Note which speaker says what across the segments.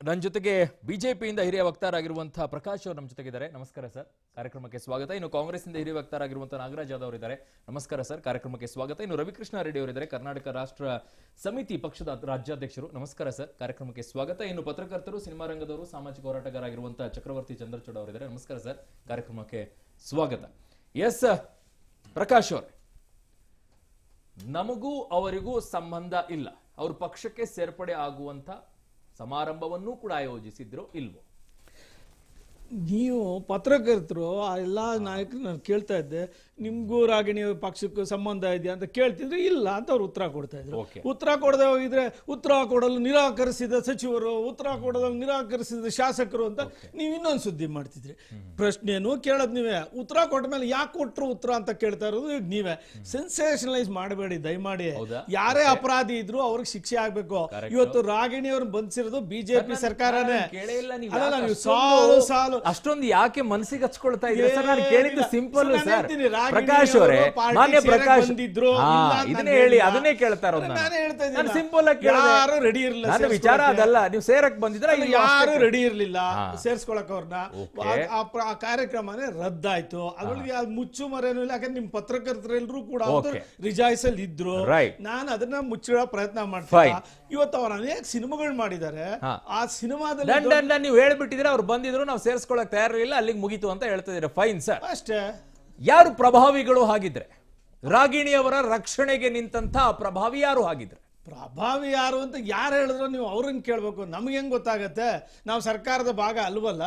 Speaker 1: ನನ್ನ ಜೊತೆಗೆ ಬಿಜೆಪಿಯಿಂದ ಹಿರಿಯ ವಕ್ತಾರಾಗಿರುವಂತಹ ಪ್ರಕಾಶ್ ಅವರು ನಮ್ಮ ಜೊತೆಗಿದ್ದಾರೆ ನಮಸ್ಕಾರ ಸರ್ ಕಾರ್ಯಕ್ರಮಕ್ಕೆ ಸ್ವಾಗತ ಇನ್ನು ಕಾಂಗ್ರೆಸ್ನಿಂದ ಹಿರಿಯ ವಕ್ತಾರಾಗಿರುವಂತಹ ನಾಗರಾಜ್ ಯಾದವ್ ಅವರಿದ್ದಾರೆ ನಮಸ್ಕಾರ ಸರ್ ಕಾರ್ಯಕ್ರಮಕ್ಕೆ ಸ್ವಾಗತ ಇನ್ನು ರವಿಕೃಷ್ಣ ರೆಡ್ಡಿ ಅವರಿದ್ದಾರೆ ಕರ್ನಾಟಕ ರಾಷ್ಟ್ರ ಸಮಿತಿ ಪಕ್ಷದ ರಾಜ್ಯಾಧ್ಯಕ್ಷರು ನಮಸ್ಕಾರ ಸರ್ ಕಾರ್ಯಕ್ರಮಕ್ಕೆ ಸ್ವಾಗತ ಇನ್ನು ಪತ್ರಕರ್ತರು ಸಿನಿಮಾ ರಂಗದವರು ಸಾಮಾಜಿಕ ಹೋರಾಟಗಾರರಾಗಿರುವಂತಹ ಚಕ್ರವರ್ತಿ ಚಂದ್ರಚೂಡ್ ಅವರಿದ್ದಾರೆ ನಮಸ್ಕಾರ ಸರ್ ಕಾರ್ಯಕ್ರಮಕ್ಕೆ ಸ್ವಾಗತ ಎಸ್ ಪ್ರಕಾಶ್ ಅವರೇ ನಮಗೂ ಅವರಿಗೂ ಸಂಬಂಧ ಇಲ್ಲ ಅವ್ರ ಪಕ್ಷಕ್ಕೆ ಸೇರ್ಪಡೆ ಆಗುವಂತ ಸಮಾರಂಭವನ್ನೂ ಕೂಡ ಆಯೋಜಿಸಿದ್ರು ಇಲ್ವೋ
Speaker 2: ನೀವು ಪತ್ರಕರ್ತರು ಆ ಎಲ್ಲ ನಾಯಕರು ನಾನು ಕೇಳ್ತಾ ಇದ್ದೆ ನಿಮ್ಗೂ ರಾಗಿಣಿ ಪಕ್ಷಕ್ಕೂ ಸಂಬಂಧ ಇದೆಯಾ ಅಂತ ಕೇಳ್ತಿದ್ರೆ ಇಲ್ಲ ಅಂತ ಅವ್ರು ಉತ್ತರ ಕೊಡ್ತಾ ಇದ್ರು
Speaker 1: Okay.
Speaker 2: ಉತ್ತರ ಕೊಡದೆ ಹೋಗಿದ್ರೆ ಉತ್ತರ ಕೊಡಲು ನಿರಾಕರಿಸಿದ ಸಚಿವರು ಉತ್ತರ ಕೊಡಲು ನಿರಾಕರಿಸಿದ ಶಾಸಕರು ಅಂತ ನೀವು ಇನ್ನೊಂದು ಸುದ್ದಿ ಮಾಡ್ತಿದ್ರಿ ಪ್ರಶ್ನೆನೂ ಕೇಳೋದು ನೀವೇ ಉತ್ತರ ಕೊಟ್ಟ ಮೇಲೆ ಯಾಕೆ ಕೊಟ್ರು ಉತ್ತರ ಅಂತ ಕೇಳ್ತಾ ಇರೋದು ಈಗ ನೀವೇ ಸೆನ್ಸೇಷನಲೈಸ್ ಮಾಡಬೇಡಿ ದಯಮಾಡಿ
Speaker 1: ಹೌದಾ?
Speaker 2: ಯಾರೇ ಅಪರಾಧಿ ಇದ್ರು ಅವ್ರಿಗೆ ಶಿಕ್ಷೆ ಆಗ್ಬೇಕು ಇವತ್ತು ರಾಗಿಣಿ ಅವ್ರನ್ನ ಬಂಧಿಸಿರೋದು ಬಿಜೆಪಿ ಸರ್ಕಾರನೇ
Speaker 1: ನಾನು ಕೇಳೇ ಇಲ್ಲ ನೀವು
Speaker 2: ಅಲ್ಲಲ್ಲ
Speaker 1: ಯಾಕೆ
Speaker 2: ನೀವು
Speaker 1: ಅಷ್ಟೊಂದು-
Speaker 2: ಸಾಲು ಸಾಲು
Speaker 1: ಅಷ್ಟೊಂದು ಯಾಕೆ ಮನಸ್ಸಿಗೆ ಹಚ್ಕೊಳ್ತಾ ಇದ್ರೆ ಸರ್ ನಾನು ಕೇಳಿದ್ದು
Speaker 2: ಏನಿಲ್ಲ.
Speaker 1: ಸಿಂಪಲ್
Speaker 2: ಸರ್, ನಾನು
Speaker 1: ಸರ್
Speaker 2: ಹೇಳ್ತೀನಿ, ರಾಗಿಣಿ
Speaker 1: ಪ್ರಕಾಶ್
Speaker 2: ಅವರು
Speaker 1: ಅವರೇ
Speaker 2: ಪಾರ್ಟಿ
Speaker 1: ಮಾನ್ಯ
Speaker 2: ಸೇರಕ್
Speaker 1: ಪ್ರಕಾಶ್
Speaker 2: ಬಂದಿದ್ರು,
Speaker 1: ಹಾ,
Speaker 2: ಇಲ್ಲ ಅಂತ
Speaker 1: ಇದನ್ನೇ
Speaker 2: ನಾನು
Speaker 1: ಹೇಳಿ
Speaker 2: ಹೇಳಿಲ್ಲ.
Speaker 1: ಅದನ್ನೇ ಕೇಳ್ತಾ ಇರೋದು ನಾನು
Speaker 2: ನಾನೇ ಹೇಳ್ತಾ ಇದ್ದೀನಿ.
Speaker 1: ನಾನು ಸಿಂಪಲ್ ಆಗಿ ಕೇಳಿದೆ
Speaker 2: ಯಾರು ready ಇರ್ಲಿಲ್ಲ
Speaker 1: ನನ್ನ ವಿಚಾರ
Speaker 2: ಸೇರ್ಸ್ಕೊಳಕ್ಕೆ.
Speaker 1: ಅದಲ್ಲ ನೀವು ಸೇರಕ್ ಬಂದಿದ್ರೆ
Speaker 2: ಅದು ಯಾರು ರೆಡಿ ಇರ್ಲಿಲ್ಲ ಸೇರ್ಸ್ಕೊಳಕ್ ಅವ್ರನ್ನ
Speaker 1: Okay.
Speaker 2: ಆ ಪ್ರ- ಆ ಕಾರ್ಯಕ್ರಮನೇ ರದ್ದಾಯ್ತು ಅದ್ರೊಳಗೆ ಯಾವ್ದು ಮುಚ್ಚು ಮರೇನು ಇಲ್ಲ ಯಾಕಂದ್ರೆ ನಿಮ್ ಪತ್ರಕರ್ತರೆಲ್ಲರೂ ಕೂಡ
Speaker 1: Okay.
Speaker 2: ರಿಜಾಯ್ಸಲ್ಲಿ ಇದ್ರು
Speaker 1: Right.
Speaker 2: ನಾನು ಅದನ್ನ ಮುಚ್ಚಿಡೋ ಪ್ರಯತ್ನ ಮಾಡ್ತೀನಿ
Speaker 1: Fine.
Speaker 2: ಇವತ್ತು ಅವ್ರು ಅನೇಕ ಸಿನಿಮಾಗಳು ಮಾಡಿದ್ದಾರೆ
Speaker 1: ಹಾ.
Speaker 2: ಆ ಸಿನಿಮಾದಲ್ಲಿ
Speaker 1: ದಂಡ ದಂಡ ನೀವು ಹೇಳ್ಬಿಟ್ಟಿದ್ರೆ ಅವ್ರು ಬಂದಿದ್ರು ನಾವು ಸೇರಿಸ್ಕೊಳಕ್ ತಯಾರಿಲ್ಲ ಅಲ್ಲಿಗೆ ಮುಗೀತು ಅಂತ ಹೇಳ್ತಿದ್ದೀರಾ ಫೈನ್ ಸರ್
Speaker 2: ಅಷ್ಟೇ
Speaker 1: ಯಾರು ಪ್ರಭಾವಿಗಳು ಹಾಗಿದ್ರೆ ರಾಗಿಣಿಯವರ ರಕ್ಷಣೆಗೆ ನಿಂತಹ ಪ್ರಭಾವಿ ಯಾರು ಹಾಗಿದ್ರೆ
Speaker 2: ಪ್ರಭಾವಿ ಯಾರು ಅಂತ ಯಾರು ಹೇಳಿದ್ರು ನೀವು ಅವ್ರನ್ನ ಕೇಳ್ಬೇಕು ನಮ್ಗೆ ಹೆಂಗ್ ಗೊತ್ತಾಗತ್ತೆ ನಾವು ಸರ್ಕಾರದ ಭಾಗ ಅಲ್ವಲ್ಲ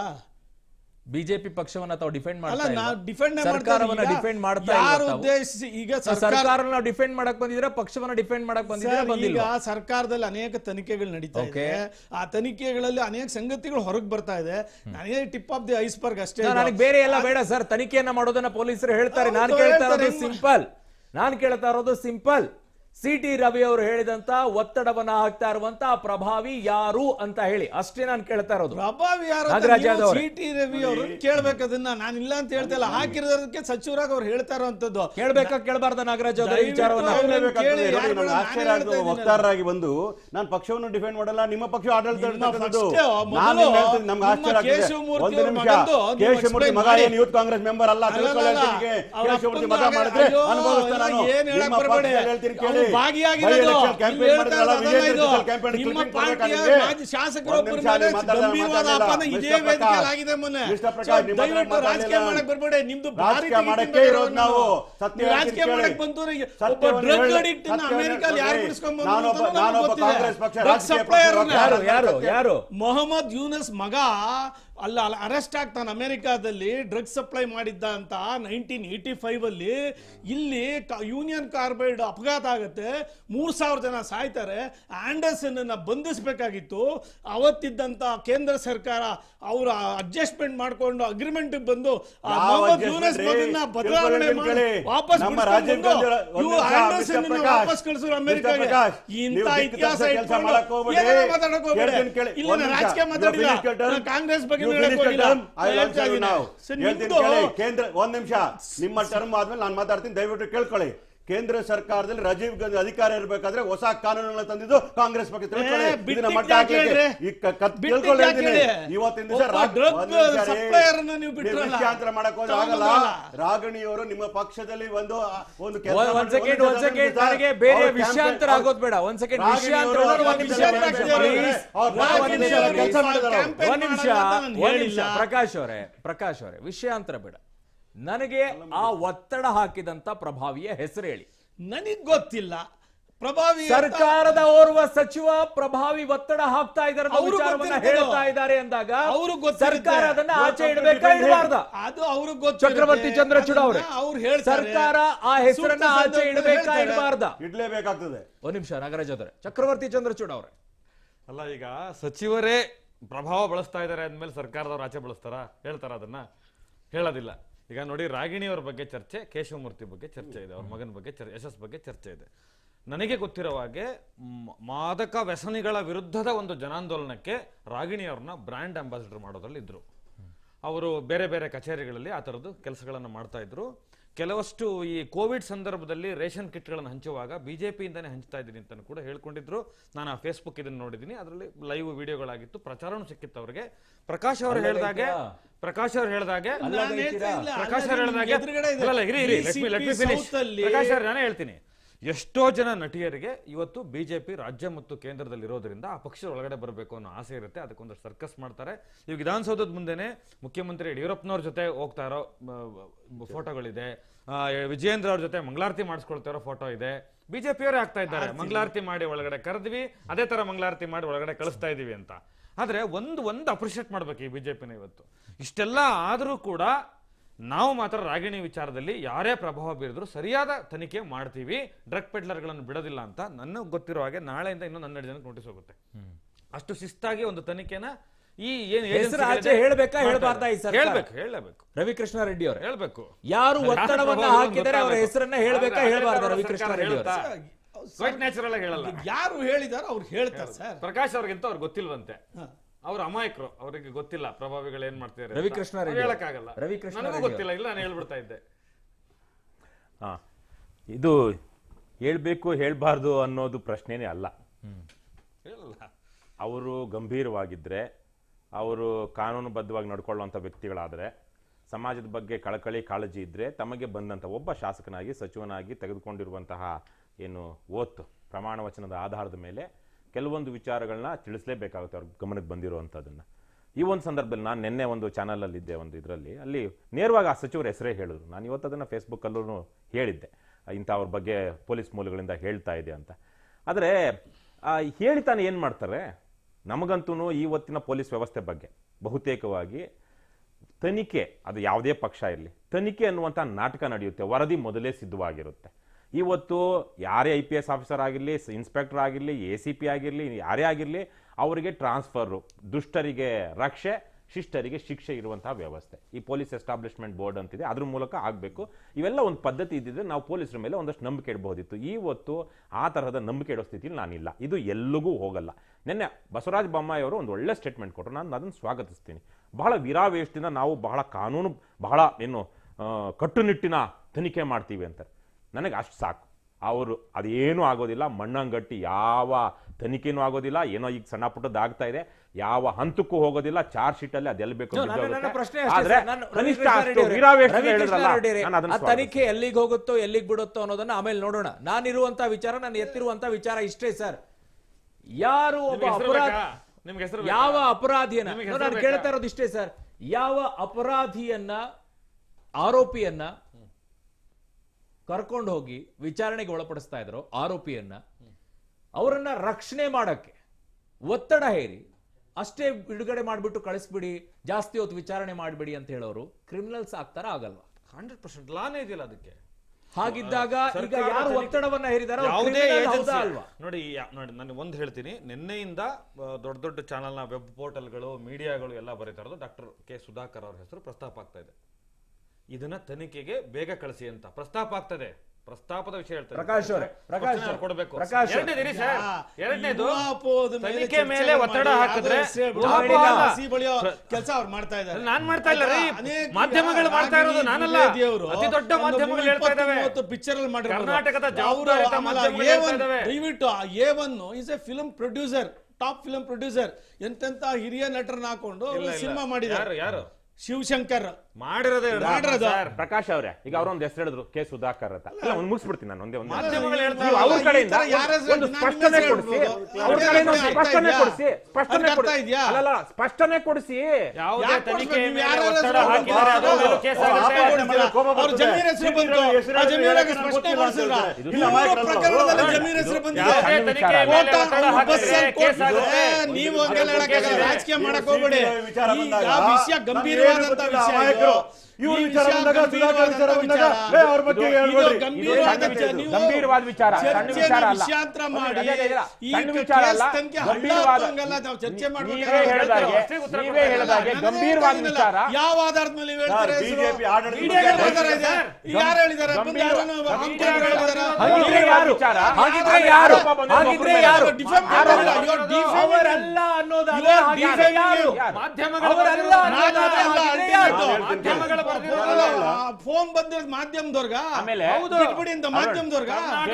Speaker 1: ಬಿಜೆಪಿ ಪಕ್ಷವನ್ನ ತಾವು ಡಿಫೆಂಡ್
Speaker 2: ಅಲ್ಲ
Speaker 1: ಮಾಡ್ತಾ
Speaker 2: ನಾವು
Speaker 1: ಇಲ್ವಾ?
Speaker 2: ಡಿಫೆಂಡ್
Speaker 1: ಸರ್ಕಾರವನ್ನ ಡಿಫೆಂಡ್ ಮಾಡ್ತಾ ಇಲ್ವಾ
Speaker 2: ಯಾರು
Speaker 1: ತಾವು?
Speaker 2: ಉದ್ದೇಶಿಸಿ ಈಗ ಸರ್ಕಾರ
Speaker 1: ಸರ್ಕಾರ ನಾವು ಡಿಫೆಂಡ್ ಮಾಡಕ್ ಬಂದಿದ್ರೆ ಪಕ್ಷವನ್ನ ಡಿಫೆಂಡ್ ಮಾಡಕ್ ಬಂದಿದ್ರೆ
Speaker 2: ಸರ್, ಈಗ
Speaker 1: ಬಂದಿಲ್ಲ
Speaker 2: ಸರ್ಕಾರದಲ್ಲಿ ಅನೇಕ ತನಿಖೆಗಳು ನಡೀತಾ ಇದೆ ಆ ತನಿಖೆಗಳಲ್ಲಿ ಅನೇಕ ಸಂಗತಿಗಳು ಹೊರಗೆ ಬರ್ತಾ ಇದೆ ನನಗೆ ಟಿಪ್ ಆಫ್ ದಿ ಐಸ್ಬರ್ಗ್ ಅಷ್ಟೇ ಇದು.
Speaker 1: ನನಗೆ ಬೇರೆ ಎಲ್ಲ ಬೇಡ ಸರ್ ತನಿಖೆಯನ್ನ ಮಾಡೋದನ್ನ ಪೊಲೀಸರು ಹೇಳ್ತಾರೆ
Speaker 2: ಹೌದು,
Speaker 1: ನಾನು ಕೇಳ್ತಾ
Speaker 2: ಹೇಳ್ತಾರೆ.
Speaker 1: ಇರೋದು ಸಿಂಪಲ್ ನಾನು ಕೇಳ್ತಾ ಇರೋದು ಸಿಂಪಲ್ ಸಿ ಟಿ ರವಿ ಅವರು ಹೇಳಿದಂತ ಒತ್ತಡವನ್ನ ಹಾಕ್ತಾ ಇರುವಂತ ಪ್ರಭಾವಿ ಯಾರು ಅಂತ ಹೇಳಿ ಅಷ್ಟೇ ನಾನು ಕೇಳ್ತಾ ಇರೋದು
Speaker 2: ಪ್ರಭಾವಿ ಯಾರು
Speaker 1: ನಾಗರಾಜ್ ಯಾದವ್ ಅವರೇ.
Speaker 2: ಸಿ ಟಿ ರವಿ ಅವರು ಕೇಳ್ಬೇಕು ಅದನ್ನ ನಾನು ಇಲ್ಲ ಅಂತ ಹೇಳ್ತಾ ಇಲ್ಲ ಹಾಕಿರೋದಕ್ಕೆ ಸಚಿವರಾಗ ಅವ್ರು ಹೇಳ್ತಾ ಇರೋಂಥದ್ದು
Speaker 1: ಕೇಳ್ಬೇಕಾ ಕೇಳಬಾರ್ದ ನಾಗರಾಜ್ ಅವರ
Speaker 2: ದಯವಿಟ್ಟು
Speaker 1: ವಿಚಾರವನ್ನ
Speaker 2: ಅವ್ರನ್ನ
Speaker 3: ಕೇಳಲೇಬೇಕಾಗ್ತದೆ.
Speaker 2: ಕೇಳಿ,
Speaker 3: ನೋಡಿ,
Speaker 2: ಯಾರು
Speaker 3: ನಾನು
Speaker 2: ಬೇಡ,
Speaker 3: ಆಶ್ಚರ್ಯ
Speaker 2: ನಾನೇ
Speaker 3: ಆಯ್ತು
Speaker 2: ಹೇಳ್ತಾ
Speaker 3: ವಕ್ತಾರರಾಗಿ ಬಂದು ನಾನು ಪಕ್ಷವನ್ನು ಡಿಫೆಂಡ್ ಮಾಡಲ್ಲ ನಿಮ್ಮ ಪಕ್ಷ ಆಡಳಿತ
Speaker 2: ನಿಮ್ಮ
Speaker 3: ನಡೆಸ್ತಕ್ಕಂಥದ್ದು.
Speaker 2: ಪಕ್ಷ ಮೊದಲು
Speaker 3: ನಾನು ನಿಮ್ಗೆ ಹೇಳ್ತೀನಿ, ನಮ್ಗೆ
Speaker 2: ನಿಮ್ಮ
Speaker 3: ಆಶ್ಚರ್ಯ ಆಗ್ತದೆ.
Speaker 2: ಕೇಶವಮೂರ್ತಿ
Speaker 3: ಒಂದು
Speaker 2: ಅವ್ರ
Speaker 3: ನಿಮಿಷ
Speaker 2: ಮಗಂದು ನೀವು
Speaker 3: ಕೇಶವಮೂರ್ತಿ
Speaker 2: explain
Speaker 3: ಮಗ
Speaker 2: ಮಾಡಿ.
Speaker 3: ಏನು ಯೂತ್ ಕಾಂಗ್ರೆಸ್ ಮೆಂಬರ್ ಅಲ್ಲ
Speaker 2: ಅಲ್ಲ,
Speaker 3: ತಿಳ್ಕೊಳ್ಳಿ
Speaker 2: ಅಲ್ಲ,
Speaker 3: ಹೇಳ್ತೀನಿ.
Speaker 2: ಅವ್ರ
Speaker 3: ಕೇಶವಮೂರ್ತಿ
Speaker 2: ಅಪ್ಪಂದು
Speaker 3: ಮಗ ಮಾಡಿದ್ರೆ
Speaker 2: ಅಯ್ಯೋ,
Speaker 3: ಅನುಭವಿಸ್ತಾನೆ ನಾನು.
Speaker 2: ಎಲ್ಲ ಏನ್ ಹೇಳಕ್
Speaker 3: ನಿಮ್ಮ
Speaker 2: ಬರ್ಬೇಡಿ.
Speaker 3: ಪಕ್ಷದಲ್ಲಿ ಹೇಳ್ತೀನಿ ಕೇಳಿ.
Speaker 2: ಅವ್ರು ಭಾಗಿಯಾಗಿರೋದು.
Speaker 3: ಬೈ ಎಲೆಕ್ಷನ್
Speaker 2: ನೀವು
Speaker 3: ಕ್ಯಾಂಪೇನ್
Speaker 2: ಹೇಳ್ತಾ
Speaker 3: ಮಾಡಿದ್ರಲ್ಲ,
Speaker 2: ಇರೋದು
Speaker 3: ವಿಜಯ
Speaker 2: ಅದಲ್ಲ ಇದು.
Speaker 3: ಡಿಜಿಟಲ್ ಕ್ಯಾಂಪೇನ್
Speaker 2: ನಿಮ್ಮ
Speaker 3: ಕ್ಲಿಪ್ಪಿಂಗ್
Speaker 2: ಪಾರ್ಟಿಯ
Speaker 3: ಕೊಡ್ಬೇಕಾ ನಿಮ್ಗೆ?
Speaker 2: ಮಾಜಿ ಶಾಸಕರೊಬ್ಬರ
Speaker 3: ಒಂದು ನಿಮಿಷ
Speaker 2: ಮೇಲೆ
Speaker 3: ಅಲ್ಲಿ ಮಾತಾಡಲ್ಲ,
Speaker 2: ಗಂಭೀರವಾದ
Speaker 3: ಮಾತಾಡಲ್ಲ.
Speaker 2: ಆಪಾದನೆ ಇದೇ
Speaker 3: ಮಿಸ್ಟರ್
Speaker 2: ವೇದಿಕೆಯಲ್ಲಿ
Speaker 3: ಪ್ರಕಾಶ್,
Speaker 2: ಆಗಿದೆ ಮೊನ್ನೆ.
Speaker 3: ಮಿಸ್ಟರ್
Speaker 2: ಸೊ
Speaker 3: ಪ್ರಕಾಶ್, ನಿಮ್ಮ ಹತ್ರ
Speaker 2: ದಯವಿಟ್ಟು
Speaker 3: ಮಾತಾಡಲಿಲ್ಲ.
Speaker 2: ರಾಜಕೀಯ ಮಾಡಕ್ ಬರ್ಬೇಡಿ ನಿಮ್ದು ಭಾರಿ
Speaker 3: ರಾಜಕೀಯ
Speaker 2: ತೆಗಿತಿಂದ
Speaker 3: ಮಾಡಕ್ಕೆ
Speaker 2: ಇರೋದು
Speaker 3: ಇರೋದು ನಾವು. ಸತ್ಯ
Speaker 2: ನೀವು
Speaker 3: ಹೇಳ್ತೀನಿ
Speaker 2: ರಾಜಕೀಯ
Speaker 3: ಕೇಳಿ.
Speaker 2: ಮಾಡಕ್ ಬಂತು ಒಬ್ಬ
Speaker 3: ಸತ್ಯವನ್ನು
Speaker 2: ಡ್ರಗ್
Speaker 3: ಹೇಳಿ.
Speaker 2: ಅಡಿಕ್ಟ್
Speaker 3: ಸತ್ಯವನ್ನು
Speaker 2: ಅಮೆರಿಕಲ್ಲಿ ಯಾರು
Speaker 3: ಹೇಳಿ.
Speaker 2: ಬಿಡಿಸ್ಕೊಂಡ್
Speaker 3: ನಾನೊಬ್ಬ- ನಾನೊಬ್ಬ ಕಾಂಗ್ರೆಸ್ ಪಕ್ಷ ರಾಜಕೀಯ
Speaker 2: ಸಪ್ಲೈಯರ್
Speaker 3: ಪಕ್ಷದ
Speaker 1: ಯಾರು ಯಾರು ಯಾರು
Speaker 2: ಮೊಹಮ್ಮದ್ ಯೂನಸ್ ಮಗ ಅಲ್ಲ ಅಲ್ಲ ಅರೆಸ್ಟ್ ಆಗ್ತಾನೆ ಅಮೆರಿಕಾದಲ್ಲಿ ಡ್ರಗ್ ಸಪ್ಲೈ ಮಾಡಿದ್ದ ಅಂತ ನೈನ್ಟೀನ್ ಏಯ್ಟಿ ಫೈವ್ ಅಲ್ಲಿ ಇಲ್ಲಿ ಯೂನಿಯನ್ ಕಾರ್ಬೈಡ್ ಅಪಘಾತ ಆಗುತ್ತೆ ಮೂರ್ ಸಾವಿರ ಜನ ಸಾಯ್ತಾರೆ ಆಂಡರ್ಸನ್ ಅನ್ನ ಬಂಧಿಸಬೇಕಾಗಿತ್ತು ಅವತ್ತಿದ್ದಂತ ಕೇಂದ್ರ ಸರ್ಕಾರ ಅವರ ಅಡ್ಜಸ್ಟ್ಮೆಂಟ್ ಮಾಡ್ಕೊಂಡು ಅಗ್ರಿಮೆಂಟ್ ಬಂದು ಆ
Speaker 3: ಯಾವ
Speaker 2: ಮೊಹಮ್ಮದ್
Speaker 3: adjustment
Speaker 2: ಯೂನಸ್
Speaker 3: ರೀ?
Speaker 2: ಮಗನ್ನ ಬದಲಾವಣೆ
Speaker 3: ತಿಳ್ಕೊಳ್ಳಿ,
Speaker 2: ಮಾಡಿ
Speaker 3: ತಿಳ್ಕೊಳ್ಳಿ.
Speaker 2: ವಾಪಸ್
Speaker 3: ನಮ್ಮ
Speaker 2: ಬಿಡಿಸ್ಕೊಂಡು
Speaker 3: ರಾಜ್ಯದ
Speaker 2: ಬಂದು
Speaker 3: ಒಂದು
Speaker 2: ಇವ್ರು
Speaker 3: ನಿಮಿಷ,
Speaker 2: ಆಂಡರ್ಸನ್
Speaker 3: ಮಿಸ್ಟರ್
Speaker 2: ಅನ್ನ
Speaker 3: ಪ್ರಕಾಶ್,
Speaker 2: ವಾಪಸ್ ಕಳಿಸಿದ್ರು
Speaker 3: ಮಿಸ್ಟರ್
Speaker 2: ಅಮೆರಿಕಾಗೆ
Speaker 3: ಪ್ರಕಾಶ್,
Speaker 2: ಇಂಥ
Speaker 3: ನೀವು
Speaker 2: ಇತಿಹಾಸ
Speaker 3: ದಿಕ್ಕು ತಪ್ಪಿಸೋ ಕೆಲಸ
Speaker 2: ಇಟ್ಕೊಂಡು
Speaker 3: ಮಾಡಕ್ ಹೋಗ್ಬೇಡಿ.
Speaker 2: ಏನೇನೋ ಮಾತಾಡಕ್ ಹೋಗ್ಬೇಡಿ.
Speaker 3: ಹೇಳ್ತೀನಿ ಕೇಳಿ.
Speaker 2: ಇಲ್ಲ
Speaker 3: ಒಂದು
Speaker 2: ನಾನು
Speaker 3: ನಿಮಿಷ.
Speaker 2: ರಾಜಕೀಯ
Speaker 3: You
Speaker 2: ಮಾತಾಡಿಲ್ಲ
Speaker 3: finish your term.
Speaker 2: ನಾನು ಕಾಂಗ್ರೆಸ್ ಬಗ್ಗೆ
Speaker 3: You
Speaker 2: ಹೇಳಕ್
Speaker 3: finish your
Speaker 2: ಹೋಗಿಲ್ಲ.
Speaker 3: term. I will
Speaker 2: ಹೇಳ್ತಾ
Speaker 3: answer you
Speaker 2: ಇದ್ದೀನಿ.
Speaker 3: now.
Speaker 2: ಸರ್,
Speaker 3: ಹೇಳ್ತೀನಿ
Speaker 2: ನಿಮ್ದು-
Speaker 3: ಕೇಳಿ. ಕೇಂದ್ರ ಒಂದ್ ನಿಮಿಷ ನಿಮ್ಮ ಟರ್ಮ್ ಆದ್ಮೇಲೆ ನಾನು ಮಾತಾಡ್ತೀನಿ ದಯವಿಟ್ಟು ಕೇಳ್ಕೊಳ್ಳಿ ಕೇಂದ್ರ ಸರ್ಕಾರದಲ್ಲಿ ರಾಜೀವ್ ಗಾಂಧಿ ಅಧಿಕಾರ ಇರಬೇಕಾದ್ರೆ ಹೊಸ ಕಾನೂನುಗಳನ್ನ ತಂದಿದ್ದು ಕಾಂಗ್ರೆಸ್ ಪಕ್ಷ ತಿಳ್ಕೊಳ್ಳಿ
Speaker 2: ಏ,
Speaker 3: ಇದನ್ನ
Speaker 2: ಬಿಟ್ಟಿದ್ದು
Speaker 3: ಮಟ್ಟ
Speaker 2: ಯಾಕೆ
Speaker 3: ಹಾಕ್ಲಿಕ್ಕೆ
Speaker 2: ಹೇಳ್ರಿ?
Speaker 3: ಈ ಕ- ಕತ್-
Speaker 2: ಬಿಟ್ಟಿದ್ದು
Speaker 3: ತಿಳ್ಕೊಳ್ಳಿ
Speaker 2: ಯಾಕೆ
Speaker 3: ಹೇಳ್ತೀನಿ.
Speaker 2: ಹೇಳಿ?
Speaker 3: ಇವತ್ತಿನ ದಿವಸ
Speaker 2: ಒಬ್ಬ
Speaker 3: ರಾ-
Speaker 2: drug
Speaker 3: ಒಂದ್ ನಿಮಿಷ ರೀ.
Speaker 2: supplier ಅನ್ನ ನೀವು
Speaker 3: ನೀವು
Speaker 2: ಬಿಟ್ರಲ್ಲ.
Speaker 3: ವಿಷಯಾಂತರ ಮಾಡಕ್ ಹೋದ್ರೆ ಆಗಲ್ಲ
Speaker 2: ತಗೊಂಬರಲ್ಲ.
Speaker 3: ರಾಗಿಣಿಯವರು ನಿಮ್ಮ ಪಕ್ಷದಲ್ಲಿ ಒಂದು ಒಂದು ಕೆಲಸ
Speaker 1: ಒಂದ್
Speaker 3: ಮಾಡಿ-
Speaker 1: ಸೆಕೆಂಡ್
Speaker 3: ಒಂದು
Speaker 1: ಒಂದ್
Speaker 3: ನಿಮಿಷ
Speaker 1: ಸೆಕೆಂಡ್
Speaker 3: ಸರ್.
Speaker 1: ನನಗೆ ಬೇರೆ
Speaker 3: ಅವ್ರ
Speaker 1: ವಿಷಯಾಂತರ
Speaker 3: campaign-
Speaker 1: ಆಗೋದ್ ಬೇಡ ಒಂದ್ ಸೆಕೆಂಡ್
Speaker 3: ರಾಗಿಣಿಯವರು
Speaker 1: ವಿಷಯಾಂತರ
Speaker 3: ಅವ್ರ
Speaker 1: ಒಂದ್ ನಿಮಿಷ
Speaker 3: ವಿಷಯಾಂತರ
Speaker 1: please.
Speaker 3: ಆಗ್ತಿದ್ದಾರೆ. ಅವ್ರ
Speaker 1: ಒಂದ್ ನಿಮಿಷ
Speaker 3: ರಾಗಿಣಿಯವರು
Speaker 1: please.
Speaker 3: ಕೆಲಸ ಮಾಡಿದ್ದಾರೆ ಅವ್ರು.
Speaker 2: campaign
Speaker 1: ಒಂದ್ ನಿಮಿಷ
Speaker 2: ಮಾಡಲ್ಲ ಅಂತ ನಾನು
Speaker 1: ಒಂದ್ ನಿಮಿಷ
Speaker 2: ಹೇಳಿಲ್ಲ.
Speaker 1: ಪ್ರಕಾಶ್ ಅವರೇ ಪ್ರಕಾಶ್ ಅವರೇ ವಿಷಯಾಂತರ ಬೇಡ ನನಗೆ ಆ ಒತ್ತಡ ಹಾಕಿದಂತ ಪ್ರಭಾವಿಯ ಹೆಸರು ಹೇಳಿ
Speaker 2: ನನಗ್ ಗೊತ್ತಿಲ್ಲ ಪ್ರಭಾವಿ ಅಂತ-
Speaker 1: ಸರ್ಕಾರದ ಓರ್ವ ಸಚಿವ ಪ್ರಭಾವಿ ಒತ್ತಡ ಹಾಕ್ತಾ ಇದ್ದಾರೆ ಅನ್ನೋ
Speaker 2: ಅವ್ರು
Speaker 1: ವಿಚಾರವನ್ನ
Speaker 2: ಗೊತ್ತಿರ್ತದೆ.
Speaker 1: ಹೇಳ್ತಾ ಇದ್ದಾರೆ ಅಂದಾಗ
Speaker 2: ಅವ್ರು ಗೊತ್ತಿರುತ್ತೆ.
Speaker 1: ಸರ್ಕಾರ ಅದನ್ನ ಆಚೆ
Speaker 3: You have to
Speaker 1: ಇಡಬೇಕಾ
Speaker 3: defend him.
Speaker 1: ಇಡಬಾರ್ದ
Speaker 2: ಅದು ಅವ್ರಿಗೆ ಗೊತ್ತಿರುತ್ತೆ.
Speaker 1: ಚಕ್ರವರ್ತಿ ಚಂದ್ರಚೂಡ್ ಅವರೇ
Speaker 2: ಅದನ್ನ ಅವ್ರು ಹೇಳ್ತಾರೆ
Speaker 1: ಸರ್ಕಾರ ಆ ಹೆಸರನ್ನ
Speaker 2: ಸೂಕ್ತ
Speaker 1: ಆಚೆ
Speaker 2: ಸಂದರ್ಭದಲ್ಲಿ
Speaker 1: ಇಡಬೇಕಾ
Speaker 2: ಹೇಳ್ತಾರೆ.
Speaker 1: ಇಡಬಾರ್ದ
Speaker 3: ಇಡ್ಲೇಬೇಕಾಗ್ತದೆ
Speaker 1: ಒಂದ್ ನಿಮಿಷ ನಾಗರಾಜ್ ಅವರೇ ಚಕ್ರವರ್ತಿ ಚಂದ್ರಚೂಡ್ ಅವರೇ
Speaker 4: ಅಲ್ಲ ಈಗ ಸಚಿವರೇ ಪ್ರಭಾವ ಬಳಸ್ತಾ ಇದ್ದಾರೆ ಅಂದ್ಮೇಲೆ ಸರ್ಕಾರದವ್ರು ಆಚೆ ಬಳಸ್ತಾರ ಹೇಳ್ತಾರ ಅದನ್ನ ಹೇಳೋದಿಲ್ಲ ಈಗ ನೋಡಿ ರಾಗಿಣಿಯವ್ರ ಬಗ್ಗೆ ಚರ್ಚೆ ಕೇಶವಮೂರ್ತಿ ಬಗ್ಗೆ ಚರ್ಚೆ ಇದೆ ಅವ್ರ ಮಗನ ಬಗ್ಗೆ ಚರ್ಚೆ ಯಶಸ್ ಬಗ್ಗೆ ಚರ್ಚೆ ಇದೆ ನನಗೆ ಗೊತ್ತಿರೋ ಹಾಗೆ ಮ- ಮಾದಕ ವ್ಯಸನಿಗಳ ವಿರುದ್ಧದ ಒಂದು ಜನಾಂದೋಲನಕ್ಕೆ ರಾಗಿಣಿಯವ್ರನ್ನ ಬ್ರ್ಯಾಂಡ್ ಅಂಬಾಸಿಡರ್ ಮಾಡೋದ್ರಲ್ಲಿ ಇದ್ರು ಅವರು ಬೇರೆ ಬೇರೆ ಕಚೇರಿಗಳಲ್ಲಿ ಆ ಥರದ್ದು ಕೆಲಸಗಳನ್ನು ಮಾಡ್ತಾ ಇದ್ರು ಕೆಲವಷ್ಟು ಈ ಕೋವಿಡ್ ಸಂದರ್ಭದಲ್ಲಿ ರೇಷನ್ ಕಿಟ್ಗಳನ್ನು ಹಂಚುವಾಗ ಬಿಜೆಪಿಯಿಂದನೇ ಹಂಚ್ತಾ ಇದ್ದೀನಿ ಅಂತ ಕೂಡ ಹೇಳ್ಕೊಂಡಿದ್ರು ನಾನು ಆ ಫೇಸ್ಬುಕ್ ಇದನ್ನು ನೋಡಿದ್ದೀನಿ ಅದರಲ್ಲಿ ಲೈವ್ ವಿಡಿಯೋಗಳಾಗಿತ್ತು ಪ್ರಚಾರನೂ ಸಿಕ್ಕಿತ್ತು ಅವರಿಗೆ ಪ್ರಕಾಶ್ ಅವರು
Speaker 1: ಅಲ್ಲ
Speaker 4: ಹೇಳ್ದಾಗೆ
Speaker 1: ಗೈತೀರಾ?
Speaker 4: ಪ್ರಕಾಶ್ ಅವರು ಹೇಳ್ದಾಗೆ
Speaker 1: ಅಲ್ಲ
Speaker 2: ನಾನು
Speaker 1: ಗೈತೀರಾ?
Speaker 2: ಹೇಳ್ತಾ ಇಲ್ಲ,
Speaker 4: ಪ್ರಕಾಶ್
Speaker 2: ಅಲ್ಲ,
Speaker 4: ಅವರು
Speaker 2: ನಿಮ್ಗೆ
Speaker 4: ಹೇಳ್ದಾಗೆ
Speaker 2: ಎದುರುಗಡೆ ಇದೆ.
Speaker 4: ಅಲ್ಲ, ಇರಿ ಇರಿ let me- let me
Speaker 2: BCP
Speaker 4: finish.
Speaker 2: South ಅಲ್ಲಿ-
Speaker 4: ಪ್ರಕಾಶ್ ಅವ್ರೆ, ನಾನೇ ಹೇಳ್ತೀನಿ ಎಷ್ಟೋ ಜನ ನಟಿಯರಿಗೆ ಇವತ್ತು ಬಿಜೆಪಿ ರಾಜ್ಯ ಮತ್ತು ಕೇಂದ್ರದಲ್ಲಿ ಇರೋದ್ರಿಂದ ಆ ಪಕ್ಷದ ಒಳಗಡೆ ಬರಬೇಕು ಅನ್ನೋ ಆಸೆ ಇರುತ್ತೆ ಅದಕ್ಕೊಂದು ಸರ್ಕಸ್ ಮಾಡ್ತಾರೆ ಈಗ ವಿಧಾನಸೌಧದ ಮುಂದೆನೆ ಮುಖ್ಯಮಂತ್ರಿ ಯಡಿಯೂರಪ್ಪನವ್ರ ಜೊತೆ ಹೋಗ್ತಾ ಇರೋ ಮ, ಫೋಟೋಗಳಿದೆ ಆ, ವಿಜಯೇಂದ್ರ ಅವ್ರ ಜೊತೆ ಮಂಗಳಾರತಿ ಮಾಡಿಸ್ಕೊಳ್ತಾ ಇರೋ ಫೋಟೋ ಇದೆ ಬಿಜೆಪಿಯವರೇ ಆಗ್ತಾ ಇದ್ದಾರೆ ಮಂಗಳಾರತಿ ಮಾಡಿ ಒಳಗಡೆ ಕರೆದ್ವಿ ಅದೇ ತರ ಮಂಗಳಾರತಿ ಮಾಡಿ ಒಳಗಡೆ ಕಳಿಸ್ತಾ ಇದೀವಿ ಅಂತ ಆದ್ರೆ ಒಂದು ಒಂದು ಅಪ್ರಿಷಿಯೇಟ್ ಮಾಡ್ಬೇಕು ಈ ಬಿಜೆಪಿನ ಇವತ್ತು ಇಷ್ಟೆಲ್ಲ ಆದರೂ ಕೂಡ ನಾವು ಮಾತ್ರ ರಾಗಿಣಿ ವಿಚಾರದಲ್ಲಿ ಯಾರೇ ಪ್ರಭಾವ ಬೀರಿದ್ರು ಸರಿಯಾದ ತನಿಖೆ ಮಾಡ್ತೀವಿ ಡ್ರಗ್ ಪೆಡ್ಲರ್ಗಳನ್ನು ಬಿಡೋದಿಲ್ಲ ಅಂತ ನನ್ನ ಗೊತ್ತಿರೋ ಹಾಗೆ ನಾಳೆಯಿಂದ ಇನ್ನೂ ಹನ್ನೆರಡು ಜನಕ್ಕೆ ನೋಟಿಸ್ ಹೋಗುತ್ತೆ ಅಷ್ಟು ಶಿಸ್ತಾಗಿ ಒಂದು ತನಿಖೆನ ಈ ಏನ್
Speaker 1: ಹೆಸರು
Speaker 4: agency
Speaker 1: ಆಚೆ
Speaker 4: ಗಳಿದೆ,
Speaker 1: ಹೇಳ್ಬೇಕಾ,
Speaker 4: ಮಾಡ್ತಾರೆ.
Speaker 1: ಹೇಳ್ಬಾರ್ದಾ ಈ ಸರ್ಕಾರ?
Speaker 4: ಹೇಳ್ಬೇಕು ಹೇಳಬೇಕು
Speaker 1: ರವಿಕೃಷ್ಣ ರೆಡ್ಡಿ ಅವರೇ
Speaker 4: ಹೇಳ್ಬೇಕು
Speaker 1: ಯಾರು
Speaker 4: ಯಾರ
Speaker 1: ಒತ್ತಡವನ್ನ
Speaker 4: ಪ್ರಭಾವ
Speaker 1: ಹಾಕಿದರೆ ಅವರ
Speaker 4: ಗೊತ್ತಾಗಬೇಕು.
Speaker 1: ಹೆಸರನ್ನ ಹೇಳ್ಬೇಕಾ
Speaker 4: ಆದ್ರೆ
Speaker 1: ಹೇಳ್ಬಾರ್ದ
Speaker 4: ಸರ್ಕಾರ
Speaker 1: ರವಿಕೃಷ್ಣ ರೆಡ್ಡಿ ಅವರು
Speaker 4: ಹೇಳ್ತಾ? ಕ್ವೈಟ್ ನ್ಯಾಚುರಲ್ ಆಗಿ ಹೇಳಲ್ಲ
Speaker 2: ಯಾರು ಹೇಳಿದಾರೋ ಅವ್ರು ಹೇಳ್ತಾರೆ ಸರ್
Speaker 4: ಪ್ರಕಾಶ್ ಅವ್ರಿಗಿಂತ ಅವ್ರಿಗೆ ಗೊತ್ತಿಲ್ವಂತೆ ಅವ್ರ ಅಮಾಯಕರು ಅವರಿಗೆ ಗೊತ್ತಿಲ್ಲ ಪ್ರಭಾವಿಗಳು ಏನ್ ಮಾಡ್ತಾರೆ ಅಂತ.
Speaker 1: ರವಿಕೃಷ್ಣ
Speaker 4: ಅವ್ರು
Speaker 1: ರೆಡ್ಡಿ.
Speaker 4: ಹೇಳಕ್ಕಾಗಲ್ಲ
Speaker 1: ರವಿಕೃಷ್ಣ
Speaker 4: ನನಗೂ
Speaker 1: ರೆಡ್ಡಿ
Speaker 4: ಗೊತ್ತಿಲ್ಲ ಇಲ್ಲ ನಾನು ಹೇಳ್ಬಿಡ್ತಾ ಇದ್ದೆ
Speaker 5: ಹಾ ಇದು ಹೇಳ್ಬೇಕು ಹೇಳ್ಬಾರ್ದು ಅನ್ನೋದು ಪ್ರಶ್ನೆನೇ ಅಲ್ಲ
Speaker 4: ಹೇಳಲ್ಲ
Speaker 5: ಅವರು ಗಂಭೀರವಾಗಿದ್ದರೆ ಅವರು ಕಾನೂನುಬದ್ಧವಾಗಿ ನಡ್ಕೊಳ್ಳುವಂಥ ವ್ಯಕ್ತಿಗಳಾದರೆ ಸಮಾಜದ ಬಗ್ಗೆ ಕಳಕಳಿ ಕಾಳಜಿ ಇದ್ದರೆ ತಮಗೆ ಬಂದಂಥ ಒಬ್ಬ ಶಾಸಕನಾಗಿ ಸಚಿವನಾಗಿ ತೆಗೆದುಕೊಂಡಿರುವಂತಹ ಏನು ಓತ್ ಪ್ರಮಾಣ ವಚನದ ಆಧಾರದ ಮೇಲೆ ಕೆಲವೊಂದು ವಿಚಾರಗಳನ್ನ ತಿಳಿಸಲೇಬೇಕಾಗುತ್ತೆ ಅವ್ರ ಗಮನಕ್ಕೆ ಬಂದಿರುವಂಥದ್ದನ್ನು ಈ ಒಂದು ಸಂದರ್ಭದಲ್ಲಿ ನಾನು ನಿನ್ನೆ ಒಂದು ಚಾನಲಲ್ಲಿ ಇದ್ದೆ ಒಂದು ಇದರಲ್ಲಿ ಅಲ್ಲಿ ನೇರವಾಗಿ ಆ ಸಚಿವರ ಹೆಸರೇ ಹೇಳಿದ್ರು ನಾನು ಇವತ್ತು ಅದನ್ನು ಫೇಸ್ಬುಕ್ಕಲ್ಲೂ ಹೇಳಿದ್ದೆ ಇಂಥ ಅವ್ರ ಬಗ್ಗೆ ಪೊಲೀಸ್ ಮೂಲಗಳಿಂದ ಹೇಳ್ತಾ ಇದೆ ಅಂತ ಆದರೆ ಹೇಳಿ ತಾನು ಏನು ಮಾಡ್ತಾರೆ ನಮಗಂತೂ ಇವತ್ತಿನ ಪೊಲೀಸ್ ವ್ಯವಸ್ಥೆ ಬಗ್ಗೆ ಬಹುತೇಕವಾಗಿ ತನಿಖೆ ಅದು ಯಾವುದೇ ಪಕ್ಷ ಇರಲಿ ತನಿಖೆ ಅನ್ನುವಂಥ ನಾಟಕ ನಡೆಯುತ್ತೆ ವರದಿ ಮೊದಲೇ ಸಿದ್ಧವಾಗಿರುತ್ತೆ ಇವತ್ತು ಯಾರೇ ಐ ಪಿ ಎಸ್ ಆಫೀಸರ್ ಆಗಿರಲಿ ಇನ್ಸ್ಪೆಕ್ಟರ್ ಆಗಿರಲಿ ಎ ಸಿ ಪಿ ಆಗಿರಲಿ ಯಾರೇ ಆಗಿರಲಿ ಅವರಿಗೆ ಟ್ರಾನ್ಸ್ಫರು ದುಷ್ಟರಿಗೆ ರಕ್ಷೆ ಶಿಷ್ಟರಿಗೆ ಶಿಕ್ಷೆ ಇರುವಂತಹ ವ್ಯವಸ್ಥೆ ಈ ಪೊಲೀಸ್ ಎಸ್ಟಾಬ್ಲಿಷ್ಮೆಂಟ್ ಬೋರ್ಡ್ ಅಂತಿದೆ ಅದ್ರ ಮೂಲಕ ಆಗಬೇಕು ಇವೆಲ್ಲ ಒಂದು ಪದ್ಧತಿ ಇದ್ದಿದ್ರೆ ನಾವು ಪೊಲೀಸರ ಮೇಲೆ ಒಂದಷ್ಟು ನಂಬಿಕೆ ಇಡಬಹುದಿತ್ತು ಇವತ್ತು ಆ ತರಹದ ನಂಬಿಕೆ ಇಡೋ ಸ್ಥಿತಿಲಿ ನಾನಿಲ್ಲ ಇದು ಎಲ್ಲಿಗೂ ಹೋಗಲ್ಲ ನಿನ್ನೆ ಬಸವರಾಜ ಬೊಮ್ಮಾಯಿ ಅವರು ಒಂದು ಒಳ್ಳೆ ಸ್ಟೇಟ್ಮೆಂಟ್ ಕೊಟ್ಟರು ನಾನು ಅದನ್ನು ಸ್ವಾಗತಿಸ್ತೀನಿ ಬಹಳ ವಿರಾವೇಶದಿಂದ ನಾವು ಬಹಳ ಕಾನೂನು ಬಹಳ ಏನು ಆ, ಕಟ್ಟುನಿಟ್ಟಿನ ತನಿಖೆ ಮಾಡ್ತೀವಿ ಅಂತಾರೆ ನನಗೆ ಅಷ್ಟು ಸಾಕು ಅವರು ಅದೇನೂ ಆಗೋದಿಲ್ಲ ಮಣ್ಣಂಗಟ್ಟಿ ಯಾವ ತನಿಖೆನೂ ಆಗೋದಿಲ್ಲ ಏನೋ ಈಗ ಸಣ್ಣ ಪುಟ್ಟದ್ದು ಆಗ್ತಾ ಇದೆ ಯಾವ ಹಂತಕ್ಕೂ ಹೋಗೋದಿಲ್ಲ ಚಾರ್ಜ್ ಶೀಟ್ ಅಲ್ಲಿ ಅದೆಲ್ಲ ಬೇಕು
Speaker 1: ನನ್ನ- ನನ್ನ
Speaker 5: ಬಿದ್ದೋಗುತ್ತೆ.
Speaker 1: ಪ್ರಶ್ನೆ ಅಷ್ಟೇ
Speaker 5: ಆದ್ರೆ
Speaker 1: ಸರ್. ನಾನು
Speaker 5: ಕನಿಷ್ಠ
Speaker 1: ರವಿಕೃಷ್ಣ
Speaker 5: ಅಷ್ಟು
Speaker 1: ರೆಡ್ಡಿ ಅವರೇ,
Speaker 5: ವಿರಾವೇಶದಿಂದ
Speaker 1: ರವಿಕೃಷ್ಣ
Speaker 5: ಹೇಳಿದ್ರಲ್ಲ,
Speaker 1: ರೆಡ್ಡಿ ಅವರೇ,
Speaker 5: ನಾನು ಅದನ್ನ
Speaker 1: ಆ ತನಿಖೆ ಎಲ್ಲಿಗೆ ಹೋಗುತ್ತೋ ಎಲ್ಲಿಗೆ ಬಿಡುತ್ತೋ ಅನ್ನೋದನ್ನ ಆಮೇಲೆ ನೋಡೋಣ ನಾನಿರುವಂತ ವಿಚಾರ ನಾನು ಎತ್ತಿರುವಂತ ವಿಚಾರ ಇಷ್ಟೇ ಸರ್ ಯಾರು ಒಬ್ಬ
Speaker 4: ನಿಮ್ಗೆ ಹೆಸರು
Speaker 1: ಅಪರಾಧ
Speaker 4: ಬೇಕಾ? ನಿಮ್ಗೆ ಹೆಸರು ಬೇಕಾ?
Speaker 1: ಯಾವ ಅಪರಾಧಿಯನ್ನ
Speaker 4: ನಿಮ್ಗೆ
Speaker 1: ನಾನು
Speaker 4: ಹೆಸರು
Speaker 1: ಕೇಳ್ತಾ
Speaker 4: ಬೇಕಾ?
Speaker 1: ಇರೋದು ಇಷ್ಟೇ ಸರ್ ಯಾವ ಅಪರಾಧಿಯನ್ನ ಆರೋಪಿಯನ್ನ ಕರ್ಕೊಂಡು ಹೋಗಿ ವಿಚಾರಣೆಗೆ ಒಳಪಡಿಸ್ತಾ ಇದ್ರು ಆರೋಪಿಯನ್ನ ಅವರನ್ನ ರಕ್ಷಣೆ ಮಾಡಕ್ಕೆ ಒತ್ತಡ ಹೇರಿ ಅಷ್ಟೇ ಬಿಡುಗಡೆ ಮಾಡ್ಬಿಟ್ಟು ಕಳಿಸ್ಬಿಡಿ ಜಾಸ್ತಿ ಹೊತ್ತು ವಿಚಾರಣೆ ಮಾಡಬೇಡಿ ಅಂತ ಹೇಳೋರು ಕ್ರಿಮಿನಲ್ಸ್ ಆಗ್ತಾರ ಆಗಲ್ವಾ
Speaker 4: ಹಂಡ್ರೆಡ್ ಪರ್ಸೆಂಟ್ ಲಾನೇ ಇದೆಯಲ್ಲ ಅದಕ್ಕೆ
Speaker 1: ಹಾಗಿದ್ದಾಗ ಈಗ
Speaker 4: ಸರ್ಕಾರ
Speaker 1: ಯಾರು
Speaker 4: ತನಿಖೆ-
Speaker 1: ಒತ್ತಡವನ್ನ ಹೇರಿದಾರೋ ಅವ್ರು
Speaker 4: ಯಾವುದೇ
Speaker 1: criminal ಹೌದಾ
Speaker 4: ಏಜೆನ್ಸಿ
Speaker 1: ಅಲ್ವಾ
Speaker 4: ನೋಡಿ ಯಾ- ನೋಡಿ ನಾನು ಒಂದು ಹೇಳ್ತೀನಿ ನಿನ್ನೆಯಿಂದ ಆ, ದೊಡ್ಡ ದೊಡ್ಡ ಚಾನಲ್ನ ವೆಬ್ ಪೋರ್ಟಲ್ಗಳು ಮೀಡಿಯಾಗಳು ಎಲ್ಲ ಬರೀತಾ ಇರೋದು ಡಾಕ್ಟರ್ ಕೆ ಸುಧಾಕರ್ ಅವ್ರ ಹೆಸರು ಪ್ರಸ್ತಾಪ ಆಗ್ತಾ ಇದೆ ಇದನ್ನ ತನಿಖೆಗೆ ಬೇಗ ಕಳಿಸಿ ಅಂತ ಪ್ರಸ್ತಾಪ ಆಗ್ತದೆ ಪ್ರಸ್ತಾಪದ ವಿಷಯ ಹೇಳ್ತಾರೆ
Speaker 1: ಪ್ರಕಾಶ್ ಅವ್ರೆ, ಪ್ರಕಾಶ್ ಅವ್ರೆ,
Speaker 4: ಕೊಡಬೇಕು
Speaker 1: ಪ್ರಕಾಶ್ ಅವ್ರೆ.
Speaker 4: ಎರಡನೇದು ಇರಿ ಸರ್ ಎರಡನೇದು
Speaker 2: ಊಹಾಪೋಹದ ಮೇಲೆ
Speaker 4: ತನಿಖೆ
Speaker 2: ಚರ್ಚೆ
Speaker 4: ಮೇಲೆ ಒತ್ತಡ
Speaker 2: ಮಾಡಿ,
Speaker 4: ಹಾಕಿದ್ರೆ
Speaker 2: ಅದು ಹೆಸ್ರು ಹೇಳ್ಬಿಟ್ಟು
Speaker 4: ಊಹಾಪೋಹ
Speaker 2: ಅವ್ರಿಗೆ
Speaker 4: ಅಲ್ಲ.
Speaker 2: ಹಸಿ ಬಳಿಯೋ ಕೆಲಸ ಅವ್ರು ಮಾಡ್ತಾ ಇದ್ದಾರೆ
Speaker 4: ನಾನ್ ಮಾಡ್ತಾ ಇಲ್ಲ ರೀ.
Speaker 2: ಅನೇಕ
Speaker 4: ಮಾಧ್ಯಮಗಳು ಮಾಡ್ತಾ ಇರೋದು
Speaker 2: ರಾಗಿಣಿ
Speaker 4: ನಾನಲ್ಲ.
Speaker 2: ದ್ವಿವೇದಿಯವರು
Speaker 4: ಅತಿ ದೊಡ್ಡ
Speaker 2: ಒಂದು
Speaker 4: ಮಾಧ್ಯಮಗಳು ಹೇಳ್ತಾ
Speaker 2: ಇಪ್ಪತ್ತು,
Speaker 4: ಇದ್ದಾವೆ.
Speaker 2: ಮೂವತ್ತು ಪಿಕ್ಚರ್ ಅಲ್ಲಿ ಮಾಡಿರ್ಬೋದು.
Speaker 4: ಕರ್ನಾಟಕದ
Speaker 2: ಅವರು
Speaker 4: ಜವಾಬ್ದಾರಿಯುತ
Speaker 2: ಆಮೇಲೆ
Speaker 4: ಮಾಧ್ಯಮಗಳು
Speaker 2: A1
Speaker 4: ಹೇಳ್ತಾ ಇದ್ದಾವೆ.
Speaker 2: ದಯವಿಟ್ಟು ಆ A one is a film producer top film producer ಎಂತೆಂತ ಹಿರಿಯ ನಟರನ್ನ ಹಾಕೊಂಡು
Speaker 4: ಇಲ್ಲ, ಇಲ್ಲ.
Speaker 2: ಸಿನಿಮಾ
Speaker 4: ಯಾರು
Speaker 2: ಮಾಡಿದ್ದಾರೆ
Speaker 4: ಯಾರು
Speaker 2: ಶಿವಶಂಕರ್
Speaker 4: ಮಾಡಿರೋದೇ ಎರಡು
Speaker 2: ಮಾಡಿರೋದು.
Speaker 4: ಸರ್.
Speaker 5: ಪ್ರಕಾಶ್ ಅವರೇ ಈಗ ಅವರೊಂದು ಹೆಸರು ಹೇಳಿದ್ರು ಕೆ ಸುಧಾಕರ್ ಅಂತ ಅಲ್ಲ ಒಂದು ಮುಗಿಸ್ಬಿಡ್ತೀನಿ ನಾನು ಒಂದೇ ಒಂದು
Speaker 4: ಮಾಧ್ಯಮಗಳು ಹೇಳ್ತಾ
Speaker 5: ನೀವು
Speaker 4: ಇರೋದು.
Speaker 5: ಅವ್ರ ಕಡೆಯಿಂದ
Speaker 2: ಈ ತರ ಯಾರ ಹೆಸರು
Speaker 5: ಒಂದು
Speaker 2: ನಾನು
Speaker 5: ಸ್ಪಷ್ಟನೆ
Speaker 2: ಹೆಸರು
Speaker 5: ಕೊಡಿಸಿ
Speaker 2: ಹೇಳ್ಬೋದು.
Speaker 5: ಅವ್ರ
Speaker 2: ಅವ್ರಿಗೆ
Speaker 5: ಕಡೆಯಿಂದ ಒಂದು
Speaker 2: ಅರ್ಥ
Speaker 5: ಸ್ಪಷ್ಟನೆ
Speaker 2: ಇದೆಯಾ?
Speaker 5: ಕೊಡಿಸಿ ಸ್ಪಷ್ಟನೆ
Speaker 2: ಅವ್ರಿಗೆ ಅರ್ಥ
Speaker 5: ಕೊಡಿಸಿ
Speaker 2: ಇದೆಯಾ?
Speaker 5: ಅಲ್ಲಲ್ಲ ಸ್ಪಷ್ಟನೆ ಕೊಡಿಸಿ
Speaker 4: ಯಾವುದೇ
Speaker 2: ಯಾಕೆ
Speaker 4: ತನಿಖೆ
Speaker 2: ಕೊಡ್ಬೇಕು?
Speaker 4: ಮೇಲೆ
Speaker 2: ಯಾರು
Speaker 4: ಒತ್ತಡ
Speaker 2: ಹೆಸರು
Speaker 4: ಹಾಕಿದರೆ ಅದು
Speaker 2: ಹೇಳ್ಬೋದು?
Speaker 4: ಮೇಲೂ ಕೇಸ್
Speaker 2: ಅವ್ರು
Speaker 4: ಆಗುತ್ತೆ.
Speaker 2: ಆಪ ಕೊಡ್ತೀರಾ?
Speaker 3: ಕೋಪ
Speaker 2: ಅವ್ರ
Speaker 3: ಬರ್ತದೆ.
Speaker 2: ಜಮೀರ್ ಹೆಸರು ಬಂತು
Speaker 3: ಹೆಸರು
Speaker 2: ಆ ಜಮೀರಾಗ
Speaker 3: ಹೇಳಕ್ಕೆ
Speaker 2: ಸ್ಪಷ್ಟನೆ
Speaker 3: ಗೊತ್ತಿಲ್ಲ ಅಂತ
Speaker 2: ಕೊಡಿಸಿದ್ರ
Speaker 3: ಹೇಳ್ತಾರೆ.
Speaker 2: ಇವ್ರ
Speaker 3: ಅಮಾಯಕರಲ್ಲ ಅವರು.
Speaker 2: ಪ್ರಕರಣದಲ್ಲಿ ಜಮೀರ್ ಹೆಸರು ಬಂದಿದೆ
Speaker 4: ಯಾವುದೇ
Speaker 5: ಸಣ್ಣ
Speaker 4: ತನಿಖೆ
Speaker 5: ವಿಚಾರ.
Speaker 4: ಮೇಲೆ
Speaker 2: ಕೋಟ
Speaker 4: ಒತ್ತಡ
Speaker 2: ಅವ್ರು
Speaker 4: ಹಾಕಿದರೆ
Speaker 2: ಬಸ್ಸಲ್ಲಿ
Speaker 4: ಕೇಸ್
Speaker 2: ಕೊಟ್ಟಿದ್ರೆ
Speaker 4: ಆಗುತ್ತೆ.
Speaker 2: ನೀವು ಹಂಗೆಲ್ಲ ಹೇಳಕ್ಕಾಗಲ್ಲ ರಾಜಕೀಯ ಮಾಡಕ್ ಹೋಗ್ಬೇಡಿ
Speaker 3: ವಿಚಾರ
Speaker 2: ಈ
Speaker 3: ಬಂದಾಗ
Speaker 2: ಆ ವಿಷಯ
Speaker 3: ನಮ್ಗೆ
Speaker 2: ಗಂಭೀರವಾದಂತ
Speaker 3: ಏನು ಗೊತ್ತಿಲ್ಲ,
Speaker 2: ವಿಷಯ
Speaker 3: ಅಮಾಯಕರು.
Speaker 2: ಇದು.
Speaker 3: ಇವ್ರ
Speaker 2: ಈ
Speaker 3: ವಿಚಾರ
Speaker 2: ವಿಷಯ
Speaker 3: ಬಂದಾಗ ಸುಧಾಕರ್ ವಿಚಾರ ಬಂದಾಗ
Speaker 2: ಗಂಭೀರವಾದಂತ
Speaker 3: ಲೇ, ಅವ್ರ ಬಗ್ಗೆ
Speaker 2: ಇದು
Speaker 3: ಹೇಳ್ಬೇಡಿ.
Speaker 2: ಗಂಭೀರವಾದ
Speaker 5: ಇದು
Speaker 2: ವಿಚಾರ. ನೀವು
Speaker 5: ಗಂಭೀರವಾದ ವಿಚಾರ, ಸಣ್ಣ
Speaker 2: ಚರ್ಚೆನ
Speaker 5: ವಿಚಾರ ಅಲ್ಲ.
Speaker 2: ವಿಷಯಾಂತರ
Speaker 5: ಒಂದು
Speaker 2: ಮಾಡಿ
Speaker 5: ಅದೇ ಅದೇ ಅಲ್ಲ,
Speaker 2: ಈ
Speaker 5: ಸಣ್ಣ
Speaker 2: ಕೇಸ್
Speaker 5: ವಿಚಾರ ಅಲ್ಲ,
Speaker 2: ತನಿಖೆ ಹಳ್ಳ
Speaker 5: ಗಂಭೀರವಾದ
Speaker 2: ಹತ್ತಂಗಲ್ಲ ನಾವು ಚರ್ಚೆ
Speaker 5: ನೀವೇ
Speaker 2: ಮಾಡ್ಬೇಕಾದ್ರೆ
Speaker 5: ಹೇಳ್ದಾಗೆ
Speaker 4: ಅಷ್ಟೇ ಉತ್ತರ
Speaker 5: ನೀವೇ
Speaker 4: ಕೊಡ್ತಾ
Speaker 5: ಹೇಳ್ದಾಗೆ
Speaker 2: ನನಗೆ
Speaker 5: ಗಂಭೀರವಾದ
Speaker 2: ಗೊತ್ತಿಲ್ಲ.
Speaker 5: ವಿಚಾರ
Speaker 2: ಯಾವ ಆಧಾರದ ಮೇಲೆ ನೀವು ಹೇಳ್ತಾರೆ
Speaker 3: ಸರ್,
Speaker 2: ಹೆಸರು?
Speaker 3: BJP ಆಡಳಿತ
Speaker 2: ಮೀಡಿಯಾದಲ್ಲಿ
Speaker 3: ಬಗ್ಗೆ
Speaker 2: ಆಧಾರ ಇದೆ.
Speaker 5: ಗಂಭೀರ-
Speaker 2: ಯಾರು ಹೇಳಿದ್ದಾರೆ ಬಂದು
Speaker 5: ಗಂಭೀರ-
Speaker 2: ಯಾರನ್ನು
Speaker 5: ಗಂಭೀರ-
Speaker 2: ಅಂಕಲ್ ಹೇಳಿದ್ದಾರೆ?
Speaker 1: ಹಾಗಿದ್ರೆ ಯಾರು
Speaker 5: ವಿಚಾರ.
Speaker 1: ಹಾಗಿದ್ರೆ ಯಾರು
Speaker 5: ಆರೋಪ ಬಂದಿದ್ದು
Speaker 1: ಹಾಗಿದ್ರೆ
Speaker 5: ಒಬ್ರ ಮೇಲೆ.
Speaker 1: ಯಾರು
Speaker 2: Defame
Speaker 5: ಆರೋಪ
Speaker 2: ಮಾಡಿಲ್ಲ. You are
Speaker 5: ಬಂದಿರೋದು
Speaker 2: defaming.
Speaker 1: ಅವರಲ್ಲ ಅನ್ನೋದಾದ್ರೆ
Speaker 2: You are
Speaker 1: ಹಾಗಿದ್ರೆ
Speaker 2: defaming
Speaker 1: ಯಾರು
Speaker 2: you.
Speaker 5: ಯಾರು?
Speaker 4: ಮಾಧ್ಯಮಗಳು
Speaker 1: ಅವರಲ್ಲ
Speaker 4: ಬರೆದಿರೋದು
Speaker 2: ನಾನು
Speaker 1: ಅನ್ನೋದಾದ್ರೆ
Speaker 2: ಅಲ್ಲ,
Speaker 1: ಹಾಗಿದ್ರೆ
Speaker 2: ultimately
Speaker 4: ಮಾಧ್ಯಮಗಳು ಬರ್ದಿರೋದು
Speaker 2: ಫೋನ್ ಬಂದಿರೋದು ಮಾಧ್ಯಮದವ್ರಗ
Speaker 5: ಆಮೇಲೆ
Speaker 2: ಬಿಟ್ಬಿಡಿ ಅಂತ ಮಾಧ್ಯಮದವ್ರಗ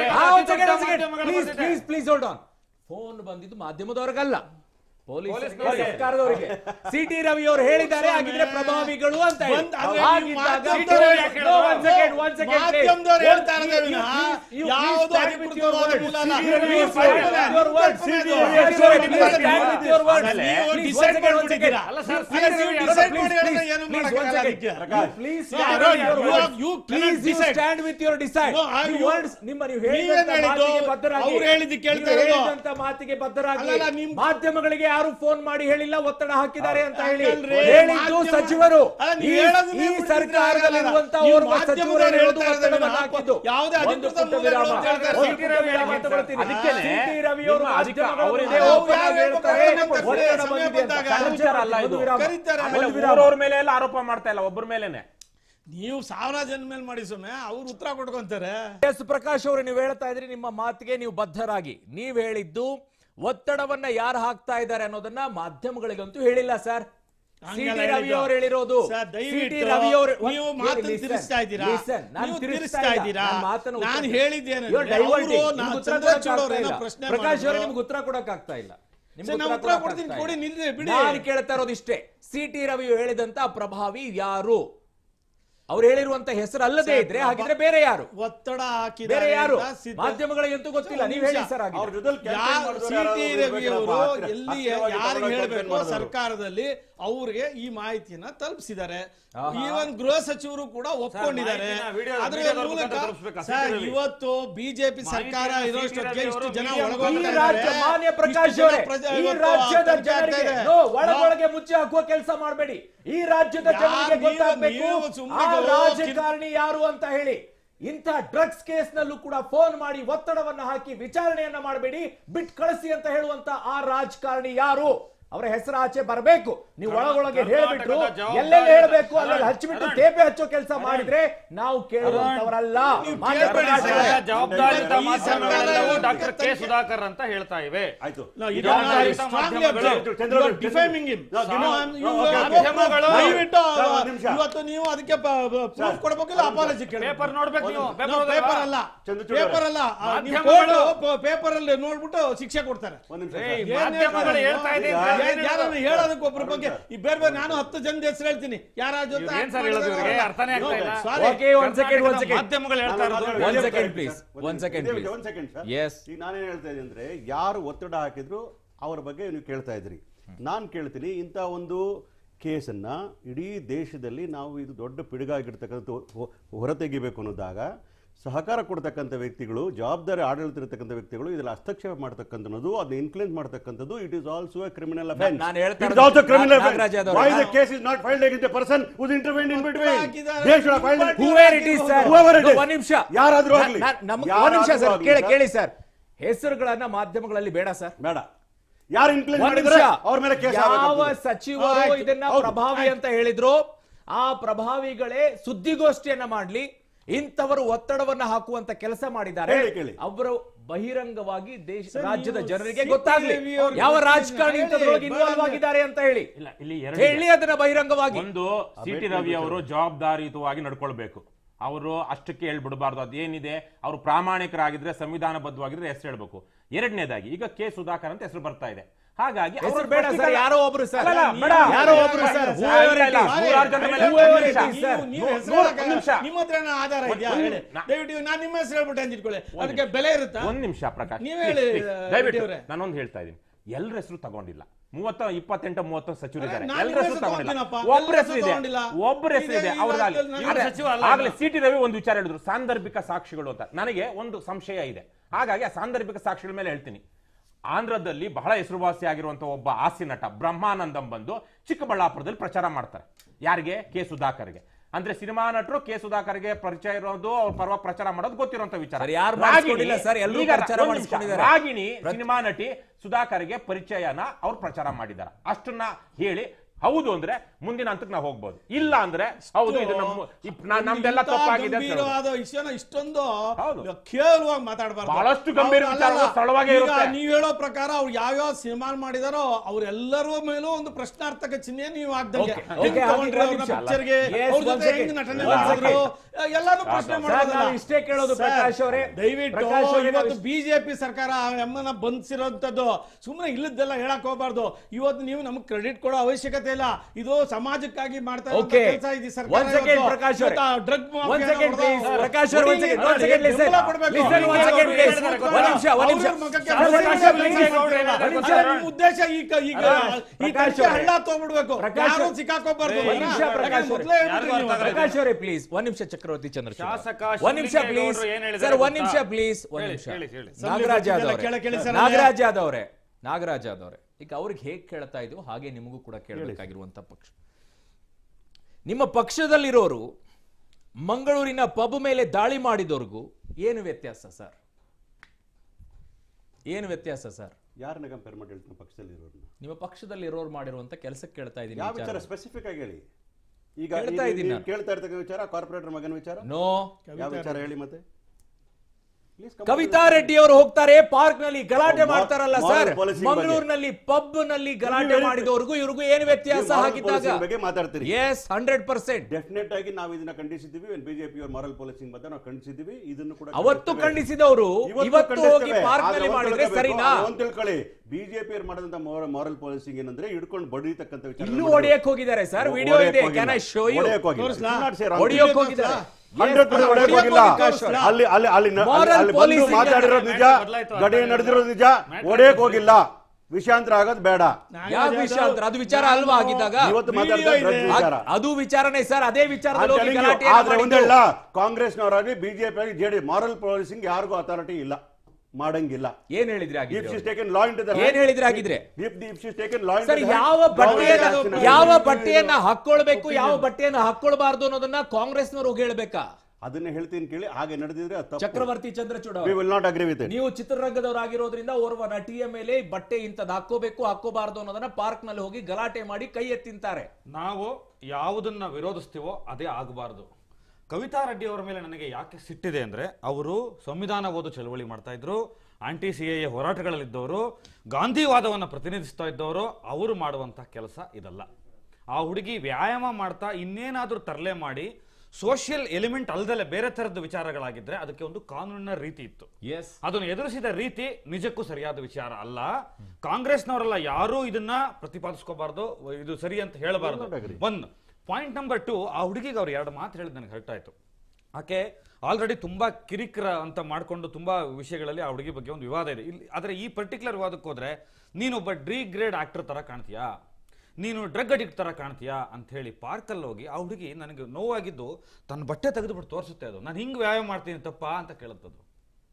Speaker 1: please please hold on phone ಬಂದಿದ್ದು ಮಾಧ್ಯಮದವರಿಗಲ್ಲ ಪೊಲೀಸ್ ಸರ್ಕಾರದವರಿಗೆ ಸಿ ಟಿ ರವಿ ಅವರು ಹೇಳಿದ್ದಾರೆ ಹಾಗಿದ್ರೆ ಪ್ರಭಾವಿಗಳು ಅಂತ ಹೇಳಿ.
Speaker 2: ಬಂದ್- ಆದ್ರೆ ನೀವು
Speaker 1: ಹಾಗಿದ್ದಾಗ-
Speaker 2: ಮಾಧ್ಯಮದವ್ರು
Speaker 1: No, no, one second, one second, please.
Speaker 2: ಮಾಧ್ಯಮದವ್ರು ಹೇಳ್ತಾ
Speaker 1: You-
Speaker 2: ಇರೋದೇ
Speaker 1: you-
Speaker 2: ವಿನಃ
Speaker 1: you- you
Speaker 2: ಯಾವುದು
Speaker 1: stand with your
Speaker 2: ಅಧಿಕೃತವಾದ
Speaker 1: words.
Speaker 2: ಮೂಲನ.
Speaker 1: You
Speaker 2: ನೀವು
Speaker 1: stand
Speaker 2: stand
Speaker 1: with your words.
Speaker 2: with
Speaker 1: You
Speaker 2: your
Speaker 1: stand
Speaker 2: words.
Speaker 1: with your stand with your words.
Speaker 2: ಆಮೇಲೆ ನೀವು
Speaker 1: Please,
Speaker 2: decide
Speaker 1: one second, one second.
Speaker 2: ಮಾಡ್ಬಿಟ್ಟಿದ್ದೀರಾ.
Speaker 4: ಅಲ್ಲ sir,
Speaker 2: ಅಲ್ಲ, ನೀವು
Speaker 4: please,
Speaker 2: decide
Speaker 1: please,
Speaker 2: ಮಾಡಿ ಹೇಳಿದ್ರೆ
Speaker 1: please,
Speaker 2: ಏನು
Speaker 1: please,
Speaker 2: ಮಾಡಕ್ಕಾಗಲ್ಲ
Speaker 1: one second.
Speaker 2: ಅದಕ್ಕೆ.
Speaker 1: You please
Speaker 2: No,
Speaker 1: stand
Speaker 2: no,
Speaker 1: with your
Speaker 2: you
Speaker 1: words.
Speaker 2: have- you cannot
Speaker 1: Please, you
Speaker 2: decide.
Speaker 1: stand with your decide.
Speaker 2: No, I-
Speaker 1: ನೀವು
Speaker 2: you-
Speaker 1: words- ನಿಮ್ಮ ನೀವು
Speaker 2: ನೀವೇನ್
Speaker 1: ಹೇಳಿದಂತ
Speaker 2: ಹೇಳಿದ್ದು?
Speaker 1: ಮಾತಿಗೆ ಬದ್ಧರಾಗಿ
Speaker 2: ಅವ್ರು ಹೇಳಿದ್ದು ಕೇಳ್ತಾ
Speaker 1: ನೀವು
Speaker 2: ಇರೋದು.
Speaker 1: ಹೇಳಿದಂತ ಮಾತಿಗೆ ಬದ್ಧರಾಗಿ
Speaker 2: ಅಲ್ಲಲ್ಲ, ನಿಮ್-
Speaker 1: ಮಾಧ್ಯಮಗಳಿಗೆ ಯಾರು ಫೋನ್ ಮಾಡಿ ಹೇಳಿಲ್ಲ ಒತ್ತಡ ಹಾಕಿದ್ದಾರೆ ಅಂತ ಹೇಳಿ
Speaker 2: ಹಾಗಲ್ರಿ,
Speaker 1: ಹೇಳಿದ್ದು
Speaker 2: ಮಾಧ್ಯಮ-
Speaker 1: ಸಚಿವರು
Speaker 2: ಅಲ್ಲ, ನೀವು
Speaker 1: ಈ-
Speaker 2: ಹೇಳೋದನ್ನೇ
Speaker 1: ಈ
Speaker 2: ಬಿಟ್ಬಿಟ್ರೆ
Speaker 1: ಸರ್ಕಾರದಲ್ಲಿರುವಂತ
Speaker 2: ನೀವು
Speaker 1: ಓರ್ವ
Speaker 2: ಮಾಧ್ಯಮದವ್ರು
Speaker 1: ಸಚಿವರು ಹೇಳೋದು
Speaker 2: ಹೇಳ್ತಾ ಇರೋದನ್ನ
Speaker 1: ಒತ್ತಡವನ್ನು ಹಾಕಿದ್ದು
Speaker 2: ಯಾವುದೇ
Speaker 1: ಒಂದು
Speaker 2: ಅಧಿಕೃತ
Speaker 1: ಪುಟ್ಟ
Speaker 2: ಮೂಲಗಳು
Speaker 1: ವಿರಾಮ.
Speaker 2: ಅಂತ ಹೇಳ್ತಾರೆ.
Speaker 1: ಒಂದು ಪುಟ್ಟ ವಿರಾಮ ತಗೊಳ್ತೀನಿ.
Speaker 5: ಅದಕ್ಕೇನೆ
Speaker 1: ಸಿ.ಟಿ. ರವಿಯವರು
Speaker 5: ನಿಮ್ಮ ಅಧಿಕ-
Speaker 1: ಮಾಧ್ಯಮಗಳ
Speaker 5: ಅವರಿಗೆ
Speaker 1: ಮುಂದೆ
Speaker 5: ಯಾವ-
Speaker 1: open ಆಗಿ
Speaker 2: ಯಾವ
Speaker 1: ಹೇಳ್ತಾರೆ,
Speaker 2: ಬೇಕಾದ್ರೂ
Speaker 1: ಒತ್ತಡ
Speaker 2: ಸಮಯ
Speaker 1: ಬಂದಿದೆ ಅಂತ.
Speaker 2: ಬಂದಾಗ
Speaker 1: ಸಣ್ಣ ವಿಚಾರ ಅಲ್ಲ ಇದು.
Speaker 5: ಒಂದು
Speaker 1: ವಿರಾಮ.
Speaker 2: ಕರೀತಾರೆ.
Speaker 5: ಆಮೇಲೆ
Speaker 1: ಒಂದು ವಿರಾಮ.
Speaker 5: ಊರವ್ರ ಮೇಲೆ ಎಲ್ಲ ಆರೋಪ ಮಾಡ್ತಾ ಇಲ್ಲ ಒಬ್ಬರ ಮೇಲೇನೆ
Speaker 2: ನೀವು ಸಾವಿರ ಜನ ಮೇಲೆ ಮಾಡಿ ಸುಮ್ಮನೆ ಅವ್ರು ಉತ್ತರ ಕೊಟ್ಕೊಂತಾರೆ
Speaker 1: ಎಸ್ ಪ್ರಕಾಶ್ ಅವರು ನೀವು ಹೇಳ್ತಾ ಇದ್ರಿ ನಿಮ್ಮ ಮಾತಿಗೆ ನೀವು ಬದ್ಧರಾಗಿ ನೀವ್ ಹೇಳಿದ್ದು ಒತ್ತಡವನ್ನ ಯಾರು ಹಾಕ್ತಾ ಇದ್ದಾರೆ ಅನ್ನೋದನ್ನ ಮಾಧ್ಯಮಗಳಿಗಂತೂ ಹೇಳಿಲ್ಲ ಸರ್ ಸಿ
Speaker 2: ಹಂಗೆಲ್ಲ
Speaker 1: ಟಿ ರವಿ
Speaker 2: ಹೇಳಿದ್ದು.
Speaker 1: ಅವರು ಹೇಳಿರೋದು
Speaker 2: ಸರ್,
Speaker 1: ಸಿ
Speaker 2: ದಯವಿಟ್ಟು
Speaker 1: ಟಿ ರವಿ ಅವರು
Speaker 2: ನೀವು ಮಾತನ್ನ ತಿರುಗಿಸ್ತಾ ಇದ್ದೀರಾ ನೀವು ತಿರುಗಿಸ್ತಾ ಇದ್ದೀರಾ ನಾನು ಹೇಳಿದ್ದೇನೆ ಅವರು ನಾನು ಚಂದ್ರಚೂಡ್ ಅವ್ರೇನೋ ಪ್ರಶ್ನೆ
Speaker 1: ಪ್ರಕಾಶ್ ಅವರೇ
Speaker 2: ಮಾಡಿದ್ರು.
Speaker 1: ನಿಮ್ಗೆ ಉತ್ತರ ಕೊಡಕ್ ಆಗ್ತಾ ಇಲ್ಲ ನಿಮ್ಗೆ
Speaker 2: ಸರ್, ನಾನು
Speaker 1: ಉತ್ತರ
Speaker 2: ಉತ್ತರ
Speaker 1: ಕೊಡಕ್
Speaker 2: ಕೊಡ್ತೀನಿ,
Speaker 1: ಆಗ್ತಾ
Speaker 2: ಕೊಡಿ,
Speaker 1: ಇಲ್ಲ.
Speaker 2: ನಿಲ್ರಿ, ಬಿಡಿ.
Speaker 1: ನಾನು ಕೇಳ್ತಾ ಇರೋದು ಇಷ್ಟೇ ಸಿ ಟಿ ರವಿ ಹೇಳಿದಂತ ಪ್ರಭಾವಿ ಯಾರು ಅವ್ರು ಹೇಳಿರುವಂತ ಹೆಸರು ಅಲ್ಲದೆ ಇದ್ರೆ ಹಾಗಿದ್ರೆ ಬೇರೆ ಯಾರು
Speaker 2: ಒತ್ತಡ
Speaker 1: ಬೇರೆ
Speaker 2: ಹಾಕಿದ್ದಾರೆ
Speaker 1: ಯಾರು
Speaker 2: ಅಂತ ಸಿದ್ಧ-
Speaker 1: ಮಾಧ್ಯಮಗಳಿಗಂತೂ ಗೊತ್ತಿಲ್ಲ ನೀವು ಹೇಳಿ ಸರ್
Speaker 3: ಅವ್ರ
Speaker 1: ಹಾಗಿದ್ರೆ.
Speaker 3: ಜೊತೆಲಿ campaign
Speaker 2: ಯಾ-
Speaker 3: ಮಾಡಿದವ್ರು
Speaker 2: ಸಿ
Speaker 3: ಯಾರಾದ್ರೂ
Speaker 2: ಟಿ ರವಿ
Speaker 3: ಇರ್ಬೇಕಲ್ಲಪ್ಪ,
Speaker 2: ಅವರು
Speaker 3: ಹತ್ತಿರ-
Speaker 2: ಎಲ್ಲಿ
Speaker 3: ಹತ್ತಿರವಾಗಿ
Speaker 2: ಯಾರಿಗೆ
Speaker 3: campaign
Speaker 2: ಹೇಳಬೇಕು
Speaker 3: ಮಾಡಿದವ್ರು.
Speaker 2: ಸರ್ಕಾರದಲ್ಲಿ ಅವ್ರಿಗೆ ಈ ಮಾಹಿತಿಯನ್ನ ತಲುಪಿಸಿದ್ದಾರೆ
Speaker 1: ಆಹಾ.
Speaker 2: ಈವನ್ ಗೃಹ ಸಚಿವರು ಕೂಡ ಒಪ್ಕೊಂಡಿದ್ದಾರೆ
Speaker 4: ಮಾಹಿತಿನ ವಿಡಿಯೋ-
Speaker 2: ಅದ್ರ
Speaker 4: ವಿಡಿಯೋದವ್ರ
Speaker 2: ಮೂಲಕ
Speaker 4: ಮುಖಾಂತರ ತಲುಪಿಸ್ಬೇಕಾ?
Speaker 2: Sir
Speaker 4: C T Ravi?
Speaker 2: ಇವತ್ತು ಬಿಜೆಪಿ ಸರ್ಕಾರ
Speaker 4: ಮಾಹಿತಿನ
Speaker 2: ಇರೋಷ್ಟೊತ್ತಿಗೆ
Speaker 4: ಸಿ ಟಿ
Speaker 2: ಇಷ್ಟು
Speaker 4: ರವಿ
Speaker 2: ಜನ
Speaker 4: ಅವರು
Speaker 1: ಈ
Speaker 2: ಒಳಗೋಗ್ತಾ
Speaker 1: ರಾಜ್ಯ
Speaker 2: ಇದ್ದಾರೆ.
Speaker 1: ಮಾನ್ಯ ಪ್ರಕಾಶ್
Speaker 2: ಇಷ್ಟು ಜನ
Speaker 1: ಅವರೇ
Speaker 2: ಪ್ರಜೆ-
Speaker 1: ಈ
Speaker 2: ಇವತ್ತು
Speaker 1: ರಾಜ್ಯದ
Speaker 2: ಪಂಚಾಯತ್
Speaker 1: ಜನರಿಗೆ
Speaker 2: ಇದೆ.
Speaker 1: ನೋ ಒಳಗೊಳಗೆ ಮುಚ್ಚಿ ಹಾಕುವ ಕೆಲಸ ಮಾಡಬೇಡಿ ಈ ರಾಜ್ಯದ
Speaker 2: ಯಾರ್
Speaker 1: ಜನರಿಗೆ
Speaker 2: ನೀವು-
Speaker 1: ಗೊತ್ತಾಗಬೇಕು
Speaker 2: ನೀವು
Speaker 1: ಆ
Speaker 2: ಸುಮ್ನೆ
Speaker 1: ರಾಜಕಾರಣಿ ಯಾರು ಅಂತ ಹೇಳಿ ಇಂಥ ಡ್ರಗ್ಸ್ ಕೇಸ್ ನಲ್ಲೂ ಕೂಡ ಫೋನ್ ಮಾಡಿ ಒತ್ತಡವನ್ನ ಹಾಕಿ ವಿಚಾರಣೆಯನ್ನ ಮಾಡಬೇಡಿ ಬಿಟ್ ಕಳಿಸಿ ಅಂತ ಹೇಳುವಂತ ಆ ರಾಜಕಾರಣಿ ಯಾರು ಅವರ ಹೆಸರು ಆಚೆ ಬರಬೇಕು ನೀವು ಒಳಗೊಳಗೆ
Speaker 4: ಕರ್ನಾಟಕದ
Speaker 1: ಹೇಳ್ಬಿಟ್ರು
Speaker 4: ಜವಾಬ್ದಾರಿ-
Speaker 1: ಎಲ್ಲೆಲ್ಲಿ ಹೇಳ್ಬೇಕು ಅಲ್ಲೆಲ್ಲ
Speaker 4: ಅರುಣ್,
Speaker 1: ಹಚ್ಚಿಬಿಟ್ಟು
Speaker 4: ಅರುಣ್.
Speaker 1: ಟೇಪೆ ಹಚ್ಚೋ ಕೆಲಸ ಮಾಡಿದ್ರೆ ನಾವು ಕೇಳುವಂತವರಲ್ಲ
Speaker 2: ನೀವು
Speaker 1: ಮಾನ್ಯ
Speaker 2: ಕೇಳ್ಬೇಡಿ
Speaker 1: ಪ್ರಕಾಶ್
Speaker 2: ಸರ್.
Speaker 1: ಅವರೇ.
Speaker 4: ಸರ್ಕಾರದ ಜವಾಬ್ದಾರಿಯುತ
Speaker 2: ಈ
Speaker 4: ಮಾಧ್ಯಮಗಳೆಲ್ಲವೂ
Speaker 2: ಸರ್ಕಾರ
Speaker 4: ಡಾಕ್ಟರ್ ಕೆ
Speaker 2: ತನಿಖೆ-
Speaker 4: ಸುಧಾಕರ್ ಅಂತ ಹೇಳ್ತಾ ಇವೆ
Speaker 3: ಆಯ್ತು
Speaker 2: No,
Speaker 4: ಇದು
Speaker 2: ಇದನ್ನ
Speaker 4: ಆಡಳಿತ
Speaker 2: strongly
Speaker 4: ಮಾಧ್ಯಮಗಳು.
Speaker 2: object.
Speaker 3: ಚಂದ್ರ
Speaker 2: You are
Speaker 3: ಅವರು
Speaker 2: defaming him.
Speaker 3: No, give me-
Speaker 2: No, I'm- you
Speaker 3: No,
Speaker 2: are-
Speaker 3: okay, okay.
Speaker 4: ಮಾಧ್ಯಮಗಳು-
Speaker 2: ದಯವಿಟ್ಟು
Speaker 3: ಸರ್, ಒಂದ್ ನಿಮಿಷ.
Speaker 2: ಇವತ್ತು ನೀವು ಅದಕ್ಕೆ ಪ್ರೂಫ್ ಕೊಡಬೇಕಿಲ್ಲ ಅಪಾಲಜಿ
Speaker 4: ಪೇಪರ್ ನೋಡ್ಬೇಕು ನೀವು ಪೇಪರ್
Speaker 2: ಪೇಪರ್ ಅಲ್ಲ
Speaker 3: ಚಂದ್ರಚೂಡ್
Speaker 2: ಪೇಪರ್ ಅಲ್ಲ ಆ, ನೀವು
Speaker 4: ಮಾಧ್ಯಮಗಳು-
Speaker 2: ಪೇಪರ್ ಅಲ್ಲಿ ನೋಡ್ಬಿಟ್ಟು ಶಿಕ್ಷೆ ಕೊಡ್ತಾರೆ
Speaker 3: ಒಂದ್ ನಿಮಿಷ
Speaker 4: ಏಯ್,
Speaker 3: ಸರ್.
Speaker 2: ಏನ್
Speaker 4: ಮಾಧ್ಯಮಗಳು
Speaker 2: ಹೇಳ್ತಾರೆ?
Speaker 4: ಹೇಳ್ತಾ ಇದೆ
Speaker 3: ಈಗ
Speaker 4: ಅಂತ
Speaker 2: ಏನ್- ಯಾರನ್ನ ಹೇಳೋದಕ್ಕೆ ಒಬ್ಬರ ಬಗ್ಗೆ ಈ ಬೇರೆ ಬೇರೆ ನಾನು ಹತ್ತು ಜನದ ಹೆಸರು ಹೇಳ್ತೀನಿ ಯಾರ ಜೊತೆ
Speaker 4: ಇವ್ರು ಏನ್ ಸರ್ ಹೇಳೋದು ಇವ್ರಿಗೆ? ಅರ್ಥನೇ ಆಗ್ತಾ ಇಲ್ಲ.
Speaker 2: ಸಾರಿ
Speaker 1: Okay, one second, one second.
Speaker 4: ಮಾಧ್ಯಮಗಳು ಹೇಳ್ತಾ
Speaker 3: ನಾನು
Speaker 4: ಇರೋದು
Speaker 3: ಮಾತಾಡ್ತೀನಿ.
Speaker 1: One second,
Speaker 3: sir,
Speaker 1: please.
Speaker 3: ಒಂದ್
Speaker 1: One second,
Speaker 3: ಇದೇ
Speaker 1: please.
Speaker 3: ಒಂದ್ second, ಸರ್.
Speaker 1: Yes.
Speaker 3: ಈಗ ನಾನೇನ್ ಹೇಳ್ತಾ ಇದ್ದೀನಿ ಅಂದ್ರೆ ಯಾರು ಒತ್ತಡ ಹಾಕಿದ್ರು ಅವ್ರ ಬಗ್ಗೆ ನೀವು ಕೇಳ್ತಾ ಇದ್ರಿ ನಾನು ಕೇಳ್ತೀನಿ ಇಂಥ ಒಂದು ಕೇಸನ್ನ ಇಡೀ ದೇಶದಲ್ಲಿ ನಾವು ಇದು ದೊಡ್ಡ ಪಿಡುಗಾಗಿರ್ತಕ್ಕಂಥ ಹೊ- ಹೊರತೆಗಿಬೇಕು ಅನ್ನೋದಾಗ ಸಹಕಾರ ಕೊಡ್ತಕ್ಕಂಥ ವ್ಯಕ್ತಿಗಳು ಜವಾಬ್ದಾರಿ ಆಡಳಿತ ಇರತಕ್ಕಂಥ ವ್ಯಕ್ತಿಗಳು ಇದರಲ್ಲಿ ಹಸ್ತಕ್ಷೇಪ ಮಾಡ್ತಕ್ಕಂಥದ್ದು ಅದನ್ನ ಇನ್ಫ್ಲೂಯೆನ್ಸ್ ಮಾಡ್ತಕ್ಕಂಥದ್ದು it is also a criminal
Speaker 1: ನಾನ್- ನಾನ್ ಹೇಳ್ತಾ
Speaker 3: ಇಟ್ ಇಸ್ ಆಲ್ಸೋ
Speaker 1: ಇರೋದು-
Speaker 3: criminal
Speaker 1: Nagaraj Yadav
Speaker 3: why the
Speaker 1: ನಾನು-
Speaker 3: case is not filed against the person who intervened in between
Speaker 2: ಹಾಕಿದ್ದಾರೆ.
Speaker 3: They should filed
Speaker 1: Whoever it is, sir.
Speaker 3: Whoever it is.
Speaker 1: ಒಂದ್ ನಿಮಿಷ
Speaker 3: ಯಾರಾದ್ರೂ
Speaker 1: ನಾ-
Speaker 3: ಆಗ್ಲಿ.
Speaker 1: ನಾ- ನಮ್ಗೆ
Speaker 3: ಯಾರಾದ್ರೂ
Speaker 1: ಒಂದ್ ನಿಮಿಷ ಸರ್
Speaker 3: ಆಗ್ಲಿ,
Speaker 1: ಕೇಳಿ
Speaker 3: ಸರ್.
Speaker 1: ಕೇಳಿ ಸರ್ ಹೆಸರುಗಳನ್ನ ಮಾಧ್ಯಮಗಳಲ್ಲಿ ಬೇಡ ಸರ್
Speaker 3: ಬೇಡ ಯಾರು ಇನ್ಕ್ಲೂಡ್
Speaker 1: ಒಂದ್
Speaker 3: ಮಾಡಿದ್ರೆ
Speaker 1: ನಿಮಿಷ
Speaker 3: ಅವ್ರ ಮೇಲೆ ಕೇಸ್
Speaker 1: ಯಾವ ಸಚಿವರು
Speaker 3: ಆಯ್ತು,
Speaker 1: ಇದನ್ನ
Speaker 3: ಹೌದು,
Speaker 1: ಪ್ರಭಾವಿ
Speaker 3: ಆಯ್ತು.
Speaker 1: ಅಂತ ಹೇಳಿದ್ರು ಆ ಪ್ರಭಾವಿಗಳೇ ಸುದ್ದಿಗೋಷ್ಠಿಯನ್ನ ಮಾಡ್ಲಿ ಇಂಥವರು ಒತ್ತಡವನ್ನ ಹಾಕುವಂತ ಕೆಲಸ ಮಾಡಿದ್ದಾರೆ
Speaker 3: ಹೇಳಿ, ಕೇಳಿ.
Speaker 1: ಅವರು ಬಹಿರಂಗವಾಗಿ ದೇಶ
Speaker 2: ಸರ್,
Speaker 1: ರಾಜ್ಯದ
Speaker 2: ನೀವು
Speaker 1: ಜನರಿಗೆ
Speaker 2: CPI
Speaker 1: ಗೊತ್ತಾಗ್ಲಿ
Speaker 2: ಅವ್ರಿಗೆ
Speaker 1: ಯಾವ
Speaker 2: ಗೊತ್ತಿಲ್ಲ,
Speaker 1: ರಾಜಕಾರಣಿ
Speaker 2: ಹೇಳಿ,
Speaker 1: ಇಂಥದ್ರೊಳಗೆ
Speaker 2: ಬೇಡ
Speaker 1: ಇನ್ವಾಲ್ವ್
Speaker 2: ಅಂದ್ರೆ-
Speaker 1: ಆಗಿದ್ದಾರೆ ಅಂತ ಹೇಳಿ
Speaker 5: ಇಲ್ಲ ಇಲ್ಲಿ ಎರಡು
Speaker 1: ಹೇಳಿ ಅದನ್ನ ಬಹಿರಂಗವಾಗಿ
Speaker 5: ಒಂದು ಸಿ ಟಿ ರವಿ ಅವರು ಜವಾಬ್ದಾರಿಯುತವಾಗಿ ನಡ್ಕೊಳ್ಬೇಕು ಅವರು ಅಷ್ಟಕ್ಕೆ ಹೇಳ್ಬಿಡಬಾರ್ದು ಅದೇನಿದೆ ಅವರು ಪ್ರಾಮಾಣಿಕರಾಗಿದ್ರೆ ಸಂವಿಧಾನಬದ್ಧವಾಗಿದ್ರೆ ಹೆಸರು ಹೇಳ್ಬೇಕು ಎರಡನೇದಾಗಿ ಈಗ ಕೆ ಸುಧಾಕರ್ ಅಂತ ಹೆಸರು ಬರ್ತಾ ಇದೆ ಹಾಗಾಗಿ ಅವ್ರ
Speaker 1: ಹೆಸರು ಬೇಡ ಸರ್
Speaker 5: ಸ್ಪಷ್ಟೀಕರಣ-
Speaker 1: ಯಾರೋ ಒಬ್ರು ಸರ್
Speaker 5: ಅಲ್ಲ, ಬೇಡ.
Speaker 1: ಯಾರೋ ಒಬ್ರು ಸರ್
Speaker 5: ಇಲ್ಲ,
Speaker 1: whoever
Speaker 5: ಇಲ್ಲ,
Speaker 1: it
Speaker 5: ಇಲ್ಲ.
Speaker 1: is.
Speaker 5: ನೂರಾರು ಜನರ ಮೇಲೆ
Speaker 1: Whoever
Speaker 5: ಒಂದು
Speaker 1: it
Speaker 5: ನಿಮಿಷ.
Speaker 1: is, sir.
Speaker 2: ನೀವು- ನೀವು
Speaker 5: ನೂ-
Speaker 2: ಹೆಸರು
Speaker 5: ನೂರು-
Speaker 2: ಹೇಳಕ್ಕೆ
Speaker 5: ಒಂದು ನಿಮಿಷ.
Speaker 2: ನಿಮ್ಮ ಹತ್ರ ಏನೋ ಆಧಾರ
Speaker 5: ಒಂದು-
Speaker 2: ಇದೆಯಾ
Speaker 5: ಒಂದು-
Speaker 2: ಹೇಳಿ
Speaker 5: ನಾ-
Speaker 2: ದಯವಿಟ್ಟು ನಾನು ನಿಮ್ಮ ಹೆಸರು ಹೇಳ್ಬಿಟ್ಟೆ ಅಂತ ಇಟ್ಕೊಳ್ಳಿ ಅದಕ್ಕೆ ಬೆಲೆ ಇರುತ್ತಾ
Speaker 5: ಒಂದ್ ನಿಮಿಷ ಪ್ರಕಾಶ್
Speaker 2: ನೀವ್ ಹೇಳಿ,
Speaker 5: Please, please. ದಯವಿಟ್ಟು
Speaker 2: ರೆಡ್ಡಿ ಅವ್ರೆ.
Speaker 5: ನಾನೊಂದು ಹೇಳ್ತಾ ಇದ್ದೀನಿ ಎಲ್ಲರ ಹೆಸರು ತಗೊಂಡಿಲ್ಲ ಮೂವತ್ತ ಇಪ್ಪತ್ತೆಂಟು ಮೂವತ್ತು ಸಚಿವರು ಇದ್ದಾರೆ
Speaker 2: ನಾನು
Speaker 5: ಎಲ್ಲರ
Speaker 2: ನಿಮ್ಮ
Speaker 5: ಹೆಸರು
Speaker 2: ಹೆಸರು
Speaker 5: ತಗೊಂಡಿಲ್ಲ
Speaker 2: ತಗೊಂಡಿಲ್ಲಪ್ಪ.
Speaker 5: ಒಬ್ಬರ
Speaker 2: ಎಲ್ಲರ
Speaker 5: ಹೆಸರು
Speaker 2: ಹೆಸರು
Speaker 5: ಇದೆ
Speaker 2: ತಗೊಂಡಿಲ್ಲ.
Speaker 5: ಒಬ್ಬರ ಹೆಸರು ಇದೆ
Speaker 2: ಈಗ ಈ
Speaker 5: ಅವ್ರದ್ದಾಗಲಿ
Speaker 2: ರಾಜ್ಯದಲ್ಲಿ
Speaker 4: ಇವ್ರು ಸಚಿವ ಅಲ್ಲ
Speaker 5: ಆಗ್ಲೇ ಸಿ ಟಿ ರವಿ ಒಂದು ವಿಚಾರ ಹೇಳಿದ್ರು ಸಾಂದರ್ಭಿಕ ಸಾಕ್ಷಿಗಳು ಅಂತ ನನಗೆ ಒಂದು ಸಂಶಯ ಇದೆ ಹಾಗಾಗಿ ಆ ಸಾಂದರ್ಭಿಕ ಸಾಕ್ಷಿಗಳ ಮೇಲೆ ಹೇಳ್ತೀನಿ ಆಂಧ್ರದಲ್ಲಿ ಬಹಳ ಹೆಸರುವಾಸಿ ಆಗಿರುವಂತ ಒಬ್ಬ ಹಾಸ್ಯ ನಟ ಬ್ರಹ್ಮಾನಂದಂ ಬಂದು ಚಿಕ್ಕಬಳ್ಳಾಪುರದಲ್ಲಿ ಪ್ರಚಾರ ಮಾಡ್ತಾರೆ ಯಾರಿಗೆ ಕೆ ಸುಧಾಕರ್ಗೆ ಅಂದ್ರೆ ಸಿನಿಮಾ ನಟರು ಕೆ ಸುಧಾಕರ್ಗೆ ಪರಿಚಯ ಇರೋದು ಅವ್ರ ಪರ್ವ ಪ್ರಚಾರ ಮಾಡೋದು ಗೊತ್ತಿರುವಂತ ವಿಚಾರ
Speaker 1: ಸರ್, ಯಾರು
Speaker 5: ರಾಗಿಣಿ-
Speaker 1: ಮಾಡಿಸ್ಕೊಂಡಿಲ್ಲ ಸರ್, ಎಲ್ರೂ
Speaker 5: ಈಗ
Speaker 1: ಪ್ರಚಾರ
Speaker 5: ಒಂದ್ ನಿಮಿಷ.
Speaker 1: ಮಾಡಿಸ್ಕೊಂಡಿದ್ದಾರೆ.
Speaker 5: ರಾಗಿಣಿ ಸಿನಿಮಾ ನಟಿ ಸುಧಾಕರ್ಗೆ ಪರಿಚಯನ ಅವ್ರು ಪ್ರಚಾರ ಮಾಡಿದ್ದಾರೆ ಅಷ್ಟನ್ನ ಹೇಳಿ ಹೌದು ಅಂದ್ರೆ ಮುಂದಿನ ಹಂತಕ್ಕೆ ನಾವು ಹೋಗ್ಬೋದು ಇಲ್ಲ ಅಂದ್ರೆ ಹೌದು ಇದು ನಮ್ಮ ಇಪ್- ನಾ- ನಮ್ದೆಲ್ಲ
Speaker 2: ಇಂಥ
Speaker 5: ತಪ್ಪಾಗಿದೆ ಅಂತ ಹೇಳೋದು.
Speaker 2: ಗಂಭೀರವಾದ ವಿಷಯನ ಇಷ್ಟೊಂದು
Speaker 5: ಹೌದು.
Speaker 2: ಕೇವಲವಾಗಿ ಮಾತಾಡಬಾರ್ದು
Speaker 5: ಬಹಳಷ್ಟು ಗಂಭೀರ ವಿಚಾರಗಳು ಸರಳವಾಗೇ ಇರುತ್ತೆ.
Speaker 2: ನೀವ್ ಹೇಳೋ ಪ್ರಕಾರ ಅವ್ರು ಯಾವ್ಯಾವ ಸಿನಿಮಾ ಮಾಡಿದಾರೋ ಅವ್ರೆಲ್ಲರ ಮೇಲೂ ಒಂದು ಪ್ರಶ್ನಾರ್ಥಕ ಚಿಹ್ನೆ ನೀವು ಹಾಕ್ದಂಗೆ
Speaker 1: Okay,
Speaker 2: ಹೆಂಗ್
Speaker 6: okay,
Speaker 2: ತಗೊಂಡ್ರಿ
Speaker 6: ಹಾಗಿದ್ರೆ
Speaker 2: ಅವ್ರನ್ನ
Speaker 6: ನಿಮಿಷ ಅಲ್ಲ.
Speaker 2: picture ಗೆ?
Speaker 6: Yes,
Speaker 2: ಅವ್ರ
Speaker 6: one
Speaker 2: ಜೊತೆ ಹೆಂಗ್
Speaker 6: second.
Speaker 2: ನಟನೆ
Speaker 6: One
Speaker 2: ಮಾಡಿದ್ರು
Speaker 6: second.
Speaker 2: ಎಲ್ಲಾನು ಪ್ರಶ್ನೆ
Speaker 6: ಸರ್,
Speaker 2: ಮಾಡೋದಲ್ಲ
Speaker 6: ನಾವು ಇಷ್ಟೇ ಕೇಳೋದು
Speaker 2: ಸರ್,
Speaker 6: ಪ್ರಕಾಶ್ ಅವರೇ.
Speaker 2: ದಯವಿಟ್ಟು
Speaker 6: ಪ್ರಕಾಶ್ ಅವರೇ, ನಾವು
Speaker 2: ಇವತ್ತು ಬಿಜೆಪಿ ಸರ್ಕಾರ ಎಮ್ಮನ್ನ ಬಂಧಿಸಿರೋಂಥದ್ದು ಸುಮ್ಮನೆ ಇಲ್ಲದೆಲ್ಲ ಹೇಳಕ್ ಹೋಗ್ಬಾರ್ದು ಇವತ್ತು ನೀವು ನಮ್ಗೆ ಕ್ರೆಡಿಟ್ ಕೊಡೋ ಅವಶ್ಯಕತೆ ಇಲ್ಲ ಇದು ಸಮಾಜಕ್ಕಾಗಿ ಮಾಡ್ತಾ ಇರೋ
Speaker 6: Okay.
Speaker 2: ಕೆಲಸ ಇದೆ ಸರ್ಕಾರ
Speaker 6: One second, ಪ್ರಕಾಶ್ ಅವರೇ.
Speaker 2: Drug
Speaker 6: One second, please. Prakash ಅವರೇ, one second, one second, listen. Listen, one second, please. ಒಂದ್ ನಿಮಿಷ, ಒಂದ್ ನಿಮಿಷ. ಸರ್, ಪ್ರಕಾಶ್ ಅವರೇ, please. ಒಂದ್ ನಿಮಿಷ.
Speaker 2: ಉದ್ದೇಶ ಈಗ ಈಗ ಈ
Speaker 6: ಪ್ರಕಾಶ್
Speaker 2: ತನಿಖೆ
Speaker 6: ಅವರೇ.
Speaker 2: ಹಳ್ಳ ತಗೋಬಿಡ್ಬೇಕು
Speaker 6: ಪ್ರಕಾಶ್
Speaker 2: ಯಾರು
Speaker 6: ಅವರೇ.
Speaker 2: ಸಿಕ್ಕಾಕೋಬಾರ್ದು
Speaker 6: ಒಂದ್ ನಿಮಿಷ, ಪ್ರಕಾಶ್ ಅವರೇ.
Speaker 2: ಮೊದಲೇ ಹೇಳ್ಬಿಟ್ರಿ ನೀವು.
Speaker 1: ಪ್ರಕಾಶ್ ಅವರೇ ಪ್ಲೀಸ್ ಒಂದ್ ನಿಮಿಷ ಚಕ್ರವರ್ತಿ ಚಂದ್ರಶೇಖರ್
Speaker 4: ಶಾಸಕ
Speaker 1: ಒಂದ್ ನಿಮಿಷ
Speaker 4: ಶಿವಲಿಂಗೇಗೌಡರು
Speaker 1: ಪ್ಲೀಸ್
Speaker 4: ಏನ್ ಹೇಳಿದ್ದಾರೆ
Speaker 1: ಸರ್ ಒಂದ್
Speaker 4: ಗೊತ್ತಾ?
Speaker 1: ನಿಮಿಷ ಪ್ಲೀಸ್ ಒಂದ್
Speaker 4: ಹೇಳಿ,
Speaker 1: ನಿಮಿಷ
Speaker 4: ಹೇಳಿ, ಹೇಳಿ.
Speaker 1: ನಾಗರಾಜ್
Speaker 2: ಕೇಳ-
Speaker 1: ಯಾದವ್
Speaker 2: ಕೇಳ- ಕೇಳಿ ಸರ್,
Speaker 1: ನಾಗರಾಜ್ ಯಾದವ್ ಅವರೇ ನಾಗರಾಜ್ ಯಾದವ್ ಅವರೇ ಈಗ ಅವ್ರಿಗೆ ಹೇಗ್ ಕೇಳ್ತಾ ಇದೀವೋ ಹಾಗೆ ನಿಮಗೂ ಕೂಡ ಕೇಳಬೇಕಾಗಿರುವಂತ ಪಕ್ಷ ನಿಮ್ಮ ಪಕ್ಷದಲ್ಲಿರೋರು ಮಂಗಳೂರಿನ ಪಬ್ ಮೇಲೆ ದಾಳಿ ಮಾಡಿದವ್ರಿಗೂ ಏನು ವ್ಯತ್ಯಾಸ ಸರ್ ಏನು ವ್ಯತ್ಯಾಸ ಸರ್
Speaker 3: ಯಾರನ್ನ ಕಂಪೇರ್ ಮಾಡಿ ಹೇಳ್ತೀನಿ ಪಕ್ಷದಲ್ಲಿ ಇರೋರನ್ನ
Speaker 1: ನಿಮ್ಮ ಪಕ್ಷದಲ್ಲಿ ಇರೋರು ಮಾಡಿರುವಂತ ಕೆಲಸಕ್ಕೆ ಕೇಳ್ತಾ ಇದ್ದೀನಿ
Speaker 3: ಯಾವ ವಿಚಾರ ಸ್ಪೆಸಿಫಿಕ್ ಆಗಿ ಹೇಳಿ ಈಗ
Speaker 1: ಕೇಳ್ತಾ
Speaker 3: ನೀವು-
Speaker 1: ಇದ್ದೀನಿ
Speaker 3: ನೀವು
Speaker 1: ನಾನು.
Speaker 3: ಕೇಳ್ತಾ ಇರ್ತಕ್ಕ ವಿಚಾರ ಕಾರ್ಪೊರೇಟರ್ ಮಗನ ವಿಚಾರ
Speaker 1: ನೋ
Speaker 3: ಯಾವ ವಿಚಾರ ಹೇಳಿ ಮತ್ತೆ Please come
Speaker 1: Kavita
Speaker 3: on.
Speaker 1: Reddy ಅವರು ಹೋಗ್ತಾರೆ ಪಾರ್ಕ್ ನಲ್ಲಿ ಗಲಾಟೆ
Speaker 3: ಮಾ-
Speaker 1: ಮಾಡ್ತಾರಲ್ಲ
Speaker 3: moral
Speaker 1: ಸರ್
Speaker 3: policing
Speaker 1: ಮಂಗಳೂರಿನಲ್ಲಿ ಪಬ್ ನಲ್ಲಿ ಗಲಾಟೆ
Speaker 3: ನೀವು
Speaker 1: ಮಾಡಿದವ್ರಿಗೂ ಇವ್ರಿಗೂ ಏನು ವ್ಯತ್ಯಾಸ
Speaker 3: ನೀವು moral
Speaker 1: ಹಾಕಿದ್ದಾಗ
Speaker 3: policing ಬಗ್ಗೆ ಮಾತಾಡ್ತೀರಿ
Speaker 1: ಎಸ್ ಹಂಡ್ರೆಡ್ ಪರ್ಸೆಂಟ್
Speaker 3: ಡೆಫಿನೆಟ್ ಆಗಿ ನಾವು ಇದನ್ನ ಖಂಡಿಸಿದ್ದೀವಿ ಬಿಜೆಪಿ ಅವ್ರ ಮಾರಲ್ ಪಾಲಿಸಿಂಗ್ ಬಗ್ಗೆ ನಾವು ಖಂಡಿಸಿದ್ದೀವಿ ಇದನ್ನು ಕೂಡ
Speaker 1: ಅವತ್ತು
Speaker 3: ಖಂಡಿಸ್ತೇವೆ.
Speaker 1: ಖಂಡಿಸಿದವರು ಇವತ್ತು ಹೋಗಿ
Speaker 3: ಖಂಡಿಸ್ತೇವೆ.
Speaker 1: ಪಾರ್ಕ್
Speaker 3: ಆದ್ರೆ
Speaker 1: ನಲ್ಲಿ
Speaker 3: ಒಂದ್
Speaker 1: ಮಾಡಿದ್ರೆ
Speaker 3: ತಿಳ್ಕೊಬೇಕು,
Speaker 1: ಸರಿನಾ
Speaker 3: ಆದ್ರೆ ಒಂದ್ ತಿಳ್ಕೊಳ್ಳಿ ಬಿಜೆಪಿ ಅವ್ರು ಮಾಡಿದಂತ ಮಾರಲ್ ಪಾಲಿಸಿಂಗ್ ಏನಂದ್ರೆ ಹಿಡ್ಕೊಂಡು ಬಡಿತಕ್ಕಂತ ವಿಚಾರ
Speaker 1: ಇಲ್ಲೂ ಹೊಡೆಯಕ್ ಹೋಗಿದ್ದಾರೆ ಸರ್ ವಿಡಿಯೋ ಇದೆ ಕ್ಯಾನ್ ಐ ಶೋ ಯು
Speaker 2: ತೋರಿಸ್ಲಾ?
Speaker 1: ಹೊಡಿಯೋಕ್ ಹೋಗಿದ್ದಾರೆ
Speaker 3: ಹಂಡ್ರೆಡ್ ಪರ್ಸೆಂಟ್ ಹೊಡೆಯಕ್ ಹೋಗಿಲ್ಲ ಅಲ್ಲಿ ಅಲ್ಲಿ ಅಲ್ಲಿ ನ-
Speaker 1: Moral
Speaker 3: ಅಲ್ಲಿ- ಅಲ್ಲಿ ಬಂದು
Speaker 1: policing
Speaker 3: ಮಾತಾಡಿರೋದು ನಿಜ
Speaker 4: ಬದಲಾಯ್ತು,
Speaker 3: ಗಡಿ ನಡೆದಿರೋದು ನಿಜ ಹೊಡೆಯಕ್ ಹೋಗಿಲ್ಲ ವಿಷಾಂತರ ಆಗೋದು ಬೇಡ
Speaker 1: ಯಾವ ವಿಷಯ ಅಂತ ಅದು ವಿಚಾರ ಅಲ್ವಾ ಆಗಿದ್ದಾಗ
Speaker 3: ಇವತ್ತು ಮಾತಾಡ್ತಾ
Speaker 2: Video
Speaker 3: ಇರೋದು
Speaker 2: ಇದೆ.
Speaker 3: ವಿಚಾರ
Speaker 1: ಅದು ವಿಚಾರನೆ ಸರ್ ಅದೇ
Speaker 3: I'm
Speaker 1: ವಿಚಾರದಲ್ಲಿ ಹೋಗಿ
Speaker 3: telling you,
Speaker 1: ಗಲಾಟೆ
Speaker 3: ಆದ್ರೆ ಒಂದೇಳ ಕಾಂಗ್ರೆಸ್ನವರಾಗಿ ಬಿಜೆಪಿ ಆಗಿ ಜೆಡಿ ಮಾರಲ್ ಪಾಲಿಸಿಂಗ್ ಯಾರಿಗೂ ಅಥಾರಿಟಿ ಇಲ್ಲ ಮಾಡಂಗಿಲ್ಲ
Speaker 1: ಏನ್ ಹೇಳಿದ್ರಿ
Speaker 3: ಇಫ್
Speaker 1: ಆಗಿದ್ರೆ
Speaker 3: ಶೀಸ್ ಟೇಕನ್ ಲಾ ಇಂಟು
Speaker 1: ಏನ್ ಹೇಳಿದ್ರಿ ಆಗಿದ್ರೆ
Speaker 3: if if she's taken law
Speaker 1: sir ಯಾವ ಬಟ್ಟೆಯನ್ನ ಯಾವ ಬಟ್ಟೆಯನ್ನ ಹಾಕೊಳ್ಬೇಕು ಯಾವ ಬಟ್ಟೆಯನ್ನ ಹಾಕೊಳ್ಬಾರ್ದು ಅನ್ನೋದನ್ನ ಕಾಂಗ್ರೆಸ್ನವರು ಹೇಳ್ಬೇಕಾ
Speaker 3: ಅದನ್ನ ಹೇಳ್ತೀನಿ ಕೇಳಿ ಹಾಗೆ ನಡೆದಿದ್ರೆ ಅದು ತಪ್ಪು
Speaker 1: ಚಕ್ರವರ್ತಿ ಚಂದ್ರಚೂಡ್
Speaker 3: ವಿ
Speaker 1: ಅವರು.
Speaker 3: Will not agree with it
Speaker 1: ನೀವು ಚಿತ್ರರಂಗದವರಾಗಿರೋದ್ರಿಂದ ಓರ್ವ ನಟಿಯ ಮೇಲೆ ಬಟ್ಟೆ ಇಂಥದ್ದು ಹಾಕೋಬೇಕು ಹಾಕೋಬಾರ್ದು ಅನ್ನೋದನ್ನ ಪಾರ್ಕ್ ನಲ್ಲಿ ಹೋಗಿ ಗಲಾಟೆ ಮಾಡಿ ಕೈ ಎತ್ತಿಂತಾರೆ
Speaker 4: ನಾವು ಯಾವುದನ್ನ ವಿರೋಧಿಸ್ತೀವೋ ಅದೇ ಆಗಬಾರ್ದು ಕವಿತಾ ರೆಡ್ಡಿ ಅವರ ಮೇಲೆ ನನಗೆ ಯಾಕೆ ಸಿಟ್ಟಿದೆ ಅಂದ್ರೆ ಅವರು ಸಂವಿಧಾನ ಓದು ಚಳವಳಿ ಮಾಡ್ತಾ ಇದ್ರು ಆಂಟಿ ಸಿ ಎ ಹೋರಾಟಗಳಲ್ಲಿದ್ದವರು ಗಾಂಧಿವಾದವನ್ನು ಪ್ರತಿನಿಧಿಸ್ತಾ ಇದ್ದವರು ಅವರು ಮಾಡುವಂತಹ ಕೆಲಸ ಇದಲ್ಲ ಆ ಹುಡುಗಿ ವ್ಯಾಯಾಮ ಮಾಡ್ತಾ ಇನ್ನೇನಾದ್ರೂ ತರಲೆ ಮಾಡಿ ಸೋಷಿಯಲ್ ಎಲಿಮೆಂಟ್ ಅಲ್ದಲೆ ಬೇರೆ ತರದ ವಿಚಾರಗಳಾಗಿದ್ರೆ ಅದಕ್ಕೆ ಒಂದು ಕಾನೂನಿನ ರೀತಿ ಇತ್ತು
Speaker 1: ಎಸ್
Speaker 4: ಅದನ್ನು ಎದುರಿಸಿದ ರೀತಿ ನಿಜಕ್ಕೂ ಸರಿಯಾದ ವಿಚಾರ ಅಲ್ಲ ಕಾಂಗ್ರೆಸ್ನವರೆಲ್ಲ ಯಾರೂ ಇದನ್ನ ಪ್ರತಿಪಾದಿಸ್ಕೋಬಾರ್ದು ಇದು ಸರಿ ಅಂತ ಹೇಳಬಾರ್ದು ಒನ್ ಪಾಯಿಂಟ್ ನಂಬರ್ ಟು ಆ ಹುಡುಗಿಗೆ ಅವ್ರು ಎರಡು ಮಾತು ಹೇಳಿದ್ ನನಗೆ ಹರ್ಟ್ ಆಯ್ತು ಆಕೆ ಆಲ್ರೆಡಿ ತುಂಬಾ ಕಿರಿಕ್ರ ಅಂತ ಮಾಡ್ಕೊಂಡು ತುಂಬಾ ವಿಷಯಗಳಲ್ಲಿ ಆ ಹುಡುಗಿ ಬಗ್ಗೆ ಒಂದು ವಿವಾದ ಇದೆ ಇಲ್ಲಿ ಆದ್ರೆ ಈ ಪರ್ಟಿಕ್ಯುಲರ್ ವಿವಾದಕ್ಕೆ ಹೋದ್ರೆ ನೀನೊಬ್ಬ ಡ್ರೀ ಗ್ರೇಡ್ ಆಕ್ಟರ್ ತರ ಕಾಣ್ತೀಯಾ ನೀನು ಡ್ರಗ್ ಅಡಿಕ್ಟ್ ತರ ಕಾಣ್ತೀಯಾ ಅಂತ ಹೇಳಿ ಪಾರ್ಕಲ್ಲಿ ಹೋಗಿ ಆ ಹುಡುಗಿ ನನಗೆ ನೋವಾಗಿದ್ದು ತನ್ನ ಬಟ್ಟೆ ತೆಗೆದುಬಿಟ್ಟು ತೋರಿಸುತ್ತೆ ಅದು ನಾನು ಹಿಂಗೆ ವ್ಯಾಯಾಮ ಮಾಡ್ತೀನಿ ತಪ್ಪ ಅಂತ ಕೇಳುತ್ತದು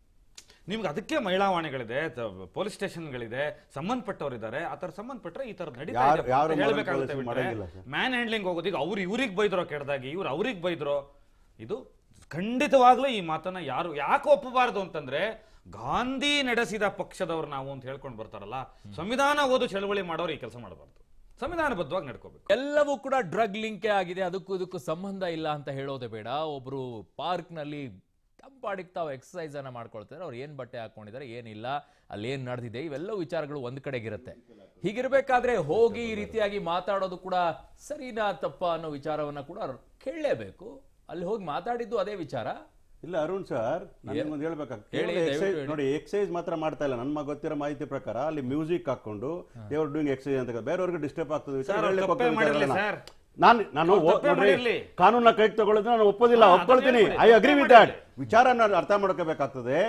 Speaker 4: ನಿಮ್ಗೆ ಅದಕ್ಕೆ ಮಹಿಳಾವಾಣಿಗಳಿದೆ ಪೊಲೀಸ್ ಸ್ಟೇಷನ್ಗಳಿದೆ ಸಂಬಂಧಪಟ್ಟವರಿದ್ದಾರೆ ಆ ಥರ ಸಂಬಂಧಪಟ್ಟರೆ ಈ ಥರದ್ದು ನಡೀತಾ
Speaker 3: ಯಾರು-
Speaker 4: ಇದೆ
Speaker 3: ಯಾರು
Speaker 4: ಅಂತ
Speaker 3: moral
Speaker 4: ಹೇಳ್ಬೇಕಾಗುತ್ತೆ
Speaker 3: policing
Speaker 4: ಬಿಟ್ರೆ
Speaker 3: ಮಾಡಂಗಿಲ್ಲ ಸರ್.
Speaker 4: ಮ್ಯಾನ್ ಹ್ಯಾಂಡ್ಲಿಂಗ್ ಹೋಗೋದು ಈಗ ಅವ್ರು ಇವ್ರಿಗೆ ಬೈದ್ರೋ ಕೆಡ್ದಾಗಿ ಇವ್ರು ಅವ್ರಿಗೆ ಬೈದ್ರೋ ಇದು ಖಂಡಿತವಾಗ್ಲೂ ಈ ಮಾತನ್ನ ಯಾರು ಯಾಕೆ ಒಪ್ಪಬಾರದು ಅಂತಂದ್ರೆ ಗಾಂಧಿ ನಡೆಸಿದ ಪಕ್ಷದವ್ರು ನಾವು ಅಂತ ಹೇಳ್ಕೊಂಡು ಬರ್ತಾರಲ್ಲ ಸಂವಿಧಾನ ಓದು ಚಳವಳಿ ಮಾಡೋರು ಈ ಕೆಲಸ ಮಾಡಬಾರ್ದು ಸಂವಿಧಾನಬದ್ಧವಾಗಿ ನಡ್ಕೋಬೇಕು
Speaker 1: ಎಲ್ಲವೂ ಕೂಡ ಡ್ರಗ್ ಲಿಂಕೇ ಆಗಿದೆ ಅದಕ್ಕೂ ಇದಕ್ಕೂ ಸಂಬಂಧ ಇಲ್ಲ ಅಂತ ಹೇಳೋದೇ ಬೇಡ ಒಬ್ರು ಪಾರ್ಕ್ ನಲ್ಲಿ ತಂಪಾಡಿಗೆ ತಾವು ಎಕ್ಸಸೈಸ್ ಅನ್ನ ಮಾಡ್ಕೊಳ್ತಾರೆ ಅವ್ರು ಏನ್ ಬಟ್ಟೆ ಹಾಕೊಂಡಿದ್ದಾರೆ ಏನಿಲ್ಲ ಅಲ್ಲಿ ಏನ್ ನಡೆದಿದೆ ಇವೆಲ್ಲವೂ ವಿಚಾರಗಳು ಒಂದ್ ಕಡೆಗಿರುತ್ತೆ ಹೀಗಿರ್ಬೇಕಾದ್ರೆ ಹೋಗಿ ಈ ರೀತಿಯಾಗಿ ಮಾತಾಡೋದು ಕೂಡ ಸರಿನಾ ತಪ್ಪ ಅನ್ನೋ ವಿಚಾರವನ್ನ ಕೂಡ ಅವ್ರು ಕೇಳಲೇಬೇಕು ಅಲ್ಲಿ ಹೋಗಿ ಮಾತಾಡಿದ್ದು ಅದೇ ವಿಚಾರ
Speaker 3: ಇಲ್ಲ ಅರುಣ್ ಸರ್ ನನಗೆ ಒಂದು
Speaker 1: ಹೇಳಿ,
Speaker 3: ಹೇಳ್ಬೇಕಾಗ್ತದೆ
Speaker 1: ದಯವಿಟ್ಟು ಹೇಳಿ.
Speaker 3: ನೋಡಿ ಎಕ್ಸೈಸ್ ಮಾತ್ರ ಮಾಡ್ತಾ ಇಲ್ಲ ನನ್ನ ಗೊತ್ತಿರೋ ಮಾಹಿತಿ ಪ್ರಕಾರ ಅಲ್ಲಿ ಮ್ಯೂಸಿಕ್ ಹಾಕೊಂಡು ದೇವ್ರು ಡೂಯಿಂಗ್ ಎಕ್ಸೈಸ್ ಅಂತ ಬೇರೆಯವ್ರಿಗೆ ಡಿಸ್ಟರ್ಬ್ ಆಗ್ತದೆ ವಿಚಾರ
Speaker 4: ಸರ್, ಅವ್ರು
Speaker 3: ಹೇಳಲಿಕ್ಕೆ
Speaker 4: ತಪ್ಪೇ
Speaker 3: ಹೋಗ್ತಾ
Speaker 4: ಮಾಡಿರ್ಲಿ
Speaker 3: ವಿಚಾರಗಳನ್ನ.
Speaker 4: ಸರ್.
Speaker 3: ನಾನು ನಾನು
Speaker 4: ಅವ್ರು
Speaker 3: ಓ-
Speaker 4: ತಪ್ಪೇ
Speaker 3: ನೋಡ್ರಿ
Speaker 4: ಮಾಡಿರ್ಲಿ.
Speaker 3: ಕಾನೂನ ಕೈ ತಗೊಳ್ಳೋದನ್ನ ನಾನು ಒಪ್ಪೋದಿಲ್ಲ
Speaker 4: ಹಾ, ಅದನ್ನ
Speaker 3: ಒಪ್ಕೊಳ್ತೀನಿ
Speaker 4: ಹೇಳ್ಬಿಡಿ.
Speaker 3: ಐ ಅಗ್ರಿ
Speaker 4: ತಪ್ಪೇ
Speaker 3: ವಿತ್ ದಟ್
Speaker 4: ಮಾಡಿರ್ಲಿ.
Speaker 3: ವಿಚಾರ ನಾನು ಅರ್ಥ ಮಾಡ್ಕೋಬೇಕಾಗ್ತದೆ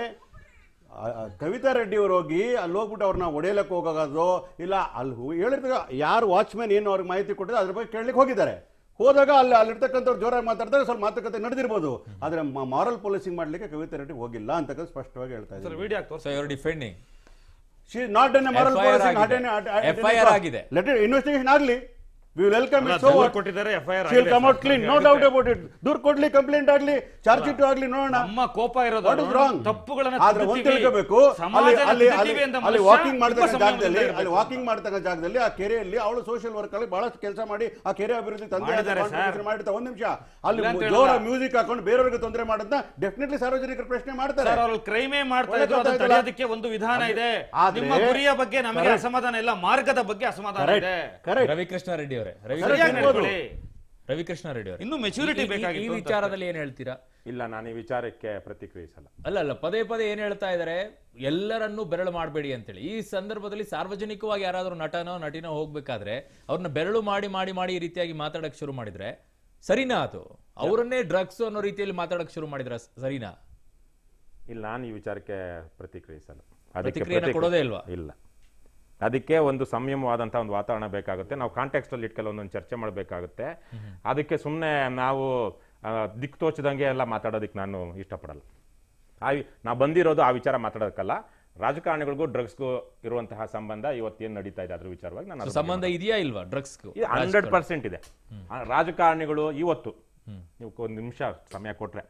Speaker 3: ಆ, ಆ, ಕವಿತಾ ರೆಡ್ಡಿ ಅವರು ಹೋಗಿ ಅಲ್ಲಿ ಹೋಗ್ಬಿಟ್ಟು ಅವ್ರನ್ನ ಹೊಡೆಯಲಕ್ಕೆ ಹೋಗೋದು ಇಲ್ಲ ಅಲ್ಲಿ ಹೋ- ಹೇಳಿರ್ತಾರೆ ಯಾರು ವಾಚ್ಮ್ಯಾನ್ ಏನು ಅವ್ರಿಗೆ ಮಾಹಿತಿ ಕೊಟ್ಟಿದ್ರೆ ಅದ್ರ ಬಗ್ಗೆ ಕೇಳಲಿಕ್ಕೆ ಹೋಗಿದ್ದಾರೆ ಹೋದಾಗ ಅಲ್ಲಿ ಅಲ್ಲಿರ್ತಕ್ಕಂಥವ್ರು ಜೋರಾಗಿ ಮಾತಾಡ್ತಾರೆ ಸ್ವಲ್ಪ ಮಾತುಕತೆ ನಡೆದಿರ್ಬೋದು ಆದ್ರೆ ಮಾರಲ್ ಪೊಲೀಸಿಂಗ್ ಮಾಡ್ಲಿಕ್ಕೆ ಕವಿತಾ ರೆಡ್ಡಿ ಹೋಗಿಲ್ಲ ಅಂತ ಸ್ಪಷ್ಟವಾಗಿ ಹೇಳ್ತಾ
Speaker 4: ಸರ್
Speaker 3: ಇದ್ದಾರೆ
Speaker 4: ವಿಡಿಯೋ
Speaker 1: ಸೊ ಇವರು defending
Speaker 3: she not an moral
Speaker 1: FIR ಆಗಿದೆ. FIR ಆಗಿದೆ.
Speaker 3: ಲೆಟ್ ಇನ್ವೆಸ್ಟಿಗೇಷನ್ ಆಗಲಿ ವಿ ವೆಲ್ಕಮ್
Speaker 4: ಅಲ್ಲ,
Speaker 3: ಇಟ್ ಸೊ
Speaker 4: ದೂರು ಕೊಟ್ಟಿದ್ದಾರೆ, FIR
Speaker 3: ಶಿಲ್
Speaker 4: ಆಗಿದೆ
Speaker 3: come out
Speaker 4: sir,
Speaker 3: clean no
Speaker 4: ಆಗುತ್ತೆ.
Speaker 3: ಡೌಟ್ ಅಬೌಟ್ ಇಟ್ ದೂರ್ ಕೊಡ್ಲಿ ಕಂಪ್ಲೇಂಟ್ ಆಗ್ಲಿ ಚಾರ್ಜ್ ಶೀಟ್ ಆಗ್ಲಿ ನೋಡೋಣ
Speaker 4: ನಮ್ಮ ಕೋಪ ಇರೋದು
Speaker 3: ವಾಟ್ ಇಸ್ ರಾಂಗ್
Speaker 4: ತಪ್ಪುಗಳನ್ನ
Speaker 3: ಆದ್ರೆ ಒಂದ್
Speaker 4: ತಿದ್ದುತ್ತೀವಿ.
Speaker 3: ತಿಳ್ಕೋಬೇಕು ಅಲ್ಲಿ
Speaker 4: ಸಮಾಜನ
Speaker 3: ಅಲ್ಲಿ ಅಲ್ಲಿ
Speaker 4: ತಿದ್ದುತ್ತೀವಿ ಅಂತ
Speaker 3: ಅಲ್ಲಿ
Speaker 4: ಮನುಷ್ಯ
Speaker 3: ವಾಕಿಂಗ್
Speaker 4: ತುಂಬ
Speaker 3: ಮಾಡ್ತಕ್ಕಂಥ
Speaker 4: ಸಂಯಮದಿಂದ
Speaker 3: ಜಾಗದಲ್ಲಿ
Speaker 4: ಇರ್ಬೇಕು.
Speaker 3: ಅಲ್ಲಿ ವಾಕಿಂಗ್ ಮಾಡ್ತಕ್ಕಂಥ ಜಾಗದಲ್ಲಿ ಆ ಕೆರೆಯಲ್ಲಿ ಅವಳು ಸೋಷಿಯಲ್ ವರ್ಕ್ ಅಲ್ಲಿ ಬಹಳಷ್ಟು ಕೆಲಸ ಮಾಡಿ ಆ ಕೆರೆ ಅಭಿವೃದ್ಧಿ ತಂದೆ
Speaker 4: ಮಾಡಿದ್ದಾರೆ ಸರ್.
Speaker 3: ಮಾಡಿರ್ತಾರೆ ಒಂದ್ ನಿಮಿಷ ಅಲ್ಲಿ
Speaker 4: ಇಲ್ಲ ಅಂತ
Speaker 3: ಜೋರ
Speaker 4: ಹೇಳಲ್ಲ.
Speaker 3: ಮ್ಯೂಸಿಕ್ ಹಾಕೊಂಡು ಬೇರೆಯವ್ರಿಗೆ ತೊಂದರೆ ಮಾಡೋದನ್ನ ಡೆಫಿನೆಟ್ಲಿ ಸಾರ್ವಜನಿಕರು ಪ್ರಶ್ನೆ ಮಾಡ್ತಾರೆ
Speaker 4: ಸರ್ ಅವ್ರು ಕ್ರೈಮೇ ಮಾಡ್ತಾ
Speaker 3: ಒಳ್ಳೆ
Speaker 4: ಇದ್ರು ಅದನ್ನ
Speaker 3: ಗೊತ್ತಾಯ್ತಲ್ಲ?
Speaker 4: ತಡೆಯೋದಕ್ಕೆ ಒಂದು ವಿಧಾನ ಇದೆ
Speaker 3: ಆದ್ರೆ-
Speaker 4: ನಿಮ್ಮ ಗುರಿಯ ಬಗ್ಗೆ ನಮಗೆ
Speaker 3: Correct.
Speaker 4: ಅಸಮಾಧಾನ ಇಲ್ಲ ಮಾರ್ಗದ ಬಗ್ಗೆ ಅಸಮಾಧಾನ ಇದೆ
Speaker 3: ಕರೆಕ್ಟ್
Speaker 1: ರವಿಕೃಷ್ಣ ರೆಡ್ಡಿ ಅವರೇ ರವಿ
Speaker 3: Correct.
Speaker 4: ಸರಿಯಾಗಿ ನಡ್ಕೊಳ್ಳಿ.
Speaker 1: ರವಿಕೃಷ್ಣ ರೆಡ್ಡಿ ಅವರೇ
Speaker 4: ಇನ್ನು ಮೆಚುರಿಟಿ
Speaker 1: ಈ- ಈ- ಈ
Speaker 4: ಬೇಕಾಗಿತ್ತು ಅಂತ
Speaker 1: ವಿಚಾರದಲ್ಲಿ ಏನ್ ಹೇಳ್ತೀರಾ
Speaker 5: ಇಲ್ಲ ನಾನು ಈ ವಿಚಾರಕ್ಕೆ ಪ್ರತಿಕ್ರಿಯಿಸಲ್ಲ
Speaker 1: ಅಲ್ಲ ಅಲ್ಲ ಪದೇ ಪದೇ ಏನ್ ಹೇಳ್ತಾ ಇದಾರೆ ಎಲ್ಲರನ್ನೂ ಬೆರಳು ಮಾಡಬೇಡಿ ಅಂತೇಳಿ ಈ ಸಂದರ್ಭದಲ್ಲಿ ಸಾರ್ವಜನಿಕವಾಗಿ ಯಾರಾದ್ರೂ ನಟನೋ ನಟಿನೋ ಹೋಗ್ಬೇಕಾದ್ರೆ ಅವ್ರನ್ನ ಬೆರಳು ಮಾಡಿ ಮಾಡಿ ಮಾಡಿ ಈ ರೀತಿಯಾಗಿ ಮಾತಾಡಕ್ ಶುರು ಮಾಡಿದ್ರೆ ಸರಿನಾ ಅದು ಅವರನ್ನೇ ಡ್ರಗ್ಸ್ ಅನ್ನೋ ರೀತಿಯಲ್ಲಿ ಮಾತಾಡಕ್ ಶುರು ಮಾಡಿದ್ರ ಸರಿನಾ
Speaker 5: ಇಲ್ಲ ನಾನು ಈ ವಿಚಾರಕ್ಕೆ ಪ್ರತಿಕ್ರಿಯಿಸಲ್ಲ
Speaker 1: ಪ್ರತಿಕ್ರಿಯೆನ
Speaker 5: ಪ್ರತಿಕ್ರಿಯೆ-
Speaker 1: ಕೊಡೋದೇ ಇಲ್ವಾ?
Speaker 5: ಇಲ್ಲ ಅದಕ್ಕೆ ಒಂದು ಸಂಯಮವಾದಂಥ ಒಂದು ವಾತಾವರಣ ಬೇಕಾಗುತ್ತೆ ನಾವು ಕಾಂಟೆಕ್ಸ್ಟ್ ಅಲ್ಲಿ ಇಟ್ಕೆಲ್ಲ ಒಂದೊಂದು ಚರ್ಚೆ ಮಾಡಬೇಕಾಗುತ್ತೆ ಅದಕ್ಕೆ ಸುಮ್ಮನೆ ನಾವು ಆ, ದಿಕ್ಕು ತೋಚದಂಗೆ ಎಲ್ಲ ಮಾತಾಡೋದಕ್ಕೆ ನಾನು ಇಷ್ಟಪಡಲ್ಲ ಆ ವಿ- ನಾವು ಬಂದಿರೋದು ಆ ವಿಚಾರ ಮಾತಾಡೋದಕ್ಕಲ್ಲ ರಾಜಕಾರಣಿಗಳಿಗೂ ಡ್ರಗ್ಸ್ಗೂ ಇರುವಂತಹ ಸಂಬಂಧ ಇವತ್ತೇನು ನಡೀತಾ ಇದೆ ಅದ್ರ ವಿಚಾರವಾಗಿ ನಾನು ಅದ್ರ ಬಗ್ಗೆ
Speaker 1: ಸಂಬಂಧ ಇದೆಯಾ ಇಲ್ವಾ ಡ್ರಗ್ಸ್
Speaker 5: ಹಂಡ್ರೆಡ್ ಪರ್ಸೆಂಟ್ ಇದೆ ಆ, ರಾಜಕಾರಣಿಗಳು ಇವತ್ತು ನೀವು ಒಂದು ನಿಮಿಷ ಸಮಯ ಕೊಟ್ರೆ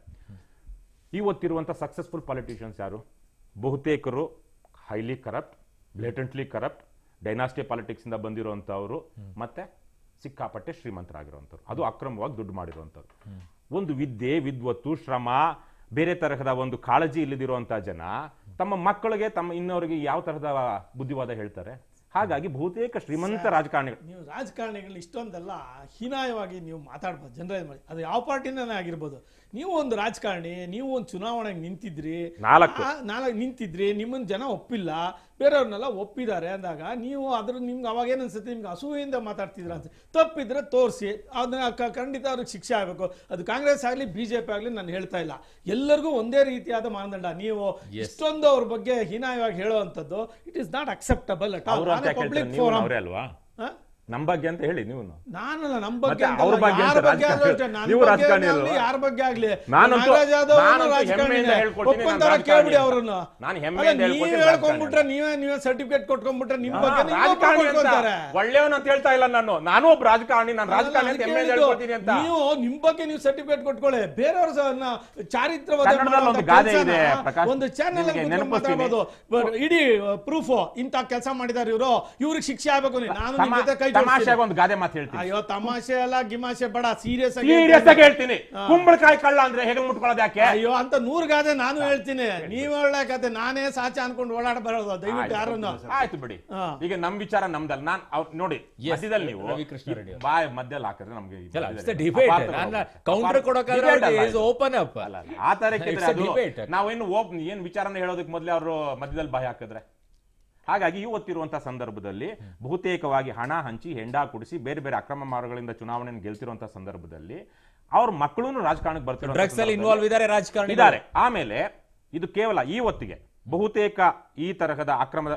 Speaker 5: ಇವತ್ತಿರುವಂಥ ಸಕ್ಸಸ್ಫುಲ್ ಪಾಲಿಟಿಷಿಯನ್ಸ್ ಯಾರು ಬಹುತೇಕರು highly corrupt blatantly corrupt dynasty politics ಇಂದ ಬಂದಿರುವಂಥವ್ರು ಮತ್ತೆ ಸಿಕ್ಕಾಪಟ್ಟೆ ಶ್ರೀಮಂತರಾಗಿರುವಂಥವ್ರು ಅದು ಅಕ್ರಮವಾಗಿ ದುಡ್ಡು ಮಾಡಿರುವಂಥವ್ರು ಒಂದು ವಿದ್ಯೆ ವಿದ್ವತ್ತು ಶ್ರಮ ಬೇರೆ ತರಹದ ಒಂದು ಕಾಳಜಿ ಇಲ್ಲದಿರುವಂತಹ ಜನ ತಮ್ಮ ಮಕ್ಕಳಿಗೆ ತಮ್ಮ ಇನ್ನವರಿಗೆ ಯಾವ ತರಹದ ಬುದ್ಧಿವಾದ ಹೇಳ್ತಾರೆ ಹಾಗಾಗಿ ಬಹುತೇಕ ಶ್ರೀಮಂತ ರಾಜಕಾರಣಿಗಳು
Speaker 2: ನೀವು ರಾಜಕಾರಣಿಗಳು ಇಷ್ಟೊಂದೆಲ್ಲ ಹೀನಾಯವಾಗಿ ನೀವು ಮಾತಾಡ್ಬೋದು ಜನರೈಸ್ ಮಾಡಿ ಅದು ಯಾವ ಪಾರ್ಟಿನೇ ಆಗಿರ್ಬೋದು ನೀವು ಒಂದು ರಾಜಕಾರಣಿ ನೀವು ಒಂದು ಚುನಾವಣೆಗೆ ನಿಂತಿದ್ರಿ
Speaker 5: ನಾಲ್ಕು.
Speaker 2: ಆ- ನಾಲ್ಕು ನಿಂತಿದ್ರಿ ನಿಮ್ಮನ್ನ ಜನ ಒಪ್ಪಿಲ್ಲ ಬೇರೆಯವ್ರನ್ನೆಲ್ಲ ಒಪ್ಪಿದ್ದಾರೆ ಅಂದಾಗ ನೀವು ಅದ್ರ ನಿಮ್ಗೆ ಅವಾಗ ಏನ್ ಅನ್ಸುತ್ತೆ ನಿಮ್ಗೆ ಅಸೂಯೆಯಿಂದ ಮಾತಾಡ್ತಿದ್ರ ಅಂತ ತಪ್ಪಿದ್ರೆ ತೋರಿಸಿ ಅದನ್ನ ಕ- ಖಂಡಿತ ಅವ್ರಿಗೆ ಶಿಕ್ಷೆ ಆಗಬೇಕು ಅದು ಕಾಂಗ್ರೆಸ್ ಆಗಲಿ ಬಿಜೆಪಿ ಆಗಲಿ ನಾನು ಹೇಳ್ತಾ ಇಲ್ಲ ಎಲ್ಲರಿಗೂ ಒಂದೇ ರೀತಿಯಾದ ಮಾನದಂಡ ನೀವು ಇಷ್ಟೊಂದು ಅವ್ರ ಬಗ್ಗೆ ಹೀನಾಯವಾಗಿ ಹೇಳುವಂಥದ್ದು it is not acceptable at
Speaker 5: ಅವರು ಅಂತ ಯಾಕೆ ಹೇಳ್ತಾರೆ? ನೀವು ಅವರೇ ಅಲ್ವಾ ನಮ್ಮ ಬಗ್ಗೆ ಅಂತ ಹೇಳಿ ನೀವು
Speaker 2: ನಾನಲ್ಲ ನಮ್ಮ ಬಗ್ಗೆ
Speaker 5: ಮತ್ತೆ ಅವ್ರ
Speaker 2: ಅಂತಲ್ಲ,
Speaker 5: ಬಗ್ಗೆ
Speaker 2: ಯಾರ
Speaker 5: ಅಂತ
Speaker 2: ಬಗ್ಗೆ ಆದ್ರೂ
Speaker 5: ರಾಜಕಾರಣಿ
Speaker 2: ಅಷ್ಟೇ, ನನ್ನ
Speaker 5: ನೀವು
Speaker 2: ಬಗ್ಗೆ
Speaker 5: ರಾಜಕಾರಣಿ
Speaker 2: ಆಗ್ಲಿ,
Speaker 5: ಅಲ್ವಾ?
Speaker 2: ಯಾರ ಬಗ್ಗೆ ಆಗ್ಲಿ
Speaker 5: ನಾನಂತೂ-
Speaker 2: ನಾಗರಾಜ್ ಯಾದವ್ ಅವ್ರು
Speaker 5: ನಾನಂತೂ
Speaker 2: ರಾಜಕಾರಣಿನೇ.
Speaker 5: ಹೆಮ್ಮೆಯಿಂದ ಹೇಳ್ಕೊಳ್ತೀನಿ, ನಾನು
Speaker 2: ಒಪ್ಪಂದವ್ರ
Speaker 5: ರಾಜಕಾರಣಿ
Speaker 2: ಕೇಳ್ಬಿಡಿ
Speaker 5: ಅಂತ.
Speaker 2: ಅವ್ರನ್ನ
Speaker 5: ನಾನು
Speaker 2: ಅಲ್ಲ,
Speaker 5: ಹೆಮ್ಮೆಯಿಂದ
Speaker 2: ನೀವ್
Speaker 5: ಹೇಳ್ಕೊಳ್ತೀನಿ,
Speaker 2: ಹೇಳ್ಕೊಂಡ್ಬಿಟ್ರೆ
Speaker 5: ರಾಜಕಾರಣಿ
Speaker 2: ನೀವೇ ನೀವೇ ಸರ್ಟಿಫಿಕೇಟ್ ಕೊಟ್ಕೊಂಡ್ಬಿಟ್ರೆ ನಿಮ್
Speaker 5: ಹಾ,
Speaker 2: ಬಗ್ಗೆ ನೀವೇ
Speaker 5: ರಾಜಕಾರಣಿ ಅಂತ
Speaker 2: ಕೊಟ್ಕೊಂತಾರೆ.
Speaker 5: ಒಳ್ಳೆಯವನು ಅಂತ ಹೇಳ್ತಾ ಇಲ್ಲ ನಾನು ನಾನು ಒಬ್ಬ ರಾಜಕಾರಣಿ ನಾನು ರಾಜಕಾರಣಿ ಅಂತ
Speaker 2: ಅದಕ್ಕೆ
Speaker 5: ಹೆಮ್ಮೆಯಿಂದ
Speaker 2: ಹೇಳಿದ್ದು,
Speaker 5: ಹೇಳ್ಕೊಳ್ತೀನಿ ಅಂತ
Speaker 2: ನೀವು ನಿಮ್ ಬಗ್ಗೆ ನೀವು ಸರ್ಟಿಫಿಕೇಟ್ ಕೊಟ್ಕೊಳ್ಳಿ ಬೇರೆಯವ್ರ ಚಾರಿತ್ರವಾದ
Speaker 5: ಕನ್ನಡದಲ್ಲಿ ಒಂದು ಗಾದೆ ಇದೆ, ಪ್ರಕಾಶ್.
Speaker 2: ಒಂದು ಚಾನೆಲ್
Speaker 5: ನಿಮ್ಗೆ ನೆನಪಿಸ್ತೀನಿ.
Speaker 2: ಮಾತಾಡಬಹುದು ಇಡೀ ಪ್ರೂಫ್ ಇಂತ ಕೆಲಸ ಮಾಡಿದಾರೆ ಇವರು ಇವ್ರಿಗೆ ಶಿಕ್ಷೆ ಆಗ್ಬೇಕು ನೀವು. ನಾನು ನಿಮ್
Speaker 5: ತಮಾ-
Speaker 2: ಜೊತೆ ಕೈ
Speaker 5: ತಮಾಷೆಯಾಗಿ
Speaker 2: ಜೋಡಿಸ್ತೀನಿ.
Speaker 5: ಒಂದು ಗಾದೆ ಮಾತು ಹೇಳ್ತೀನಿ
Speaker 2: ಅಯ್ಯೋ ತಮಾಷೆ ಅಲ್ಲ ಗಿಮಾಷೆ ಬೇಡ ಸೀರಿಯಸ್
Speaker 5: ಸೀರಿಯಸ್ ಆಗಿ ಹೇಳ್ತೀನಿ ಕುಂಬಳಕಾಯಿ ಕಳ್ಳ ಅಂದ್ರೆ ಹೇಗೆ ಮುಟ್ಕೊಳ್ಳೋದು ಯಾಕೆ
Speaker 2: ಅಯ್ಯೋ ಅಂತ ನೂರ್ ಗಾದೆ ನಾನು ಹೇಳ್ತೀನಿ ನೀವ್ ಒಳ್ಳೆ ಕತೆ ನಾನೇ ಸಾಚ ಅನ್ಕೊಂಡು ಓಡಾಡ ಬರೋದು ದಯವಿಟ್ಟು ಯಾರನ್ನು
Speaker 5: ಆಯ್ತು ಬಿಡಿ
Speaker 2: ಹಾ.
Speaker 5: ಈಗ ನಮ್ ವಿಚಾರ ನಮ್ದಲ್ಲ ನಾನ್ ಅವ್- ನೋಡಿ
Speaker 1: Yes,
Speaker 5: ಮಧ್ಯದಲ್ಲಿ ನೀವು
Speaker 1: ರವಿಕೃಷ್ಣ ರೆಡ್ಡಿ ಅವರು.
Speaker 5: ಬಾಯ್ ಮಧ್ಯದಲ್ಲಿ ಹಾಕಿದ್ರೆ ನಮ್ಗೆ ಈ ಮಧ್ಯದಲ್ಲಿ
Speaker 1: ಡಿಬೇಟ್
Speaker 5: ಅಪಾರ್ಥ
Speaker 1: ನಾನು
Speaker 5: ಹೋಗುತ್ತೆ.
Speaker 1: ಕೌಂಟರ್
Speaker 5: ಅಪಾರ್ಥ-
Speaker 1: ಕೊಡೋಕಾದ್ರೆ
Speaker 5: debate ಅಲ್ಲ
Speaker 1: ಇಸ್
Speaker 5: ಇದು.
Speaker 1: ಓಪನ್ ಅಪ್
Speaker 5: ಅಲ್ಲ, ಅಲ್ಲ. ಆ ತರಕ್ಕೆ
Speaker 1: It's a
Speaker 5: ಅದು
Speaker 1: debate.
Speaker 5: ನಾವೇನು ಓಪ್ ಏನ್ ವಿಚಾರನ ಹೇಳೋದಕ್ಕೆ ಮೊದಲೇ ಅವರು ಮಧ್ಯದಲ್ಲಿ ಬಾಯಿ ಹಾಕಿದ್ರೆ ಹಾಗಾಗಿ ಇವತ್ತಿರುವಂತಹ ಸಂದರ್ಭದಲ್ಲಿ ಬಹುತೇಕವಾಗಿ ಹಣ ಹಂಚಿ ಹೆಂಡ ಕುಡಿಸಿ ಬೇರೆ ಬೇರೆ ಅಕ್ರಮ ಮಾರ್ಗಗಳಿಂದ ಚುನಾವಣೆಯನ್ನು ಗೆಲ್ತಿರುವಂತಹ ಸಂದರ್ಭದಲ್ಲಿ ಅವ್ರ ಮಕ್ಕಳು ರಾಜಕಾರಣಕ್ಕೆ ಬರ್ತಿರೋ
Speaker 1: ಡ್ರಗ್ಸ್ ಅಲ್ಲಿ ಇನ್ವಾಲ್ವ್ ಇದಾರೆ ರಾಜಕಾರಣಿ
Speaker 5: ಇದ್ದಾರೆ ಆಮೇಲೆ ಇದು ಕೇವಲ ಈ ಹೊತ್ತಿಗೆ ಬಹುತೇಕ ಈ ತರಹದ ಅಕ್ರಮದ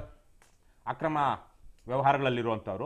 Speaker 5: ಅಕ್ರಮ ವ್ಯವಹಾರಗಳಲ್ಲಿರುವಂಥವ್ರು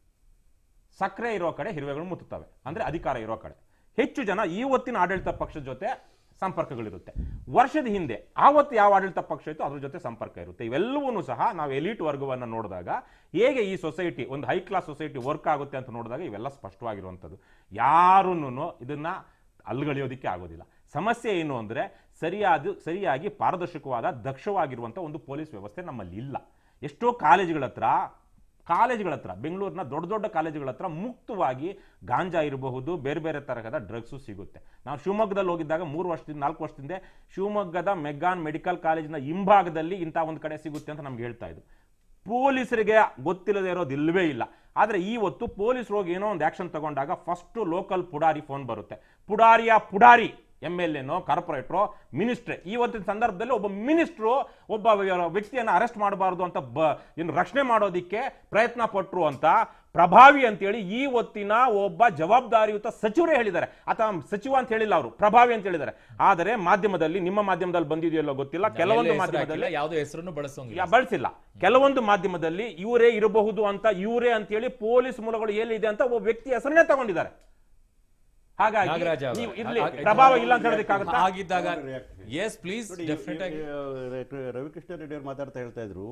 Speaker 5: ಸಕ್ಕರೆ ಇರೋ ಕಡೆ ಹಿರುವೆಗಳು ಮುತ್ತುತ್ತವೆ ಅಂದ್ರೆ ಅಧಿಕಾರ ಇರೋ ಕಡೆ ಹೆಚ್ಚು ಜನ ಈ ಹೊತ್ತಿನ ಆಡಳಿತ ಪಕ್ಷದ ಜೊತೆ ಸಂಪರ್ಕಗಳಿರುತ್ತೆ ವರ್ಷದ ಹಿಂದೆ ಆವತ್ತು ಯಾವ ಆಡಳಿತ ಪಕ್ಷ ಇತ್ತು ಅದ್ರ ಜೊತೆ ಸಂಪರ್ಕ ಇರುತ್ತೆ ಇವೆಲ್ಲವೂ ಸಹ ನಾವು ಎಲಿಟ್ ವರ್ಗವನ್ನು ನೋಡಿದಾಗ ಹೇಗೆ ಈ ಸೊಸೈಟಿ ಒಂದು ಹೈ ಕ್ಲಾಸ್ ಸೊಸೈಟಿ ವರ್ಕ್ ಆಗುತ್ತೆ ಅಂತ ನೋಡಿದಾಗ ಇವೆಲ್ಲ ಸ್ಪಷ್ಟವಾಗಿರುವಂಥದ್ದು ಯಾರೂ ಇದನ್ನ ಅಲ್ಗಳಿಯೋದಕ್ಕೆ ಆಗೋದಿಲ್ಲ ಸಮಸ್ಯೆ ಏನು ಅಂದ್ರೆ ಸರಿಯಾದ ಸರಿಯಾಗಿ ಪಾರದರ್ಶಕವಾದ ದಕ್ಷವಾಗಿರುವಂಥ ಒಂದು ಪೊಲೀಸ್ ವ್ಯವಸ್ಥೆ ನಮ್ಮಲ್ಲಿ ಇಲ್ಲ ಎಷ್ಟೋ ಕಾಲೇಜುಗಳ ಹತ್ರ ಕಾಲೇಜುಗಳ ಹತ್ರ ಬೆಂಗಳೂರಿನ ದೊಡ್ಡ ದೊಡ್ಡ ಕಾಲೇಜುಗಳ ಹತ್ರ ಮುಕ್ತವಾಗಿ ಗಾಂಜಾ ಇರಬಹುದು ಬೇರೆ ಬೇರೆ ತರಹದ ಡ್ರಗ್ಸು ಸಿಗುತ್ತೆ ನಾವು ಶಿವಮೊಗ್ಗದಲ್ಲಿ ಹೋಗಿದ್ದಾಗ ಮೂರು ವರ್ಷದಿಂದ ನಾಲ್ಕು ವರ್ಷದಿಂದ ಶಿವಮೊಗ್ಗದ ಮೆಗ್ಗಾನ್ ಮೆಡಿಕಲ್ ಕಾಲೇಜಿನ ಹಿಂಭಾಗದಲ್ಲಿ ಇಂಥ ಒಂದು ಕಡೆ ಸಿಗುತ್ತೆ ಅಂತ ನಮ್ಗೆ ಹೇಳ್ತಾ ಇದ್ರು ಪೊಲೀಸರಿಗೆ ಗೊತ್ತಿಲ್ಲದೆ ಇರೋದು ಇಲ್ಲವೇ ಇಲ್ಲ ಆದರೆ ಇವತ್ತು ಪೊಲೀಸರು ಹೋಗಿ ಏನೋ ಒಂದು ಆಕ್ಷನ್ ತಗೊಂಡಾಗ ಫಸ್ಟ್ ಲೋಕಲ್ ಪುಡಾರಿ ಫೋನ್ ಬರುತ್ತೆ ಪುಡಾರಿಯ ಪುಡಾರಿ ಎಮ್ ಎಲ್ ಎನೋ ಕಾರ್ಪೊರೇಟ್ರೋ ಮಿನಿಸ್ಟ್ರೆ ಇವತ್ತಿನ ಸಂದರ್ಭದಲ್ಲಿ ಒಬ್ಬ ಮಿನಿಸ್ಟ್ರು ಒಬ್ಬ ವ್ಯಕ್ತಿಯನ್ನು ಅರೆಸ್ಟ್ ಮಾಡಬಾರ್ದು ಅಂತ ಬ ಏನು ರಕ್ಷಣೆ ಮಾಡೋದಿಕ್ಕೆ ಪ್ರಯತ್ನ ಪಟ್ಟರು ಅಂತ ಪ್ರಭಾವಿ ಅಂತೇಳಿ ಈ ಹೊತ್ತಿನ ಒಬ್ಬ ಜವಾಬ್ದಾರಿಯುತ ಸಚಿವರೇ ಹೇಳಿದ್ದಾರೆ ಅಥವಾ ಸಚಿವ ಅಂತ ಹೇಳಿಲ್ಲ ಅವರು ಪ್ರಭಾವಿ ಅಂತ ಹೇಳಿದ್ದಾರೆ ಆದರೆ ಮಾಧ್ಯಮದಲ್ಲಿ ನಿಮ್ಮ ಮಾಧ್ಯಮದಲ್ಲಿ ಬಂದಿದೆಯಲ್ಲೋ ಗೊತ್ತಿಲ್ಲ ಕೆಲವೊಂದು ಮಾಧ್ಯಮದಲ್ಲಿ
Speaker 1: ಯಾವುದೇ ಹೆಸರನ್ನು ಬಳಸೋಂಗಿಲ್ಲ
Speaker 5: ಯಾ- ಬಳಸಿಲ್ಲ ಕೆಲವೊಂದು ಮಾಧ್ಯಮದಲ್ಲಿ ಇವರೇ ಇರಬಹುದು ಅಂತ ಇವರೇ ಅಂತೇಳಿ ಪೊಲೀಸ್ ಮೂಲಗಳು ಎಲ್ಲಿದೆ ಅಂತ ಒಬ್ಬ ವ್ಯಕ್ತಿ ಹೆಸರನ್ನೇ ತಗೊಂಡಿದ್ದಾರೆ ಹಾಗಾಗಿ
Speaker 1: ನಾಗರಾಜ ಅವರೇ,
Speaker 5: ನೀವು ಇರ್ಲಿ
Speaker 1: ಹಾಗೆ-
Speaker 5: ಪ್ರಭಾವ ಇಲ್ಲ ಅಂತ ಹೇಳೋದಕ್ಕಾಗತ್ತಾ
Speaker 1: ಆಗಿದ್ದಾಗ ಎಸ್ ಪ್ಲೀಸ್
Speaker 3: ನೋಡಿ,
Speaker 1: ಡೆಫಿನೆಟ್ ಆಗಿ
Speaker 3: ಈ- ಈ- ರವಿಕೃಷ್ಣ ರೆಡ್ಡಿ ಅವರು ಮಾತಾಡ್ತಾ ಹೇಳ್ತಾ ಇದ್ರು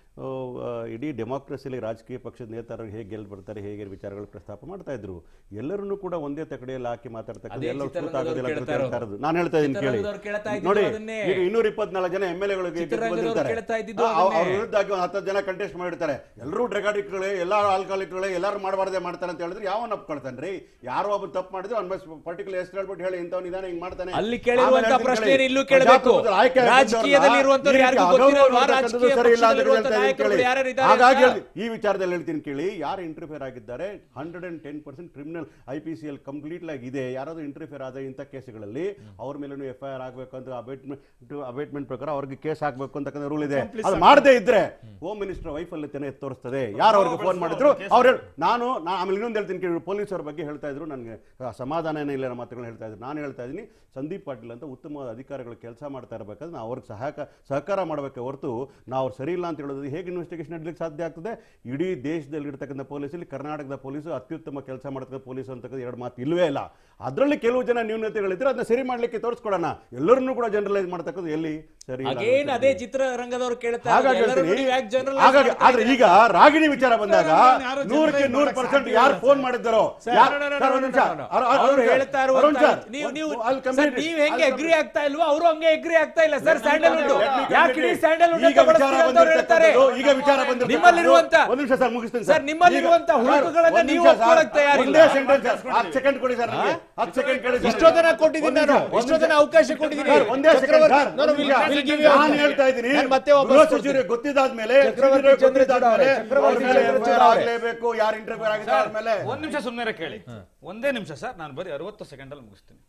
Speaker 3: ಆ, ಆ, ಇಡೀ ಡೆಮಾಕ್ರಸಿಲಿ ರಾಜಕೀಯ ಪಕ್ಷದ ನೇತಾರರು ಹೇಗೆ ಗೆದ್ದು ಬರ್ತಾರೆ ಹೇಗೆ ವಿಚಾರಗಳು ಪ್ರಸ್ತಾಪ ಮಾಡ್ತಾ ಇದ್ರು ಎಲ್ಲರನ್ನೂ ಕೂಡ ಒಂದೇ ತಕಡೆಯಲ್ಲಿ ಹಾಕಿ ಮಾತಾಡ್ತಕ್ಕಂಥ
Speaker 1: ಅದೇ
Speaker 3: ಎಲ್ಲರೂ
Speaker 1: ಚಿತ್ರರಂಗದವ್ರು
Speaker 3: ಕೂತಾಗೋದಿಲ್ಲ ಅಂತ
Speaker 1: ಕೇಳ್ತಾ
Speaker 3: ಹೇಳ್ತಾ ಇರೋದು ನಾನು ಹೇಳ್ತಾ ಇದ್ದೀನಿ ಕೇಳಿ
Speaker 1: ಚಿತ್ರರಂಗದವ್ರು ಕೇಳ್ತಾ ಇದ್ದಿದ್ದು
Speaker 3: ನೋಡಿ
Speaker 1: ಅದನ್ನೇ.
Speaker 3: ಈಗ ಇನ್ನೂರ ಇಪ್ಪತ್ನಾಲ್ಕು ಜನ ಎಮ್ ಎಲ್ ಎಗಳಿಗೆ
Speaker 1: ಚಿತ್ರರಂಗದವ್ರು ಕೇಳ್ತಾ ಇದ್ದಿದ್ದು
Speaker 3: ಅವ್ರ
Speaker 1: ಅದನ್ನೇ.
Speaker 3: ವಿರುದ್ಧವಾಗಿ ಒಂದು ಹತ್ತು ಜನ ಕಂಟೆಸ್ಟ್ ಮಾಡಿರ್ತಾರೆ ಎಲ್ಲರೂ ಡ್ರಗಾಡಿಕ್ಗಳೇ ಎಲ್ಲ ಆಲ್ಕಾಲಿಕ್ಗಳೇ ಎಲ್ಲರೂ ಮಾಡಬಾರ್ದೇ ಮಾಡ್ತಾರೆ ಅಂತ ಹೇಳಿದ್ರೆ ಯಾವನ್ನ ಒಪ್ಕೊಳ್ತಾನೆ ರೀ ಯಾರೋ ಒಬ್ಬ ತಪ್ಪು ಮಾಡಿದ್ರು ಅವ್ನ ಪರ್ಟಿಕ್ಯುಲರ್ ಹೆಸರು ಹೇಳ್ಬಿಟ್ಟು ಹೇಳಿ ಇಂಥವ್ನು ಇದಾನೆ ಹಿಂಗ್ ಮಾಡ್ತಾನೆ
Speaker 1: ಅಲ್ಲಿ ಕೇಳಿರುವಂತ
Speaker 3: ಆಮೇಲೆ ಹೇಳ್ತೀನಿ
Speaker 1: ಪ್ರಶ್ನೆ
Speaker 3: ಕೇಳಿ.
Speaker 1: ಇಲ್ಲೂ ಕೇಳಬೇಕು.
Speaker 3: ಪ್ರಜಾಪ್ರಭುತ್ವದಲ್ಲಿ ಆಯ್ಕೆ
Speaker 1: ರಾಜಕೀಯದಲ್ಲಿ ಇರುವಂತವ್ರು
Speaker 3: ಈ
Speaker 1: ಯಾರಿಗೂ
Speaker 3: ರೀತಿ
Speaker 1: ಗೊತ್ತಿರಲ್ವಾ?
Speaker 3: ಅಗೌರವ
Speaker 1: ರಾಜಕೀಯ
Speaker 3: ಸರಿ ಇಲ್ಲ ಅಂತ
Speaker 1: ಪಕ್ಷದಲ್ಲಿರುವಂತ
Speaker 3: ಹೇಳ್ತಾ ಇದ್ದೀನಿ
Speaker 1: ನಾಯಕರುಗಳು
Speaker 3: ಕೇಳಿ.
Speaker 1: ಯಾರ್ಯಾರು ಇದ್ದಾರೆ
Speaker 3: ಹಾಗಾಗಿ
Speaker 1: ಅಂತ?
Speaker 3: ಈ ವಿಚಾರದಲ್ಲಿ ಹೇಳ್ತೀನಿ ಕೇಳಿ ಯಾರು ಇಂಟರ್ಫಿಯರ್ ಆಗಿದ್ದಾರೆ hundred and ten percent criminal I P C L complete ಆಗಿ ಇದೆ ಯಾರಾದ್ರೂ ಇಂಟರ್ಫಿಯರ್ ಆದ ಇಂಥ ಕೇಸ್ಗಳಲ್ಲಿ ಅವ್ರ ಮೇಲೂ ಎಫ್ ಐ ಆರ್ ಆಗಬೇಕು ಅಂತ ಅಬೇಟ್ಮೆಂಟ್ ಅಬೇಟ್ಮೆಂಟ್ ಪ್ರಕಾರ ಅವ್ರಿಗೆ ಕೇಸ್ ಹಾಕಬೇಕು ಅಂತಕ್ಕಂಥ ರೂಲ್ ಇದೆ ಅದು ಮಾಡದೇ ಇದ್ರೆ ಹೋಮ್ ಮಿನಿಸ್ಟರ್ ವೈಫಲ್ಯತೆನೆ ತೋರಿಸ್ತದೆ ಯಾರು ಅವ್ರಿಗೆ ಫೋನ್ ಮಾಡಿದ್ರು ಅವ್ರು ಹೇಳಿ ನಾನು ನಾ ಆಮೇಲೆ ಇನ್ನೊಂದು ಹೇಳ್ತೀನಿ ಕೇಳಿ ಪೊಲೀಸರ ಬಗ್ಗೆ ಹೇಳ್ತಾ ಇದ್ರು ನನಗೆ ಸಮಾಧಾನನೇ ಇಲ್ಲ ನಮ್ಮ ಮಾತುಗಳನ್ನ ಹೇಳ್ತಾ ಇದ್ರು ನಾನು ಹೇಳ್ತಾ ಇದ್ದೀನಿ ಸಂದೀಪ್ ಪಾಟೀಲ್ ಅಂತ ಉತ್ತಮವಾದ ಅಧಿಕಾರಿಗಳು ಕೆಲಸ ಮಾಡ್ತಾ ಇರಬೇಕಾದ್ರೆ ನಾವು ಅವ್ರಿಗೆ ಸಹಾಯಕ ಸಹಕಾರ ಮಾಡಬೇಕೆ ಹೊರತು ನಾವು ಅವ್ರು ಸರಿ ಇಲ್ಲ ಅಂತ ಹೇಳೋದು ಹೇಗೆ ಇನ್ವೆಸ್ಟಿಗೇಷನ್ ನಡಲಿಕ್ಕೆ ಸಾಧ್ಯ ಆಗ್ತದೆ ಇಡೀ ದೇಶದಲ್ಲಿ ಇರ್ತಕ್ಕಂಥ ಪೊಲೀಸಲ್ಲಿ ಕರ್ನಾಟಕದ ಪೊಲೀಸು ಅತ್ಯುತ್ತಮ ಕೆಲಸ ಮಾಡ್ತಕ್ಕಂಥ ಪೊಲೀಸ್ ಅಂತಕ್ಕಂಥ ಎರಡು ಮಾತು ಇಲ್ಲವೇ ಇಲ್ಲ ಅದರಲ್ಲಿ ಕೆಲವು ಜನ ನ್ಯೂನತೆಗಳಿದ್ರೆ ಅದನ್ನ ಸರಿ ಮಾಡ್ಲಿಕ್ಕೆ ತೋರಿಸ್ಕೊಡೋಣ ಎಲ್ಲರನ್ನೂ ಕೂಡ ಜನರಲೈಸ್ ಮಾಡ್ತಕ್ಕಂಥ ಎಲ್ಲಿ ಸರಿ ಇಲ್ಲ
Speaker 1: ಅಗೇನ್
Speaker 3: ಅಂತ
Speaker 1: ಅದೇ
Speaker 3: ಹೇಳ್ತೀನಿ.
Speaker 1: ಚಿತ್ರರಂಗದವರು ಕೇಳ್ತಾ
Speaker 3: ಹಾಗಾಗಿ
Speaker 1: ಇರೋದು. ಎಲ್ಲರೂ
Speaker 3: ಹೇಳ್ತೀನಿ,
Speaker 1: ನೀವು ಯಾಕೆ generalize
Speaker 3: ಹಾಗಾಗಿ
Speaker 1: ಮಾಡ್ತಾ
Speaker 3: ಆದ್ರೆ
Speaker 1: ಇದ್ದೀರಾ?
Speaker 3: ಈಗ ರಾಗಿಣಿ ವಿಚಾರ ಬಂದಾಗ
Speaker 2: ಚಿತ್ರರಂಗನ ಯಾರು
Speaker 3: ನೂರಕ್ಕೆ
Speaker 2: generalize
Speaker 3: ನೂರು
Speaker 2: ಮಾಡಕ್
Speaker 3: ಪರ್ಸೆಂಟ್
Speaker 2: ಸಾಧ್ಯ
Speaker 3: ಯಾರು
Speaker 2: ಇಲ್ಲ
Speaker 3: ಫೋನ್
Speaker 2: ಸರ್.
Speaker 3: ಮಾಡಿದ್ದಾರೋ
Speaker 2: ಸರ್,
Speaker 3: ಯಾರು-
Speaker 1: No, no, no,
Speaker 3: sir,
Speaker 1: no,
Speaker 3: ಒಂದ್
Speaker 1: no,
Speaker 3: ನಿಮಿಷ.
Speaker 1: no, no.
Speaker 3: ಅರು- ಅರು-
Speaker 1: ಅವ್ರು
Speaker 3: ಅರುಣ್ ಸರ್,
Speaker 1: ಹೇಳ್ತಾ
Speaker 3: ಅರುಣ್
Speaker 1: ಇರುವಂತ
Speaker 3: ಸರ್,
Speaker 1: ನೀವು ನೀವು
Speaker 3: ಅಲ್ಲಿ
Speaker 1: ಸರ್
Speaker 3: community-
Speaker 1: ನೀವ್ ಹೆಂಗೆ
Speaker 3: ಅಲ್ಲಿ
Speaker 1: ಅಗ್ರಿ ಆಗ್ತಾ ಇಲ್ವೋ ಅವರು ಹಂಗೆ ಅಗ್ರಿ ಆಗ್ತಾ ಇಲ್ಲ sir
Speaker 3: Let me
Speaker 1: sandalwood
Speaker 3: complete.
Speaker 1: ಯಾಕೆ ಇಡೀ ಸ್ಯಾಂಡಲ್ವುಡ್
Speaker 3: ಈಗ ವಿಚಾರ ಬಂದಿರ್ತಕ್ಕಂಥದ್ದು, ಈಗ ವಿಚಾರ ಬಂದಿರ್ತಕ್ಕಂಥದ್ದು-
Speaker 1: ನಿಮ್ಮಲ್ಲಿರುವಂತ
Speaker 3: ಒಂದ್ ನಿಮಿಷ ಸರ್ ಮುಗಿಸ್ತೀನಿ
Speaker 1: ಸರ್, ನಿಮ್ಮಲ್ಲಿರುವಂತ
Speaker 3: ಈಗ-
Speaker 1: ಹುಳುಕುಗಳನ್ನ
Speaker 3: ಒಂದ್
Speaker 1: ನೀವು
Speaker 3: ನಿಮಿಷ ಸರ್,
Speaker 1: ಒಪ್ಕೊಳಕ್ ತಯಾರಿಲ್ಲ.
Speaker 3: ಒಂದೇ sentence ಸರ್, ಹತ್ತು ಸೆಕೆಂಡ್ ಕೊಡಿ ಸರ್ ನನಗೆ. ಹತ್ತು ಸೆಕೆಂಡ್ ಕೇಳಿ ಸರ್.
Speaker 1: ಇಷ್ಟೊತ್ತನ ಕೊಟ್ಟಿದ್ದೀನಿ
Speaker 3: ಒಂದ್
Speaker 1: ನಾನು
Speaker 3: ನಿಮಿಷ, ಒಂದ್
Speaker 1: ಇಷ್ಟೊತ್ತನ
Speaker 3: ನಿಮಿಷ.
Speaker 1: ಅವಕಾಶ ಕೊಟ್ಟಿದ್ದೀನಿ
Speaker 3: ಸರ್, ಒಂದೇ second
Speaker 1: Chakravarthi-
Speaker 3: sir,
Speaker 1: No, no,
Speaker 3: ಒಂದ್
Speaker 1: we'll-
Speaker 3: ನಿಮಿಷ.
Speaker 1: we'll give you
Speaker 3: ನಾನು
Speaker 1: a-
Speaker 3: ಹೇಳ್ತಾ ಇದ್ದೀನಿ
Speaker 1: ನಾನು ಮತ್ತೆ ವಾಪಸ್
Speaker 3: ಗೃಹ
Speaker 1: ಕೊಡ್ತೀನಿ.
Speaker 3: ಸಚಿವರಿಗೆ ಗೊತ್ತಿದ್ದಾದ್ಮೇಲೆ
Speaker 1: ಚಕ್ರವರ್ತಿ
Speaker 3: ಸಚಿವರಿಗೆ
Speaker 1: ಚಂದ್ರಚೂಡ್ ಅವರೇ,
Speaker 3: ಗೊತ್ತಿದ್ದಾದ್ಮೇಲೆ
Speaker 1: ಚಕ್ರವರ್ತಿ
Speaker 3: ಅವ್ರ ಮೇಲೆ
Speaker 1: ಚಂದ್ರಚೂಡ್
Speaker 3: FIR
Speaker 1: ಅವರೇ.
Speaker 3: ಆಗ್ಲೇಬೇಕು ಯಾರು ಇಂಟರ್ಫಿಯರ್ ಆಗಿದ್ದಾರೆ ಅವ್ರ ಮೇಲೆ
Speaker 4: ಒಂದ್ ನಿಮಿಷ ಸುಮ್ಮನೆ ಕೇಳಿ ಒಂದೇ ನಿಮಿಷ ಸರ್ ನಾನು ಬರೀ ಅರವತ್ತು ಸೆಕೆಂಡ್ ಅಲ್ಲಿ ಮುಗಿಸ್ತೀನಿ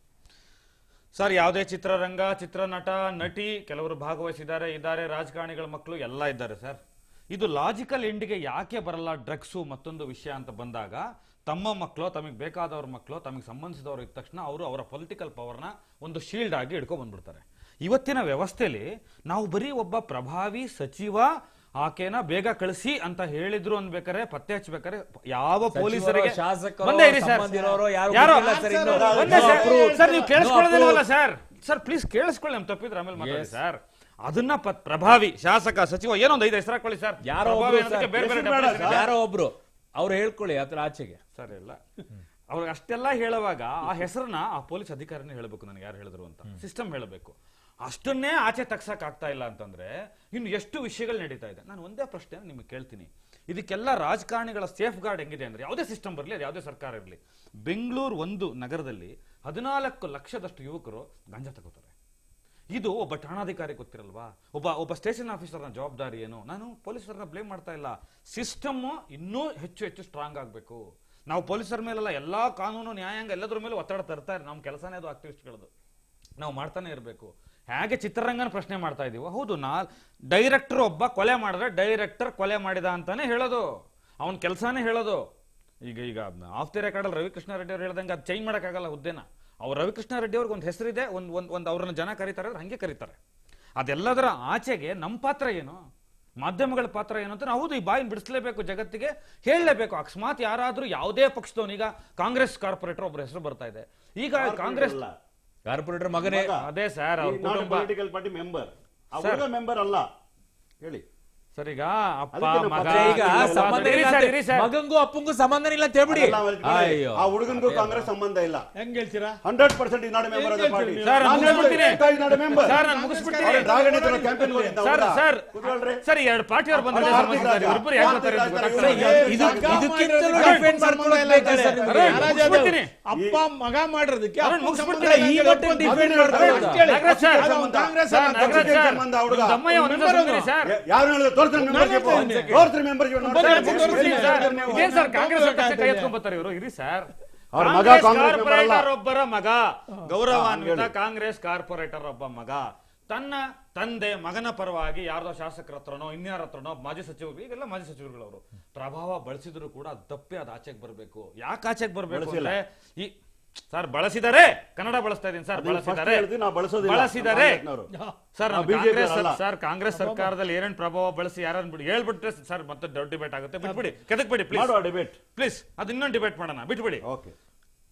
Speaker 4: ಸರ್ ಯಾವುದೇ ಚಿತ್ರರಂಗ ಚಿತ್ರನಟ ನಟಿ ಕೆಲವರು ಭಾಗವಹಿಸಿದ್ದಾರೆ ಇದ್ದಾರೆ ರಾಜಕಾರಣಿಗಳ ಮಕ್ಕಳು ಎಲ್ಲ ಇದ್ದಾರೆ ಸರ್ ಇದು ಲಾಜಿಕಲ್ ಎಂಡಿಗೆ ಯಾಕೆ ಬರಲ್ಲ ಡ್ರಗ್ಸು ಮತ್ತೊಂದು ವಿಷಯ ಅಂತ ಬಂದಾಗ ತಮ್ಮ ಮಕ್ಕಳು ತಮಗೆ ಬೇಕಾದವ್ರ ಮಕ್ಕಳು ತಮಗೆ ಸಂಬಂಧಿಸಿದವರು ಇದ್ದ ತಕ್ಷಣ ಅವರು ಅವರ ಪೊಲಿಟಿಕಲ್ ಪವರ್ನ ಒಂದು ಶೀಲ್ಡ್ ಆಗಿ ಇಟ್ಕೊಂಡ್ ಬಂದ್ಬಿಡ್ತಾರೆ ಇವತ್ತಿನ ವ್ಯವಸ್ಥೆಯಲ್ಲಿ ನಾವು ಬರೀ ಒಬ್ಬ ಪ್ರಭಾವಿ ಸಚಿವ ಆಕೆನ ಬೇಗ ಕಳಿಸಿ ಅಂತ ಹೇಳಿದ್ರು ಅನ್ಬೇಕಾರೆ ಪತ್ತೆ ಹಚ್ಬೇಕಾರೆ ಯಾವ ಪೊಲೀಸರಿಗೆ
Speaker 1: ಶಾಸಕರು,
Speaker 4: ಒಂದೇ ಇರಿ ಸರ್.
Speaker 1: ಸಂಬಂಧಿರೋರು ಯಾರು
Speaker 4: ಯಾರೋ
Speaker 1: ಗೊತ್ತಿಲ್ಲ ಸರ್ ಇನ್ನು.
Speaker 4: ಒಂದೇ
Speaker 1: No
Speaker 4: ಸರ್.
Speaker 1: approved.
Speaker 4: ಸರ್ ನೀವು
Speaker 1: No
Speaker 4: ಕೇಳಿಸ್ಕೊಳ್ಳೋದಿಲ್ವಲ್ಲ
Speaker 1: approved.
Speaker 4: ಸರ್ ಸರ್ ಪ್ಲೀಸ್ ಕೇಳಿಸ್ಕೊಳ್ಳಿ ನಮ್ ತಪ್ಪಿದ್ರೆ ಆಮೇಲೆ ಮಾತಾಡಿ ಸರ್ ಅದನ್ನ ಪ- ಪ್ರಭಾವಿ ಶಾಸಕ ಸಚಿವ ಏನೊಂದು ಐದು ಹೆಸರು ಹಾಕೊಳ್ಳಿ ಸರ್
Speaker 1: ಯಾರೋ
Speaker 4: ಪ್ರಭಾವಿ
Speaker 1: ಒಬ್ರು
Speaker 4: ಅನ್ನೋದಕ್ಕೆ
Speaker 1: ಸರ್,
Speaker 4: ಬೇರೆ ಬೇರೆ
Speaker 3: ಹೆಸರು ಬೇಡ
Speaker 4: definition ಇದೆ.
Speaker 1: ಯಾರೋ ಒಬ್ರು ಅವ್ರು ಹೇಳ್ಕೊಳ್ಳಿ ಅದ್ರ ಆಚೆಗೆ
Speaker 4: ಸರ್ ಇಲ್ಲ ಅವ್ರಿಗೆ ಅಷ್ಟೆಲ್ಲ ಹೇಳುವಾಗ ಆ ಹೆಸರನ್ನ ಆ ಪೊಲೀಸ್ ಅಧಿಕಾರಿನೇ ಹೇಳಬೇಕು ನನಗೆ ಯಾರು ಹೇಳಿದ್ರು ಅಂತ ಸಿಸ್ಟಮ್ ಹೇಳಬೇಕು ಅಷ್ಟನ್ನೇ ಆಚೆ ತಗ್ಸಕ್ ಆಗ್ತಾ ಇಲ್ಲ ಅಂತಂದ್ರೆ ಇನ್ನು ಎಷ್ಟು ವಿಷಯಗಳು ನಡೀತಾ ಇದೆ ನಾನು ಒಂದೇ ಪ್ರಶ್ನೆ ನಿಮಗೆ ಕೇಳ್ತೀನಿ ಇದಕ್ಕೆಲ್ಲ ರಾಜಕಾರಣಿಗಳ ಸೇಫ್ ಗಾರ್ಡ್ ಹೆಂಗಿದೆ ಅಂದ್ರೆ ಯಾವುದೇ ಸಿಸ್ಟಮ್ ಬರಲಿ ಅದು ಯಾವುದೇ ಸರ್ಕಾರ ಇರಲಿ ಬೆಂಗಳೂರು ಒಂದು ನಗರದಲ್ಲಿ ಹದಿನಾಲ್ಕು ಲಕ್ಷದಷ್ಟು ಯುವಕರು ಗಾಂಜಾ ತಗೋತಾರೆ ಇದು ಒಬ್ಬ ಠಾಣಾಧಿಕಾರಿ ಗೊತ್ತಿರಲ್ವಾ ಒಬ್ಬ ಒಬ್ಬ ಸ್ಟೇಷನ್ ಆಫೀಸರ್ನ ಜವಾಬ್ದಾರಿ ಏನು ನಾನು ಪೊಲೀಸರನ್ನ ಬ್ಲೇಮ್ ಮಾಡ್ತಾ ಇಲ್ಲ ಸಿಸ್ಟಮ್ ಇನ್ನೂ ಹೆಚ್ಚು ಹೆಚ್ಚು ಸ್ಟ್ರಾಂಗ್ ಆಗಬೇಕು ನಾವು ಪೊಲೀಸರ ಮೇಲೆಲ್ಲ ಎಲ್ಲಾ ಕಾನೂನು ನ್ಯಾಯಾಂಗ ಎಲ್ಲದ್ರ ಮೇಲೆ ಒತ್ತಡ ತರ್ತಾರೆ ನಮ್ಮ ಕೆಲಸನೇ ಅದು ಆಕ್ಟಿವಿಸ್ಟ್ಗಳದು ನಾವು ಮಾಡ್ತಾನೆ ಇರಬೇಕು ಹೇಗೆ ಚಿತ್ರರಂಗನ ಪ್ರಶ್ನೆ ಮಾಡ್ತಾ ಇದೀವೋ ಹೌದು ನಾ ಡೈರೆಕ್ಟರ್ ಒಬ್ಬ ಕೊಲೆ ಮಾಡಿದ್ರೆ ಡೈರೆಕ್ಟರ್ ಕೊಲೆ ಮಾಡಿದ ಅಂತಾನೆ ಹೇಳೋದು ಅವನ ಕೆಲಸನೇ ಹೇಳೋದು ಈಗ ಈಗ ಆಫ್ ದಿ ರೆಕಾರ್ಡಲ್ಲಿ ರವಿಕೃಷ್ಣ ರೆಡ್ಡಿ ಅವ್ರು ಹೇಳ್ದಂಗೆ ಅದು ಚೇಂಜ್ ಮಾಡೋಕ್ಕಾಗಲ್ಲ ಹುದ್ದೆನ ಅವ್ರು ರವಿಕೃಷ್ಣ ರೆಡ್ಡಿ ಅವ್ರಿಗೆ ಒಂದು ಹೆಸರಿದೆ ಒಂದು ಒಂದು ಒಂದು ಅವ್ರನ್ನ ಜನ ಕರೀತಾರೆ ಅಂದ್ರೆ ಹಂಗೆ ಕರೀತಾರೆ ಅದೆಲ್ಲದರ ಆಚೆಗೆ ನಮ್ಮ ಪಾತ್ರ ಏನು ಮಾಧ್ಯಮಗಳ ಪಾತ್ರ ಏನು ಅಂತ ಹೌದು ಈ ಬಾಯಿನ ಬಿಡಿಸ್ಲೇಬೇಕು ಜಗತ್ತಿಗೆ ಹೇಳಲೇಬೇಕು ಅಕಸ್ಮಾತ್ ಯಾರಾದ್ರೂ ಯಾವುದೇ ಪಕ್ಷದವನು ಈಗ ಕಾಂಗ್ರೆಸ್ ಕಾರ್ಪೊರೇಟರ್ ಒಬ್ಬರ ಹೆಸರು ಬರ್ತಾ ಇದೆ ಈಗ ಕಾಂಗ್ರೆಸ್
Speaker 3: ಅಲ್ಲ.
Speaker 1: ಕಾರ್ಪೊರೇಟರ್ ಮಗನೇ
Speaker 3: ಮಗ.
Speaker 4: ಅದೇ ಸರ್ ಅವ್ರ ಕುಟುಂಬ
Speaker 3: ಪೊಲಿಟಿಕಲ್ ಪಾರ್ಟಿ ಮೆಂಬರ್ ಹುಡುಗ ಮೆಂಬರ್ ಅಲ್ಲ ಹೇಳಿ
Speaker 4: ಸರ್ ಈಗ ಅಪ್ಪ
Speaker 3: ಅದಕ್ಕೆ ನಮ್ಮ
Speaker 4: ಮಗ
Speaker 3: ಪಕ್ಷ
Speaker 1: ಈಗ
Speaker 3: ಇಲ್ಲ,
Speaker 1: ಸಂಬಂಧ
Speaker 4: ಇರಿ
Speaker 1: ಇಲ್ಲ
Speaker 4: ಸರ್,
Speaker 1: ಅಂತ-
Speaker 4: ಇರಿ ಸರ್.
Speaker 1: ಮಗಂಗೂ ಅಪ್ಪಂಗೂ ಸಂಬಂಧ ಇಲ್ಲ ಅಂತ ಹೇಳ್ಬಿಡಿ
Speaker 3: ಅದೆಲ್ಲ ಅವ್ರಿಗೆ ಬಿಡಿ.
Speaker 1: ಅಯ್ಯೋ
Speaker 3: ಆ ಹುಡುಗನಿಗೂ ಕಾಂಗ್ರೆಸ್ ಸಂಬಂಧ ಇಲ್ಲ
Speaker 2: ಹೆಂಗ್ ಹೇಳ್ತೀರಾ
Speaker 3: hundred percent is not member of the party
Speaker 4: sir, ನಾನು ಮುಗಿಸ್ಬಿಡ್ತೀನಿ.
Speaker 3: ಮೆಂಬರ್
Speaker 4: ಸರ್ ನಾನು ಮುಗಿಸ್ಬಿಡ್ತೀನಿ
Speaker 3: ಅವ್ರು ಡ್ರಾಗನ್ ಇದ್ರು ಕ್ಯಾಂಪೇನ್ ಹೋಗಿದ್ದ
Speaker 4: ಸರ್ ಸರ್
Speaker 3: ಕೂತ್ಕೊಳ್ರಿ.
Speaker 4: ಸರ್ ಎರಡು ಪಾರ್ಟಿ ಅವ್ರು ಬಂದ್ರೆ
Speaker 3: ಅವ್ರು
Speaker 4: ಸಂಬಂಧಿಸಿದ್ದಾರೆ
Speaker 3: ಆರ್ತಿ
Speaker 4: ಇಬ್ಬರು ಯಾಕೆ ಬರ್ತಾರೆ ಅಂತ ಗೊತ್ತಾಗ್ತಾ ಇಲ್ಲ.
Speaker 3: ಇವ್ರು-
Speaker 1: ಇದು ಇದಕ್ಕಿಂತಲೂ ಡಿಫೆಂಡ್ ಮಾಡ್ಕೊಳ್ಳೋದು ಬೇಕಾದ್ರೆ ಸರ್ ನಿಮ್ಗೆ.
Speaker 4: ಅರೆ,
Speaker 2: ಯಾರಾದ್ರೂ
Speaker 4: ಮುಗಿಸ್ಬಿಡ್ತೀನಿ.
Speaker 2: ಅಪ್ಪ ಮಗ ಮಾಡಿರೋದಕ್ಕೆ
Speaker 4: ಅವ್ರನ್ನ
Speaker 2: ಅಪ್ಪನ
Speaker 4: ಮುಗಿಸ್ಬಿಡ್ತೀನಿ.
Speaker 2: ಸಂಬಂಧ
Speaker 1: ಈ ಮಟ್ಟಿಗೆ
Speaker 2: ಇಲ್ಲ.
Speaker 1: ಡಿಫೆಂಡ್
Speaker 2: ಅದೇ
Speaker 1: ಮಾಡ್ಕೊಳ್ಳೋದು.
Speaker 2: ಅಷ್ಟು ಕೇಳಿ.
Speaker 4: ನಾಗರಾಜ್ ಸರ್,
Speaker 2: ಅದು ಅವ್ನು ಕಾಂಗ್ರೆಸ್
Speaker 4: ಸರ್,
Speaker 2: ಅಲ್ಲ,
Speaker 4: ನಾಗರಾಜ್
Speaker 3: ಪಕ್ಷಕ್ಕೆ
Speaker 4: ಸರ್,
Speaker 3: ಸಂಬಂಧ ಹುಡುಗ.
Speaker 4: ನಿಮ್ಮ ತಮ್ಮಯ್ಯ ಒಂದ್ ನಿಮಿಷ ಸುಮ್ನಿರಿ ಸರ್.
Speaker 3: ಯಾರು ಹೇಳಿದ್ರು ತೋರ್ಸ್ರಿ ಮೆಂಬರ್ಶಿಪ್ ತೋರ್ಸ್ರಿ ಮೆಂಬರ್ಶಿಪ್
Speaker 4: ತೋರಿಸ್ತೀನಿ ಸರ್. ಇದೇನ್ ಸರ್ ಕಾಂಗ್ರೆಸ್ ಪಕ್ಷಕ್ಕೆ ಕೈ ಎತ್ಕೊಂಡ್ ಬರ್ತಾರೆ ಇವರು ಇರಿ ಸರ್
Speaker 3: ಅವ್ರ ಮಗ
Speaker 4: ಕಾಂಗ್ರೆಸ್
Speaker 3: ಕಾಂಗ್ರೆಸ್ member ಅಲ್ಲ.
Speaker 4: ಕಾರ್ಪೊರೇಟರ್ ಒಬ್ಬರ ಮಗ ಗೌರವಾನ್ವಿತ ಕಾಂಗ್ರೆಸ್ ಕಾರ್ಪೊರೇಟರ್ ಒಬ್ಬ ಮಗ ತನ್ನ ತಂದೆ ಮಗನ ಪರವಾಗಿ ಯಾರ್ದೋ ಶಾಸಕರ ಹತ್ರನೋ ಇನ್ಯಾರ ಹತ್ರನೋ ಮಾಜಿ ಸಚಿವರು ಈಗೆಲ್ಲ ಮಾಜಿ ಸಚಿವರುಗಳು ಅವರು ಪ್ರಭಾವ ಬಳಸಿದ್ರು ಕೂಡ ಅದು ತಪ್ಪಿ ಅದು ಆಚೆಗೆ ಬರಬೇಕು ಯಾಕೆ ಆಚೆಗೆ ಬರಬೇಕು
Speaker 3: ಬಳಸಿಲ್ಲ.
Speaker 4: ಅಂದ್ರೆ ಈ ಸರ್ ಬಳಸಿದ್ದಾರೆ ಕನ್ನಡ ಬಳಸ್ತಾ ಇದೀನಿ ಸರ್
Speaker 3: ಅದನ್ನ first
Speaker 4: ಬಳಸಿದ್ದಾರೆ
Speaker 3: ಹೇಳಿದ್ವಿ, ನಾವು ಬಳಸೋದಿಲ್ಲ.
Speaker 4: ಬಳಸಿದ್ದಾರೆ
Speaker 3: ಕಾಂಗ್ರೆಸ್ನವರು.
Speaker 4: ಸರ್
Speaker 3: ನಾವು
Speaker 4: ನಮ್ಮ
Speaker 3: BJP
Speaker 4: ಕಾಂಗ್ರೆಸ್
Speaker 3: ಅಲ್ಲ.
Speaker 4: ಸರ್ ಕಾಂಗ್ರೆಸ್ ಸರ್ಕಾರದಲ್ಲಿ ಏನೇನ್ ಪ್ರಭಾವ ಬಳಸಿ ಯಾರನ್ನ ಬಿಡಿ ಹೇಳ್ಬಿಟ್ರೆ ಸರ್ ಮತ್ತೆ ದೊಡ್ಡ ಡಿಬೇಟ್ ಆಗುತ್ತೆ ಬಿಟ್ಬಿಡಿ ಕೆದಕ್ಬಿಡಿ ಪ್ಲೀಸ್
Speaker 3: ಮಾಡುವ ಡಿಬೇಟ್
Speaker 4: ಪ್ಲೀಸ್ ಅದು ಇನ್ನೊಂದು ಡಿಬೇಟ್ ಮಾಡೋಣ ಬಿಟ್ಬಿಡಿ
Speaker 3: ಓಕೆ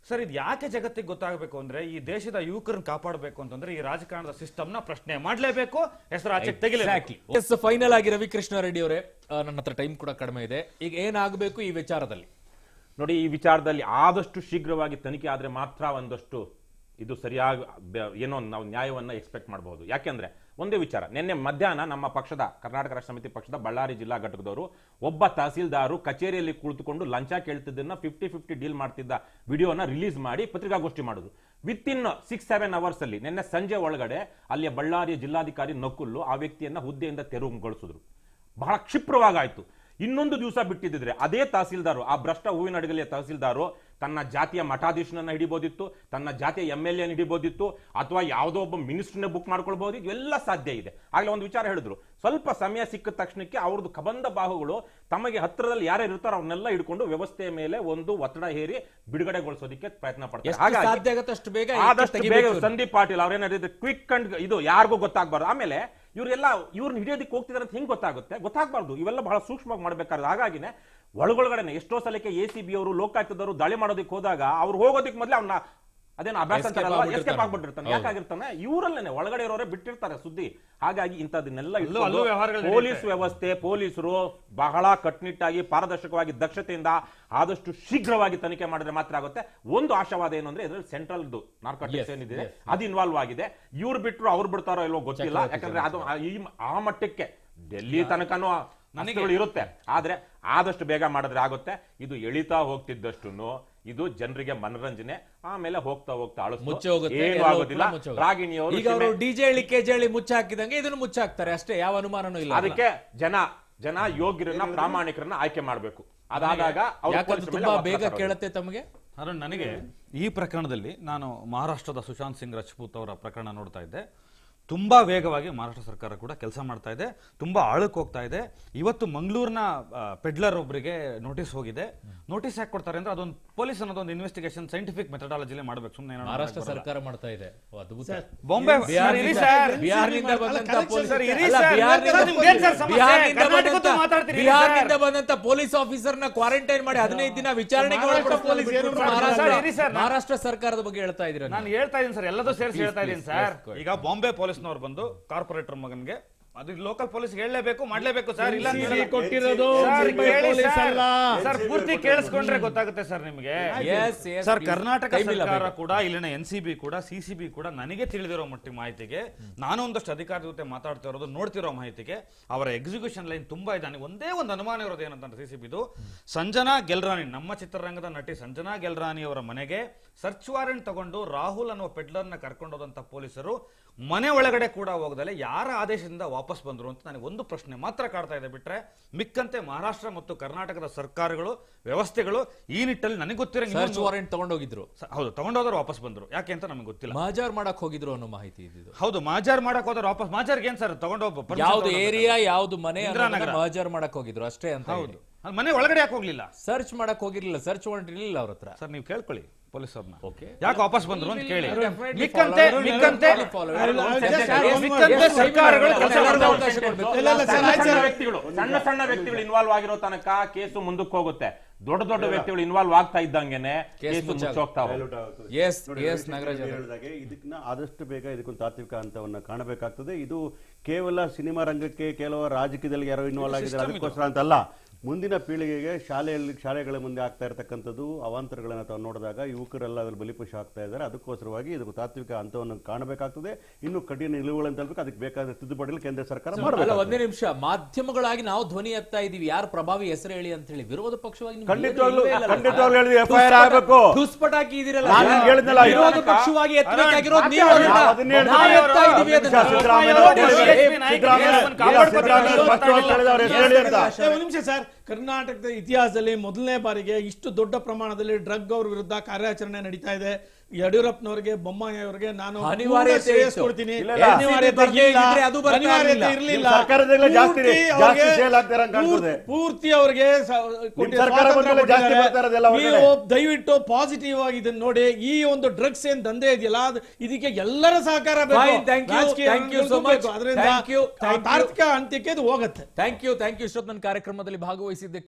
Speaker 4: ಸರ್ ಇದು ಯಾಕೆ ಜಗತ್ತಿಗೆ ಗೊತ್ತಾಗಬೇಕು ಅಂದ್ರೆ ಈ ದೇಶದ ಯುವಕರನ್ನ ಕಾಪಾಡಬೇಕು ಅಂತಂದ್ರೆ ಈ ರಾಜಕಾರಣದ ಸಿಸ್ಟಮ್ ನ ಪ್ರಶ್ನೆ ಮಾಡ್ಲೇಬೇಕು ಹೆಸರು ಆಚೆ ತೆಗಿಲೇಬೇಕು
Speaker 1: ಎಸ್ ಫೈನಲ್ ಆಗಿ ರವಿಕೃಷ್ಣ ರೆಡ್ಡಿ ಅವರೇ ಆ, ನನ್ನ ಹತ್ರ ಟೈಮ್ ಕೂಡ ಕಡಿಮೆ ಇದೆ ಈಗ ಏನಾಗಬೇಕು ಈ ವಿಚಾರದಲ್ಲಿ
Speaker 5: ನೋಡಿ ಈ ವಿಚಾರದಲ್ಲಿ ಆದಷ್ಟು ಶೀಘ್ರವಾಗಿ ತನಿಖೆ ಆದ್ರೆ ಮಾತ್ರ ಒಂದಷ್ಟು ಇದು ಸರಿಯಾಗಿ ಬ- ಏನೋ ನಾವು ನ್ಯಾಯವನ್ನ ಎಕ್ಸ್ಪೆಕ್ಟ್ ಮಾಡಬಹುದು ಯಾಕೆಂದ್ರೆ ಒಂದೇ ವಿಚಾರ ನಿನ್ನೆ ಮಧ್ಯಾಹ್ನ ನಮ್ಮ ಪಕ್ಷದ ಕರ್ನಾಟಕ ರಾಷ್ಟ್ರ ಸಮಿತಿ ಪಕ್ಷದ ಬಳ್ಳಾರಿ ಜಿಲ್ಲಾ ಘಟಕದವರು ಒಬ್ಬ ತಹಸೀಲ್ದಾರು ಕಚೇರಿಯಲ್ಲಿ ಕುಳಿತುಕೊಂಡು ಲಂಚ ಕೇಳ್ತಿದ್ದನ್ನ ಫಿಫ್ಟಿ ಫಿಫ್ಟಿ ಡೀಲ್ ಮಾಡ್ತಿದ್ದ ವಿಡಿಯೋನ ರಿಲೀಸ್ ಮಾಡಿ ಪತ್ರಿಕಾಗೋಷ್ಠಿ ಮಾಡುದು within six seven hours ಅಲ್ಲಿ ನಿನ್ನೆ ಸಂಜೆ ಒಳಗಡೆ ಅಲ್ಲಿಯ ಬಳ್ಳಾರಿಯ ಜಿಲ್ಲಾಧಿಕಾರಿ ನಕುಲ್ಲು ಆ ವ್ಯಕ್ತಿಯನ್ನ ಹುದ್ದೆಯಿಂದ ತೆರವುಗೊಳಿಸಿದ್ರು ಬಹಳ ಕ್ಷಿಪ್ರವಾಗಾಯ್ತು ಇನ್ನೊಂದು ದಿವಸ ಬಿಟ್ಟಿದ್ರೆ ಅದೇ ತಹಸೀಲ್ದಾರು ಆ ಭ್ರಷ್ಟ ಹೂವಿನ ಅಡಗಲಿಯ ತಹಸೀಲ್ದಾರು ತನ್ನ ಜಾತಿಯ ಮಠಾಧೀಶನನ್ನ ಹಿಡಿಬೋದಿತ್ತು ತನ್ನ ಜಾತಿಯ ಎಂ ಎಲ್ ಎನ್ ಹಿಡಿಬೋದಿತ್ತು ಅಥವಾ ಯಾವುದೋ ಒಬ್ಬ ಮಿನಿಸ್ಟರ್ನ ಬುಕ್ ಮಾಡ್ಕೊಳ್ಬಹುದು ಇವೆಲ್ಲ ಸಾಧ್ಯ ಇದೆ ಆಗ್ಲೇ ಒಂದು ವಿಚಾರ ಹೇಳಿದ್ರು ಸ್ವಲ್ಪ ಸಮಯ ಸಿಕ್ಕ ತಕ್ಷಣಕ್ಕೆ ಅವ್ರದ್ದು ಕಬಂಧ ಬಾಹುಗಳು ತಮಗೆ ಹತ್ತಿರದಲ್ಲಿ ಯಾರ್ಯಾರು ಇರ್ತಾರೋ ಅವ್ರನ್ನೆಲ್ಲ ಹಿಡ್ಕೊಂಡು ವ್ಯವಸ್ಥೆಯ ಮೇಲೆ ಒಂದು ಒತ್ತಡ ಹೇರಿ ಬಿಡುಗಡೆಗೊಳಿಸೋದಕ್ಕೆ ಪ್ರಯತ್ನ ಪಡ್ತಾರೆ
Speaker 1: ಎಷ್ಟು
Speaker 5: ಹಾಗಾಗಿ
Speaker 1: ಸಾಧ್ಯ ಆಗುತ್ತೆ ಅಷ್ಟು ಬೇಗ ಈ
Speaker 5: ಆದಷ್ಟು
Speaker 1: ತೆಗಿಬೇಕು
Speaker 5: ಬೇಗ
Speaker 1: ಇವ್ರು.
Speaker 5: ಸಂದೀಪ್ ಪಾಟೀಲ್ ಅವ್ರೇನಾದ್ರೆ ಕ್ವಿಕ್ ಅಂಡ್ ಇದು ಯಾರಿಗೂ ಗೊತ್ತಾಗಬಾರ್ದು ಆಮೇಲೆ ಇವರೆಲ್ಲ ಇವ್ರನ್ನ ಹಿಡಿಯೋದಕ್ಕೆ ಹೋಗ್ತಿದಾರೆ ಅಂತ ಹೆಂಗ್ ಗೊತ್ತಾಗುತ್ತೆ ಗೊತ್ತಾಗಬಾರ್ದು ಇವೆಲ್ಲ ಬಹಳ ಸೂಕ್ಷ್ಮವಾಗಿ ಮಾಡ್ಬೇಕಾದ್ರೆ ಹಾಗಾಗಿನೇ ಒಳಗೊಳಗಡೆ ಎಷ್ಟೋ ಸಲಕ್ಕೆ ಎ ಸಿ ಬಿ ಅವರು ಲೋಕಾಯುಕ್ತದವರು ದಾಳಿ ಮಾಡೋದಕ್ಕೆ ಹೋದಾಗ ಅವ್ರು ಹೋಗೋದಕ್ಕೆ ಮೊದಲೇ ಅವ್ನ ಅದೇನು ಅಭ್ಯಾಸ
Speaker 1: Escape
Speaker 5: ಅಂತಾರಲ್ಲ
Speaker 1: ಆಗ್ಬಿಟ್ಟಿರ್ತಾನೆ.
Speaker 5: ಎಸ್ಕೇಪ್ ಆಗ್ಬಿಟ್ಟಿರ್ತಾನೆ ಯಾಕಾಗಿರ್ತಾನೆ ಇವರಲ್ಲೇನೆ ಒಳಗಡೆ ಇರೋರೇ ಬಿಟ್ಟಿರ್ತಾರೆ ಸುದ್ದಿ ಹಾಗಾಗಿ ಇಂಥದನ್ನೆಲ್ಲ
Speaker 4: ಅಲ್ಲೂ- ಅಲ್ಲೂ ವ್ಯವಹಾರಗಳು
Speaker 5: ಪೊಲೀಸ್
Speaker 4: ನಡೀತವೆ.
Speaker 5: ವ್ಯವಸ್ಥೆ ಪೊಲೀಸರು ಬಹಳ ಕಟ್ಟುನಿಟ್ಟಾಗಿ ಪಾರದರ್ಶಕವಾಗಿ ದಕ್ಷತೆಯಿಂದ ಆದಷ್ಟು ಶೀಘ್ರವಾಗಿ ತನಿಖೆ ಮಾಡಿದ್ರೆ ಮಾತ್ರ ಆಗುತ್ತೆ ಒಂದು ಆಶಾವಾದ ಏನು ಅಂದ್ರೆ ಇದ್ರಲ್ಲಿ ಸೆಂಟ್ರಲ್ ನಾರ್ಕಾಟಿಕ್ಸ್
Speaker 1: Yes,
Speaker 5: ಏನಿದೆ
Speaker 1: yes.
Speaker 5: ಅದು ಇನ್ವಾಲ್ವ್ ಆಗಿದೆ ಇವ್ರು ಬಿಟ್ರು ಅವ್ರು ಬಿಡ್ತಾರೋ ಇಲ್ವೋ ಗೊತ್ತಿಲ್ಲ ಯಾಕಂದ್ರೆ ಅದು ಆ- ಈ ಆ ಮಟ್ಟಕ್ಕೆ ಡೆಲ್ಲಿ ತನಕನೂ ನನಗೆ ಇರುತ್ತೆ ಆದ್ರೆ ಆದಷ್ಟು ಬೇಗ ಮಾಡಿದ್ರೆ ಆಗುತ್ತೆ ಇದು ಎಳಿತಾ ಹೋಗ್ತಿದ್ದಷ್ಟು ಇದು ಜನರಿಗೆ ಮನರಂಜನೆ ಆಮೇಲೆ ಹೋಗ್ತಾ ಹೋಗ್ತಾ ಅಳಿಸ್ತು.
Speaker 1: ಮುಚ್ಚಿ ಹೋಗುತ್ತೆ
Speaker 5: ಏನು
Speaker 1: ಎಲ್ಲವೂ
Speaker 5: ಆಗೋದಿಲ್ಲ
Speaker 1: ಕೂಡ ಮುಚ್ಚಿ ಹೋಗುತ್ತೆ.
Speaker 5: ರಾಗಿಣಿಯವರು
Speaker 1: ಈಗ ಅವರು
Speaker 5: ಸೀಮೆ-
Speaker 1: ಡಿಜೆ ಹೇಳಿ ಕೆಜೆ ಹೇಳಿ ಮುಚ್ಚಾಕಿದಂಗೆ ಇದನ್ನು ಮುಚ್ಚಾಕ್ತಾರೆ ಅಷ್ಟೇ ಯಾವ ಅನುಮಾನನೂ ಇಲ್ಲ
Speaker 5: ಅದಕ್ಕೆ ಜನ ಜನ ಯೋಗ್ಯರನ್ನ ಪ್ರಾಮಾಣಿಕರನ್ನ ಆಯ್ಕೆ ಮಾಡಬೇಕು ಅದಾದಾಗ ಅವ್ರು
Speaker 1: ಯಾಕಂದ್ರೆ
Speaker 5: ಪೊಲೀಸರ ಮೇಲೆ
Speaker 1: ತುಂಬಾ
Speaker 5: ಒತ್ತಡ
Speaker 1: ಬೇಗ
Speaker 5: ತರೋದು.
Speaker 1: ಕೇಳುತ್ತೆ ತಮಗೆ
Speaker 4: ಅರುಣ್ ನನಗೆ ಈ ಪ್ರಕರಣದಲ್ಲಿ ನಾನು ಮಹಾರಾಷ್ಟ್ರದ ಸುಶಾಂತ್ ಸಿಂಗ್ ರಜಪೂತ್ ಅವರ ಪ್ರಕರಣ ನೋಡ್ತಾ ಇದ್ದೆ ತುಂಬಾ ವೇಗವಾಗಿ ಮಹಾರಾಷ್ಟ್ರ ಸರ್ಕಾರ ಕೂಡ ಕೆಲಸ ಮಾಡ್ತಾ ಇದೆ ತುಂಬಾ ಆಳಕ್ಕೆ ಹೋಗ್ತಾ ಇದೆ ಇವತ್ತು ಮಂಗಳೂರಿನ ಪೆಡ್ಲರ್ ಒಬ್ಬರಿಗೆ ನೋಟಿಸ್ ಹೋಗಿದೆ ನೋಟಿಸ್ ಯಾಕೆ ಕೊಡ್ತಾರೆ ಅಂದ್ರೆ ಅದೊಂದು ಪೊಲೀಸ್ ಅನ್ನೋದೊಂದು ಇನ್ವೆಸ್ಟಿಗೇಷನ್ ಸೈಂಟಿಫಿಕ್ ಮೆಥಡಾಲಜಿಲಿ ಮಾಡಬೇಕು ಸುಮ್ಮನೆ
Speaker 1: ಮಹಾರಾಷ್ಟ್ರ ಸರ್ಕಾರ ಮಾಡ್ತಾ ಇದೆ ಓ, ಅದ್ಭುತ
Speaker 4: ಬಾಂಬೆ
Speaker 1: ಬಿಹಾರ್ನಿಂದ-
Speaker 4: ಸರ್
Speaker 1: ಬಿಹಾರ್ನಿಂದ
Speaker 2: ಅಲ್ಲ,
Speaker 1: ಬಂದಂತ
Speaker 2: correction
Speaker 1: ಪೊಲೀಸ್
Speaker 2: ಸರ್,
Speaker 4: ಇರಿ
Speaker 1: ಅಲ್ಲ,
Speaker 4: ಸರ್,
Speaker 1: ಬಿಹಾರ್ನಿಂದ
Speaker 4: ಸರ್, ನಿಮ್ಗೆ ಏನ್ ಸರ್ ಸಮಸ್ಯೆ?
Speaker 1: ಬಿಹಾರ್ನಿಂದ
Speaker 4: ಕರ್ನಾಟಕದ್ದು
Speaker 1: ಬಂದಂತ-
Speaker 4: ಮಾತಾಡ್ತೀರಿ
Speaker 1: ಬಿಹಾರ್ನಿಂದ
Speaker 4: ಸರ್.
Speaker 1: ಬಂದಂತ ಪೊಲೀಸ್ ಆಫೀಸರ್ನ ಕ್ವಾರಂಟೈನ್ ಮಾಡಿ ಹದಿನೈದು ದಿನ ವಿಚಾರಣೆಗೆ
Speaker 2: ಮಹಾರಾಷ್ಟ್ರ
Speaker 1: ಒಳಪಡಿಸ್ತಾರೆ
Speaker 2: ಪೊಲೀಸ್ ಏನು
Speaker 1: ಬಿಟ್ಬಿಟ್ಟು
Speaker 2: ಮಾಡ್ತಾರೆ?
Speaker 1: ಮಹಾರಾಷ್ಟ್ರ-
Speaker 4: ಸರ್, ಇರಿ ಸರ್, ನಾನು-
Speaker 1: ಮಹಾರಾಷ್ಟ್ರ ಸರ್ಕಾರದ ಬಗ್ಗೆ ಹೇಳ್ತಾ ಇದ್ದೀರಾ
Speaker 4: ನಾನು ಹೇಳ್ತಾ ಇದ್ದೀನಿ ಸರ್ ಎಲ್ಲದೂ ಸೇರಿಸಿ
Speaker 1: Please,
Speaker 4: ಹೇಳ್ತಾ ಇದ್ದೀನಿ
Speaker 1: please,
Speaker 4: sir
Speaker 1: yes, go ahead.
Speaker 4: ಈಗ ಬಾಂಬೆ ಪೊಲೀಸ್ನವ್ರು ಬಂದು ಕಾರ್ಪೊರೇಟರ್ ಮಗನ್ಗೆ ಅದು ಲೋಕಲ್ ಪೊಲೀಸ್ ಹೇಳಲೇಬೇಕು ಮಾಡ್ಲೇಬೇಕು ಸರ್ ಇಲ್ಲ ಅಂತ
Speaker 2: NCB
Speaker 4: ಹೇಳಲ್ಲ.
Speaker 2: ಕೊಟ್ಟಿರೋದು
Speaker 4: ಸರ್,
Speaker 2: ಮುಂಬೈ
Speaker 4: ಕೇಳಿ
Speaker 2: ಪೊಲೀಸ್
Speaker 4: ಸರ್.
Speaker 2: ಅಲ್ಲ.
Speaker 4: ಸರ್ ಪೂರ್ತಿ ಕೇಳಿಸ್ಕೊಂಡ್ರೆ ಗೊತ್ತಾಗುತ್ತೆ ಸರ್ ನಿಮಗೆ
Speaker 1: Yes, yes,
Speaker 4: sir
Speaker 1: please.
Speaker 4: Karnataka
Speaker 1: ಕೈ ಬಿಲ್ಲ
Speaker 4: ಸರ್ಕಾರ
Speaker 1: ಬೇಗ.
Speaker 4: ಕೂಡ ಇಲ್ಲಿನ ಎನ್ ಸಿ ಬಿ ಕೂಡ ಸಿ ಸಿ ಬಿ ಕೂಡ ನನಗೆ ತಿಳಿದಿರೋ ಮಟ್ಟಿಗೆ ಮಾಹಿತಿಗೆ ನಾನು ಒಂದಷ್ಟು ಅಧಿಕಾರಿ ಜೊತೆ ಮಾತಾಡ್ತಾ ಇರೋದು ನೋಡ್ತಿರೋ ಮಾಹಿತಿಗೆ ಅವರ ಎಕ್ಸಿಕ್ಯೂಷನ್ ಲೈನ್ ತುಂಬಾ ಇದೆ ನನಗೆ ಒಂದೇ ಒಂದು ಅನುಮಾನ ಇರೋದು ಏನಂತಂದ್ರೆ ಸಿ ಸಿ ಬಿದು ಸಂಜನಾ ಗೆಲ್ರಾಣಿ ನಮ್ಮ ಚಿತ್ರರಂಗದ ನಟಿ ಸಂಜನಾ ಗೆಲ್ರಾಣಿ ಅವರ ಮನೆಗೆ ಸರ್ಚ್ ವಾರೆಂಟ್ ತಗೊಂಡು ರಾಹುಲ್ ಅನ್ನುವ ಪೆಡ್ಲರ್ನ ಕರ್ಕೊಂಡೋದಂತ ಪೊಲೀಸರು ಮನೆ ಒಳಗಡೆ ಕೂಡ ಹೋಗದಲೆ ಯಾರ ಆದೇಶದಿಂದ ವಾಪಸ್ ಬಂದ್ರು ಅಂತ ನನಗೆ ಒಂದು ಪ್ರಶ್ನೆ ಮಾತ್ರ ಕಾಡ್ತಾ ಇದೆ ಬಿಟ್ರೆ ಮಿಕ್ಕಂತೆ ಮಹಾರಾಷ್ಟ್ರ ಮತ್ತು ಕರ್ನಾಟಕದ ಸರ್ಕಾರಗಳು ವ್ಯವಸ್ಥೆಗಳು ಈ ನಿಟ್ಟಲ್ಲಿ ನನಗೆ ಗೊತ್ತಿರೋ
Speaker 1: ಸರ್ಚ್ ವಾರೆಂಟ್ ತಗೊಂಡೋಗಿದ್ರು
Speaker 4: ಸ- ಹೌದು ತಗೊಂಡೋದ್ರು ವಾಪಸ್ ಬಂದ್ರು ಯಾಕೆ ಅಂತ ನಮಗೆ ಗೊತ್ತಿಲ್ಲ
Speaker 1: ಮಹಾಜಾರ್ ಮಾಡಕ್ ಹೋಗಿದ್ರು ಅನ್ನೋ ಮಾಹಿತಿ ಇದ್ದಿದ್ದು
Speaker 4: ಹೌದು ಮಾಜಾರ್ ಮಾಡಕ್ ಹೋದ್ರೆ ವಾಪಸ್ ಮಾಜಾರ್ಗೆ ಏನ್ ಸರ್ ತಗೊಂಡೋಗ
Speaker 1: ಯಾವ್ದು ಏರಿಯಾ ಯಾವ್ದು ಮನೆ
Speaker 4: ಇಂದಿರಾನಗರ.
Speaker 1: ಮಹಾಜಾರ್ ಮಾಡಕ್ ಹೋಗಿದ್ರು ಅಷ್ಟೇ ಅಂತ
Speaker 4: ಹೌದು ಅದು ಮನೆ ಒಳಗಡೆ ಯಾಕೆ ಹೋಗ್ಲಿಲ್ಲ
Speaker 1: ಸರ್ಚ್ ಮಾಡಕ್ ಹೋಗಿರ್ಲಿಲ್ಲ ಸರ್ಚ್ ವಾರೆಂಟ್ ಇರ್ಲಿಲ್ಲ ಅವ್ರ ಹತ್ರ
Speaker 4: ಸರ್ ನೀವು ಕೇಳ್ಕೊಳ್ಳಿ ಪೊಲೀಸರನ್ನ
Speaker 1: Okay.
Speaker 4: ಯಾಕೆ ವಾಪಸ್ ಬಂದ್ರು ಅಂತ ಕೇಳಿ
Speaker 1: Definitely
Speaker 4: ಮಿಕ್ಕಂತೆ
Speaker 1: follow.
Speaker 4: ಮಿಕ್ಕಂತೆ
Speaker 1: Follow.
Speaker 2: ಅಲ್ಲ, ಅಲ್ಲ,
Speaker 1: Yes,
Speaker 2: just
Speaker 1: yes,
Speaker 2: ಮಿಕ್ಕಂತೆ
Speaker 1: yes,
Speaker 4: ಸರ್ಕಾರಗಳು
Speaker 1: yes,
Speaker 4: ಕೆಲಸ
Speaker 1: yes,
Speaker 4: ಮಾಡ್ತಾ
Speaker 1: ಅವಕಾಶ ಕೊಡ್ಬೇಕು.
Speaker 2: ಇಲ್ಲ, ಇಲ್ಲ, ಸರ್,
Speaker 5: ಸಣ್ಣ
Speaker 2: ಆಯ್ತು
Speaker 5: ಸಣ್ಣ
Speaker 2: ಸರ್.
Speaker 5: ವ್ಯಕ್ತಿಗಳು ಸಣ್ಣ ಸಣ್ಣ ವ್ಯಕ್ತಿಗಳು ಇನ್ವಾಲ್ವ್ ಆಗಿರೋ ತನಕ ಕೇಸು ಮುಂದಕ್ಕೆ ಹೋಗುತ್ತೆ ದೊಡ್ಡ ದೊಡ್ಡ ವ್ಯಕ್ತಿಗಳು ಇನ್ವಾಲ್ವ್ ಆಗ್ತಾ ಇದ್ದಂಗೆನೆ
Speaker 1: ಕೇಸ್
Speaker 5: ಕೇಸು
Speaker 1: ಮುಚ್ಚಾಗುತ್ತೆ.
Speaker 5: ಮುಚ್ಚೋಗ್ತಾ ಹೋಗುತ್ತೆ
Speaker 3: ಡೈಲ್ಯೂಟ್ ಆಗುತ್ತದೆ.
Speaker 1: Yes,
Speaker 3: ನೋಡಿ,
Speaker 1: yes,
Speaker 3: ರವಿಶಂಕರ್
Speaker 1: ನಾಗರಾಜ್
Speaker 3: ಅವರು
Speaker 1: ಅವರೇ.
Speaker 3: ಹೇಳಿದಾಗೆ ಇದನ್ನ ಆದಷ್ಟು ಬೇಗ ಇದಕ್ಕೊಂದು ತಾತ್ವಿಕ ಹಂತವನ್ನ ಕಾಣಬೇಕಾಗ್ತದೆ ಇದು ಕೇವಲ ಸಿನಿಮಾ ರಂಗಕ್ಕೆ ಕೆಲವು ರಾಜಕೀಯದಲ್ಲಿ ಯಾರೋ ಇನ್ವಾಲ್ವ್ ಆಗಿದ್ದಾರೆ ಅದಕ್ಕೋಸ್ಕರ ಅಂತಲ್ಲ ಮುಂದಿನ ಪೀಳಿಗೆಗೆ ಶಾಲೆಯಲ್ಲಿ ಶಾಲೆಗಳ ಮುಂದೆ ಆಗ್ತಾ ಇರತಕ್ಕಂಥದ್ದು ಅವಾಂತರಗಳನ್ನು ತಾವು ನೋಡಿದಾಗ ಯುವಕರೆಲ್ಲ ಅದ್ರಲ್ಲಿ ಬಲಿಪಶು ಆಗ್ತಾ ಇದ್ದಾರೆ ಅದಕ್ಕೋಸ್ಕರವಾಗಿ ಇದಕ್ಕೆ ತಾತ್ವಿಕ ಹಂತವನ್ನು ಕಾಣಬೇಕಾಗ್ತದೆ ಇನ್ನು ಕಠಿಣ ನಿಲುವುಗಳನ್ನು ತಲುಪಕ್ಕೆ ಅದಕ್ಕೆ ಬೇಕಾದ ತಿದ್ದುಪಡಿಗಳು ಕೇಂದ್ರ ಸರ್ಕಾರ
Speaker 1: ಅಲ್ಲ
Speaker 3: ಮಾಡಬೇಕು
Speaker 1: ಒಂದೇ ನಿಮಿಷ ಮಾಧ್ಯಮಗಳಾಗಿ ನಾವು ಧ್ವನಿ ಎತ್ತಾ ಇದೀವಿ ಯಾರು ಪ್ರಭಾವಿ ಹೆಸರು ಹೇಳಿ ಅಂತ ಹೇಳಿ ವಿರೋಧ ಪಕ್ಷವಾಗಿ ನಿಮ್ಗೆ
Speaker 3: ಖಂಡಿತವಾಗ್ಲೂ-
Speaker 1: ಏನೂ ಇಲ್ವೇ ಇಲ್ಲ
Speaker 3: ಖಂಡಿತವಾಗ್ಲೂ
Speaker 1: ಸರ್.
Speaker 3: ಹೇಳಿದ್ವಿ, FIR ಆಗ್ಬೇಕು.
Speaker 1: ಠುಸ್ಪಟ ಹಾಕಿದಿರಲ್ಲ
Speaker 3: ನಾನು
Speaker 1: ಸರ್.
Speaker 3: ಹೇಳಿದ್ನಲ್ಲ,
Speaker 1: ವಿರೋಧ
Speaker 3: ಇದನ್ನ-
Speaker 1: ಪಕ್ಷವಾಗಿ ಎತ್ತಬೇಕಾಗಿರೋದು
Speaker 3: ಅದನ್ನ-
Speaker 1: ನೀವು ಅದನ್ನ.
Speaker 3: ಅದನ್ನ ಹೇಳಿದ್ನಲ್ಲ.
Speaker 1: ನಾವು ಎತ್ತಾ ಇದೀವಿ ಅದನ್ನ.
Speaker 3: ಸಿದ್ದರಾಮಯ್ಯ
Speaker 1: ನೋಡಿ,
Speaker 3: ಅವರು
Speaker 1: ನೋಡಿ,
Speaker 3: ಹೇಳಿದ್ರು. ಸಿದ್ದರಾಮಯ್ಯ ಸಿದ್ದರಾಮಯ್ಯ ಫಸ್ಟ್ ಹೊತ್ತು ಹೇಳಿದ್ರು, ಅವ್ರ ಹೆಸರು ಹೇಳಿ ಅಂತ
Speaker 2: ಏ, ಒಂದ್ ನಿಮಿಷ ಸರ್ ಕರ್ನಾಟಕದ ಇತಿಹಾಸದಲ್ಲಿ ಮೊದಲನೇ ಬಾರಿಗೆ ಇಷ್ಟು ದೊಡ್ಡ ಪ್ರಮಾಣದಲ್ಲಿ ಡ್ರಗ್ ಅವ್ರ ವಿರುದ್ಧ ಕಾರ್ಯಾಚರಣೆ ನಡೀತಾ ಇದೆ ಯಡಿಯೂರಪ್ಪನವರಿಗೆ ಬೊಮ್ಮಾಯಿ ಅವರಿಗೆ ನಾನು
Speaker 1: ಅನಿವಾರ್ಯತೆ
Speaker 2: ಪೂರ್ಣ ಶ್ರೇಯಸ್
Speaker 1: ಇತ್ತು.
Speaker 2: ಕೊಡ್ತೀನಿ
Speaker 3: ಇಲ್ಲ, ಇಲ್ಲ.
Speaker 2: ಅನಿವಾರ್ಯತೆ
Speaker 1: ಬರ್ದೇ
Speaker 2: ಇಲ್ಲ.
Speaker 1: ಇದ್ರೆ ಅದು ಬರ್ತಾ
Speaker 2: ಅನಿವಾರ್ಯತೆ
Speaker 1: ಇರ್ಲಿಲ್ಲ.
Speaker 2: ಇರ್ಲಿಲ್ಲ.
Speaker 3: ನಿಮ್ಮ ಸರ್ಕಾರದಲ್ಲೇ ಜಾಸ್ತಿ-
Speaker 2: ಪೂರ್ತಿ
Speaker 3: ಜಾಸ್ತಿ
Speaker 2: ಅವ್ರಿಗೆ
Speaker 3: ಸೇಲ್ ಆಗ್ತಾ ಇರೋ ಕಾಣ್ತದೆ.
Speaker 2: ಪೂರ್- ಪೂರ್ತಿ ಅವ್ರಿಗೆ ಸ- ಕೊಟ್ಟಿರೋ
Speaker 3: ಸರ್ಕಾರ
Speaker 2: ಸ್ವಾತಂತ್ರ್ಯ
Speaker 3: ಬಂದ್ಮೇಲೆ ಜಾಸ್ತಿ
Speaker 2: ಕೊಟ್ಟಿದ್ದಾರೆ.
Speaker 3: ಬರ್ತಾ ಇರೋದೆಲ್ಲ ಹೊರಗಡೆ.
Speaker 2: ನೀವು ದಯವಿಟ್ಟು ಪಾಸಿಟಿವ್ ಆಗಿ ಇದನ್ನ ನೋಡಿ ಈ ಒಂದು ಡ್ರಗ್ಸ್ ಏನ್ ದಂಧೆ ಇದೆಯಲ್ಲ ಅದು ಇದಕ್ಕೆ ಎಲ್ಲರ ಸಹಕಾರ ಬೇಕು
Speaker 1: Fine, thank you,
Speaker 2: ರಾಜಕೀಯ
Speaker 1: thank you so
Speaker 2: ಬೇಕು.
Speaker 1: much.
Speaker 2: ಅದರಿಂದ
Speaker 1: Thank you, thank you.
Speaker 2: ತಾರ್ಕಿಕ ಅಂತ್ಯಕ್ಕೆ ಅದು ಹೋಗುತ್ತೆ
Speaker 1: ಥ್ಯಾಂಕ್ ಯು ಥ್ಯಾಂಕ್ ಯು ಇಷ್ಟೊತ್ತು ನನ್ನ ಕಾರ್ಯಕ್ರಮದಲ್ಲಿ ಭಾಗವಹಿಸಿದ್ದಕ್ಕೆ